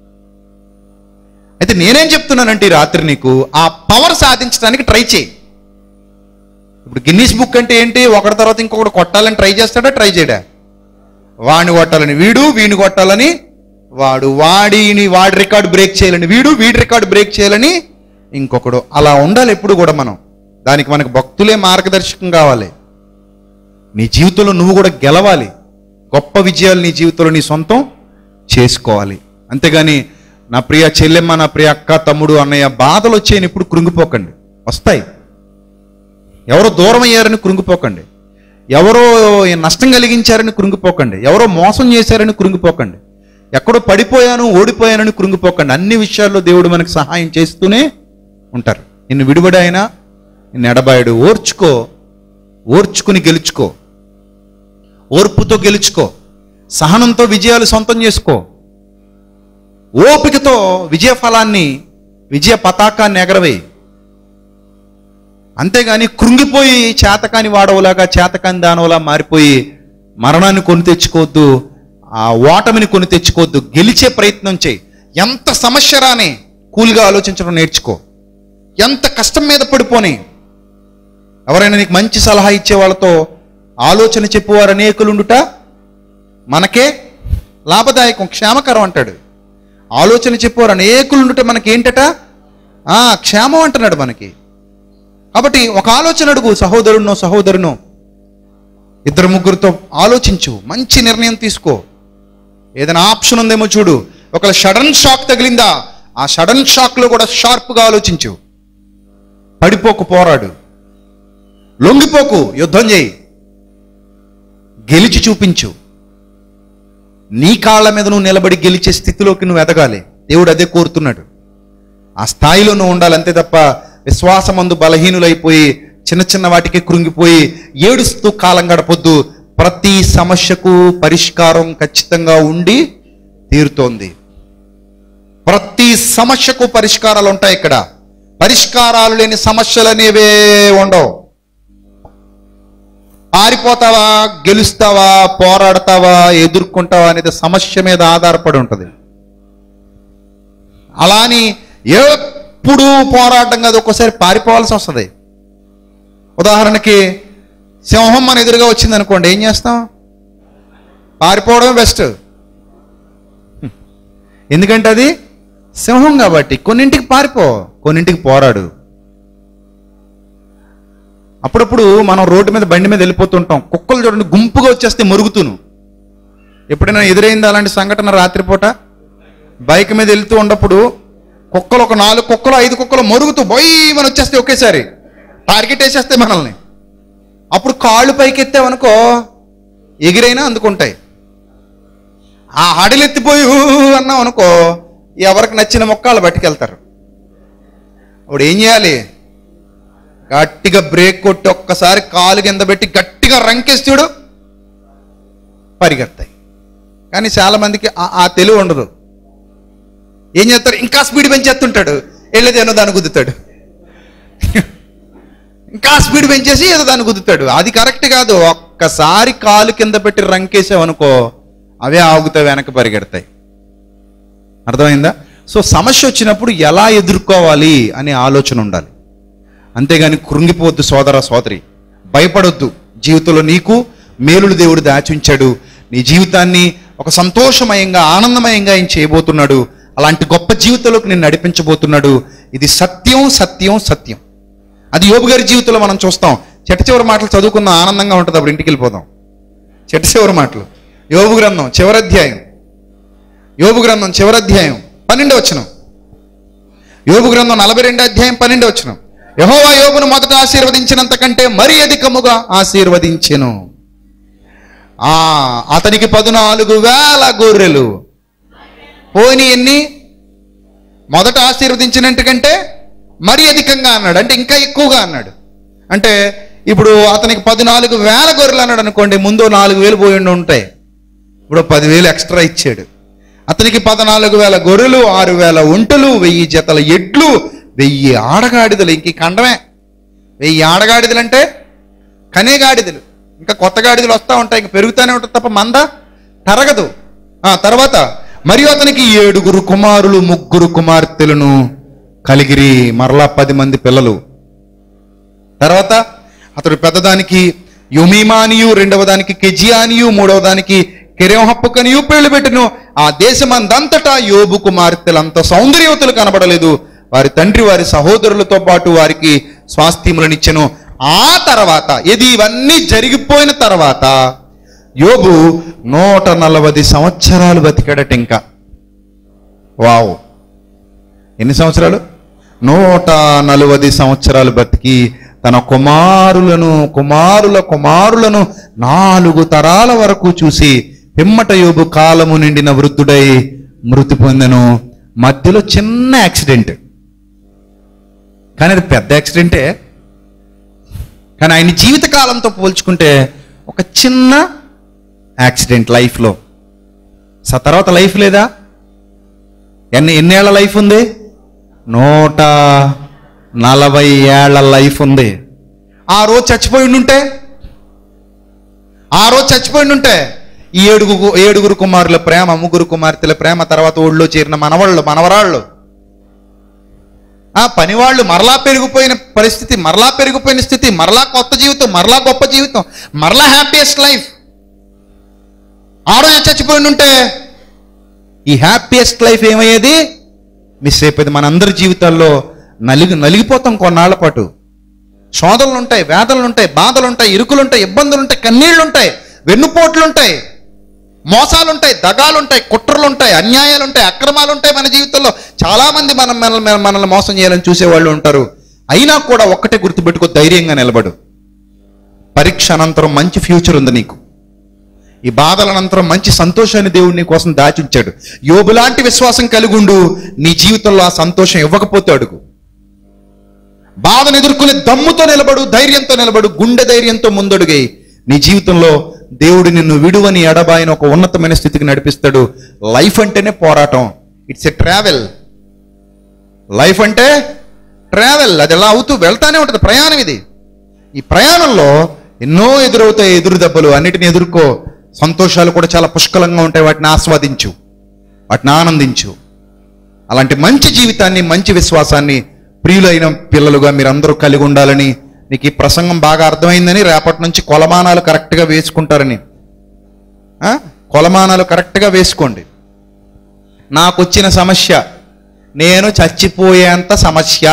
అయితే నేనేం చెప్తున్నానంటే ఈ రాత్రి నీకు ఆ పవర్ సాధించడానికి ట్రై చేయి ఇప్పుడు గిన్నీస్ బుక్ అంటే ఏంటి ఒకటి తర్వాత ఇంకొకటి కొట్టాలని ట్రై చేస్తాడా ట్రై చేయడా వాడిని కొట్టాలని వీడు వీడిని కొట్టాలని వాడు వాడిని వాడి రికార్డ్ బ్రేక్ చేయాలని వీడు వీడి రికార్డ్ బ్రేక్ చేయాలని ఇంకొకడు అలా ఉండాలి ఎప్పుడు కూడా మనం దానికి మనకు భక్తులే మార్గదర్శకం కావాలి నీ జీవితంలో నువ్వు కూడా గెలవాలి గొప్ప విజయాలు నీ జీవితంలో నీ సొంతం చేసుకోవాలి అంతేగాని నా ప్రియ చెల్లెమ్మ నా ప్రియ అక్క తమ్ముడు అన్నయ్య బాధలు వచ్చాయని ఇప్పుడు కృంగిపోకండి వస్తాయి ఎవరో దూరం అయ్యారని కృంగిపోకండి ఎవరో నష్టం కలిగించారని కృంగిపోకండి ఎవరో మోసం చేశారని కృంగిపోకండి ఎక్కడో పడిపోయాను ఓడిపోయానని కృంగిపోకండి అన్ని విషయాల్లో దేవుడు మనకు సహాయం చేస్తూనే ఉంటారు నిన్ను విడిబడి అయినా నిన్ను ఎడబాయుడు ఓర్చుకో ఓర్చుకుని గెలుచుకో ఓర్పుతో గెలుచుకో సహనంతో విజయాలు సొంతం చేసుకో ఓపికతో విజయ ఫలాన్ని విజయ పతాకాన్ని ఎగరవేయి అంతేగాని కృంగిపోయి చేతకాని వాడవలాగా చేతకాని దానవలా మారిపోయి మరణాన్ని కొని తెచ్చుకోవద్దు ఆ ఓటమిని కొని తెచ్చుకోవద్దు గెలిచే ప్రయత్నం చేయి ఎంత సమస్య రాని కూల్గా ఆలోచించడం నేర్చుకో ఎంత కష్టం మీద పడిపోని ఎవరైనా నీకు మంచి సలహా ఇచ్చే వాళ్ళతో ఆలోచన చెప్పువారు అనేకులుండుట మనకే లాభదాయకం క్షేమకరం అంటాడు ఆలోచన చెప్పేవారు అనేకులుండుట మనకేంటట ఆ క్షేమం అంటున్నాడు మనకి కాబట్టి ఒక ఆలోచన అడుగు సహోదరునో సహోదరునో ఇద్దరు ముగ్గురితో ఆలోచించు మంచి నిర్ణయం తీసుకో ఏదైనా ఆప్షన్ ఉందేమో చూడు ఒకవేళ సడన్ షాక్ తగిలిందా ఆ సడన్ షాక్లో కూడా షార్ప్గా ఆలోచించు పడిపోకు పోరాడు లొంగిపోకు యుద్ధం చేయి గెలిచి చూపించు నీ కాళ్ళ మీద నువ్వు నిలబడి గెలిచే స్థితిలోకి నువ్వు ఎదగాలి దేవుడు అదే కోరుతున్నాడు ఆ స్థాయిలో నువ్వు ఉండాలి అంతే తప్ప విశ్వాసమందు బలహీనులైపోయి చిన్న చిన్న వాటికి కృంగిపోయి ఏడుస్తూ కాలం గడపొద్దు ప్రతి సమస్యకు పరిష్కారం ఖచ్చితంగా ఉండి తీరుతోంది ప్రతి సమస్యకు పరిష్కారాలు ఉంటాయి ఇక్కడ పరిష్కారాలు లేని సమస్యలు అనేవే ఉండవు పారిపోతావా గెలుస్తావా పోరాడతావా ఎదుర్కొంటావా అనేది సమస్య మీద ఆధారపడి ఉంటుంది అలా అని ఎప్పుడు పోరాటం కాదు ఒక్కోసారి పారిపోవాల్సి వస్తుంది ఉదాహరణకి సింహం మన ఎదురుగా వచ్చింది అనుకోండి ఏం చేస్తాం పారిపోవడమే బెస్ట్ ఎందుకంటే అది సింహం కాబట్టి కొన్నింటికి పారిపో కొన్నింటికి పోరాడు అప్పుడప్పుడు మనం రోడ్డు మీద బండి మీద వెళ్ళిపోతుంటాం కుక్కలు చూడండి గుంపుగా వచ్చేస్తే మరుగుతును ఎప్పుడైనా ఎదురైంది అలాంటి సంఘటన రాత్రిపూట బైక్ మీద వెళ్తూ ఉన్నప్పుడు కుక్కలు ఒక నాలుగు కుక్కలు ఐదు కుక్కలు మరుగుతూ బొయ్ మన వచ్చేస్తే ఒకేసారి టార్గెట్ వేసేస్తే మనల్ని అప్పుడు కాళ్ళు పైకి ఎత్తామనుకో ఎగిరైనా అందుకుంటాయి ఆ హడిలెత్తిపోయి ఊ అన్నాం అనుకో ఎవరికి నచ్చిన మొక్కలు పట్టుకెళ్తారు అప్పుడు ఏం చేయాలి గట్టిగా బ్రేక్ కొట్టి ఒక్కసారి కాలు కింద పెట్టి గట్టిగా రంకేసి చూడు పరిగెత్తాయి కానీ చాలా మందికి ఆ- ఆ తెలివి ఉండదు ఏం చేస్తారు ఇంకా స్పీడ్ పెంచేస్తుంటాడు వెళ్ళేది ఏమో దాన్ని గుద్దుతాడు ఇంకా స్పీడ్ పెంచేసి ఏదో దాన్ని గుద్దుతాడు అది కరెక్ట్ కాదు ఒక్కసారి కాలు కింద పెట్టి రంకేసావనుకో అవే ఆగుతాయి వెనక పరిగెడతాయి అర్థమైందా సో సమస్య వచ్చినప్పుడు ఎలా ఎదుర్కోవాలి అనే ఆలోచన ఉండాలి అంతేగాని కృంగిపోవద్దు సోదర సోదరి భయపడొద్దు జీవితంలో నీకు మేలుడు దేవుడు దాచుంచాడు నీ జీవితాన్ని ఒక సంతోషమయంగా ఆనందమయంగా ఆయన చేయబోతున్నాడు అలాంటి గొప్ప జీవితంలోకి నేను నడిపించబోతున్నాడు ఇది సత్యం సత్యం సత్యం అది యోబు గారి జీవితంలో మనం చూస్తాం చెట్ట చివరి మాటలు చదువుకున్న ఆనందంగా ఉంటుంది అప్పుడు ఇంటికి వెళ్ళిపోదాం చెట్ట చివరి మాటలు యోబు గ్రంథం చివరి అధ్యాయం యోబు గ్రంథం చివరి అధ్యాయం పన్నెండు వచనం యోబు గ్రంథం నలభై రెండు అధ్యాయం పన్నెండు వచనం యహోవా యోబును మొదట ఆశీర్వదించినంత కంటే మరీ అధికముగా ఆశీర్వదించెను ఆ అతనికి పదునాలుగు వేల గొర్రెలు పోని ఎన్ని మొదట ఆశీర్వదించినట్టు కంటే మరీ అధికంగా అన్నాడు అంటే ఇంకా ఎక్కువగా అన్నాడు అంటే ఇప్పుడు అతనికి పద్నాలుగు వేల గొర్రెలు అన్నాడు అనుకోండి ముందు నాలుగు వేలు పోయి ఉండి ఉంటాయి ఇప్పుడు పదివేలు ఎక్స్ట్రా ఇచ్చాడు అతనికి పద్నాలుగు వేల గొర్రెలు ఆరు వేల ఒంటలు వెయ్యి జతల ఎడ్లు వెయ్యి ఆడగాడిదలు ఇంక ఈ కండమే వెయ్యి ఆడగాడిదలు అంటే కనే గాడిదలు ఇంకా కొత్త గాడిదలు వస్తూ ఉంటాయి ఇంకా పెరుగుతూనే ఉంటుంది తప్ప మంద తరగదు ఆ తర్వాత మరియు అతనికి ఏడుగురు కుమారులు ముగ్గురు కుమార్తెలను కలిగిరి మరలా పది మంది పిల్లలు తర్వాత అతడు పెద్దదానికి యుమీమానియు రెండవ దానికి కెజియానియు మూడవ దానికి కెరెహప్పుకనియు పేర్లు పెట్టిను ఆ దేశమందంతటా యోబు కుమార్తెలంత సౌందర్యవతులు కనబడలేదు వారి తండ్రి వారి సహోదరులతో పాటు వారికి స్వాస్థ్యములనిచ్చెను ఆ తర్వాత ఇది ఇవన్నీ జరిగిపోయిన తర్వాత యోబు నూట నలభై సంవత్సరాలు బతికాడట ఇంకా వావ్ ఎన్ని సంవత్సరాలు నూట నలువది సంవత్సరాలు బతికి తన కుమారులను కుమారుల కుమారులను నాలుగు తరాల వరకు చూసి పిమ్మట యోబు కాలము నిండిన వృద్ధుడై మృతి పొందెను మధ్యలో చిన్న యాక్సిడెంట్ కానీ అది పెద్ద యాక్సిడెంటే కానీ ఆయన జీవిత కాలంతో పోల్చుకుంటే ఒక చిన్న యాక్సిడెంట్ లైఫ్లో స తర్వాత లైఫ్ లేదా ఎన్ని ఎన్నేళ్ల లైఫ్ ఉంది నూట నలభై ఏళ్ల లైఫ్ ఉంది ఆ రోజు చచ్చిపోయి ఉంటే ఆ రోజు చచ్చిపోయి ఉంటే ఈ ఏడుగు ఏడుగురు కుమారుల ప్రేమ ముగ్గురు కుమార్తెల ప్రేమ తర్వాత ఊళ్ళో చేరిన మనవాళ్ళు మనవరాళ్ళు ఆ పనివాళ్ళు మరలా పెరిగిపోయిన పరిస్థితి మరలా పెరిగిపోయిన స్థితి మరలా కొత్త జీవితం మరలా గొప్ప జీవితం మరలా హ్యాపీయెస్ట్ లైఫ్ ఆ రోజు చచ్చిపోయి ఉంటే ఈ హ్యాపీయెస్ట్ లైఫ్ ఏమయ్యేది మిస్ అయిపోయింది మనందరి జీవితాల్లో నలిగి నలిగిపోతాం కొన్నాళ్ల పాటు శోధనలు ఉంటాయి వేదనలు ఉంటాయి బాధలు ఉంటాయి ఇరుకులు ఉంటాయి ఇబ్బందులు ఉంటాయి కన్నీళ్లు ఉంటాయి వెన్నుపోట్లు ఉంటాయి మోసాలు ఉంటాయి దగాలు ఉంటాయి కుట్రలు ఉంటాయి అన్యాయాలు ఉంటాయి అక్రమాలు ఉంటాయి మన జీవితంలో చాలా మంది మనం మనల్ని మనల్ని మోసం చేయాలని చూసేవాళ్ళు ఉంటారు అయినా కూడా ఒక్కటే గుర్తుపెట్టుకో ధైర్యంగా నిలబడు పరీక్ష అనంతరం మంచి ఫ్యూచర్ ఉంది నీకు ఈ బాధల అనంతరం మంచి సంతోషాన్ని దేవుడు నీ కోసం దాచుంచాడు యోబులాంటి విశ్వాసం కలిగి ఉండు నీ జీవితంలో ఆ సంతోషం ఇవ్వకపోతే అడుగు బాధను ఎదుర్కొనే దమ్ముతో నిలబడు ధైర్యంతో నిలబడు గుండె ధైర్యంతో ముందడుగై నీ జీవితంలో దేవుడు నిన్ను విడువని ఎడబాయిన ఒక ఉన్నతమైన స్థితికి నడిపిస్తాడు లైఫ్ అంటేనే పోరాటం ఇట్స్ ఎ ట్రావెల్ లైఫ్ అంటే ట్రావెల్ అది ఎలా అవుతూ వెళ్తానే ఉంటుంది ప్రయాణం ఇది ఈ ప్రయాణంలో ఎన్నో ఎదురవుతాయి ఎదురు దెబ్బలు అన్నిటిని ఎదుర్కో సంతోషాలు కూడా చాలా పుష్కలంగా ఉంటాయి వాటిని ఆస్వాదించు వాటిని ఆనందించు అలాంటి మంచి జీవితాన్ని మంచి విశ్వాసాన్ని ప్రియులైన పిల్లలుగా మీరందరూ కలిగి ఉండాలని నీకు ఈ ప్రసంగం బాగా అర్థమైందని రేపటి నుంచి కొలమానాలు కరెక్ట్గా వేసుకుంటారని ఆ? కొలమానాలు కరెక్ట్గా వేసుకోండి నాకు వచ్చిన సమస్య నేను చచ్చిపోయేంత సమస్య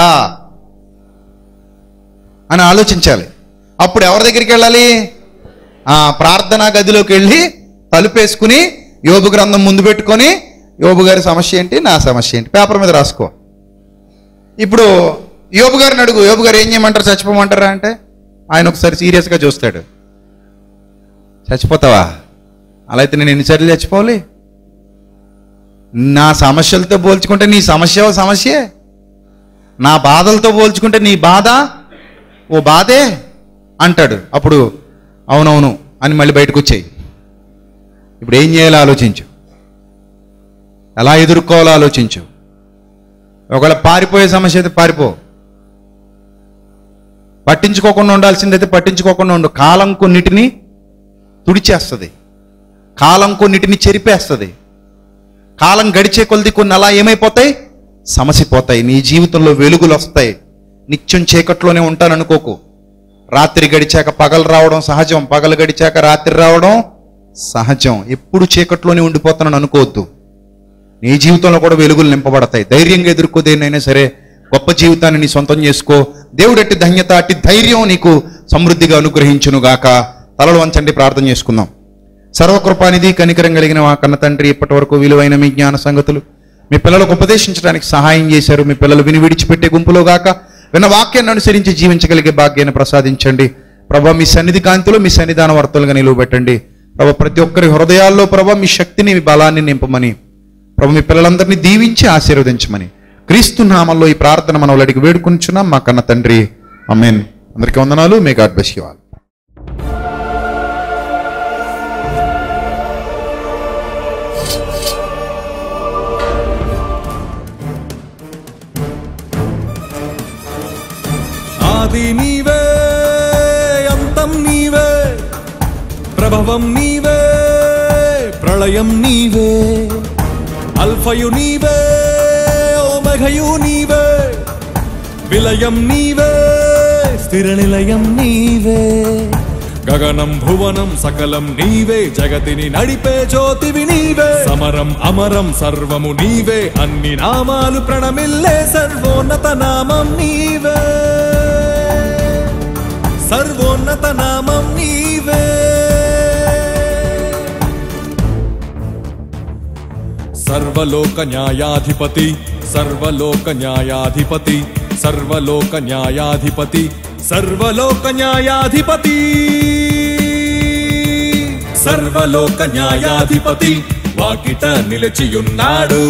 అని ఆలోచించాలి అప్పుడు ఎవరి దగ్గరికి వెళ్ళాలి ఆ ప్రార్థనా గదిలోకి వెళ్ళి తలుపేసుకుని యోబు గ్రంథం ముందు పెట్టుకొని యోబు గారి సమస్య ఏంటి నా సమస్య ఏంటి పేపర్ మీద రాసుకో ఇప్పుడు యోబు గారిని అడుగు యోబు గారు ఏం చేయమంటారు చచ్చిపోమంటారా అంటే ఆయన ఒకసారి సీరియస్గా చూస్తాడు చచ్చిపోతావా అలా అయితే నేను ఎన్నిసార్లు చచ్చిపోవాలి నా సమస్యలతో పోల్చుకుంటే నీ సమస్య ఓ సమస్యే నా బాధలతో పోల్చుకుంటే నీ బాధ ఓ బాధే అంటాడు అప్పుడు అవునవును అని మళ్ళీ బయటకు వచ్చాయి ఇప్పుడు ఏం చేయాలో ఆలోచించు ఎలా ఎదుర్కోవాలో ఆలోచించు ఒకవేళ పారిపోయే సమస్య అయితే పారిపో పట్టించుకోకుండా ఉండాల్సిందైతే పట్టించుకోకుండా ఉండు కాలం కొన్నిటిని తుడిచేస్తుంది కాలం కొన్నిటిని చెరిపేస్తుంది కాలం గడిచే కొలది కొన్ని అలా ఏమైపోతాయి సమసిపోతాయి నీ జీవితంలో వెలుగులు వస్తాయి నిత్యం చీకట్లోనే ఉంటాననుకోకు రాత్రి గడిచాక పగలు రావడం సహజం పగలు గడిచాక రాత్రి రావడం సహజం ఎప్పుడు చీకట్లోనే ఉండిపోతానని అనుకోవద్దు నీ జీవితంలో కూడా వెలుగులు నింపబడతాయి ధైర్యంగా ఎదుర్కో దేన్నైనా సరే గొప్ప జీవితాన్ని నీ సొంతం చేసుకో దేవుడు అట్టి ధన్యత అట్టి ధైర్యం నీకు సమృద్ధిగా అనుగ్రహించును గాక తలలు వంచండి ప్రార్థన చేసుకుందాం సర్వకృపానిధి కనికరం కలిగిన మా కన్న తండ్రి ఇప్పటి వరకు విలువైన మీ జ్ఞాన సంగతులు మీ పిల్లలకు ఉపదేశించడానికి సహాయం చేశారు మీ పిల్లలు విని విడిచిపెట్టే గుంపులో గాక విన్న వాక్యాన్ని అనుసరించి జీవించగలిగే భాగ్యాన్ని ప్రసాదించండి ప్రభా మీ సన్నిధి కాంతిలో మీ సన్నిధాన వర్తలుగా నిలువబెట్టండి ప్రభా ప్రతి ఒక్కరి హృదయాల్లో ప్రభా మీ శక్తిని మీ బలాన్ని నింపమని ప్రభు మీ పిల్లలందరినీ దీవించి ఆశీర్వదించమని క్రీస్తు నామంలో ఈ ప్రార్థన మనం అడిగి వేడుకుంటున్నాం మా కన్న తండ్రి అమేన్ అందరికీ వందనాలు may god bless you all
ఆది నీవే అంతం నీవే ప్రభవం నీవే ప్రళయం నీవే అల్ఫయు నీవే ఓమఘయు నీవే విలయం నీవే స్థిర నిలయం నీవే గగనం భువనం సకలం నీవే జగతిని నడిపే జ్యోతివి నీవే సమరం అమరం సర్వము నీవే అన్ని నామాలు ప్రణమిల్లే సర్వోన్నత నామం నీవే సర్వోన్నత నామం నీవే సర్వలోక న్యాయాధిపతి సర్వలోక న్యాయాధిపతి సర్వలోక న్యాయాధిపతి సర్వలోక న్యాయాధిపతి సర్వలోక న్యాయాధిపతి వాకిట నిలిచియున్నాడు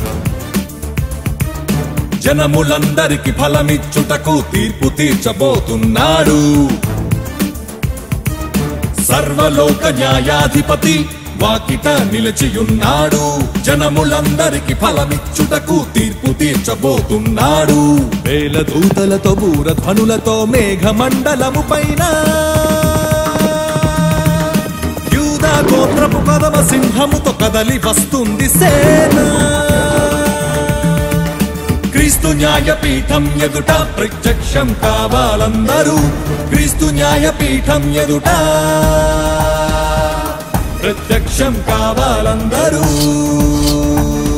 జనములందరికి ఫలమిచ్చుటకు తీర్పు తీర్చబోతున్నాడు సర్వలోక న్యాయాధిపతి వాకిట నిలిచియున్నాడు జనములందరికి ఫలమిచ్చుటకు తీర్పు తీర్చబోతున్నాడు వేల దూతలతో బూరధ్వనులతో మేఘమండలము పైన యూదా గోత్రపు కదమ సింహముతో కదలి వస్తుంది సేన క్రీస్తు న్యాయపీఠం ఎదుట ప్రత్యక్షం కావాలందరూ క్రీస్తు న్యాయపీఠం ఎదుట ప్రత్యక్షం కావాలందరూ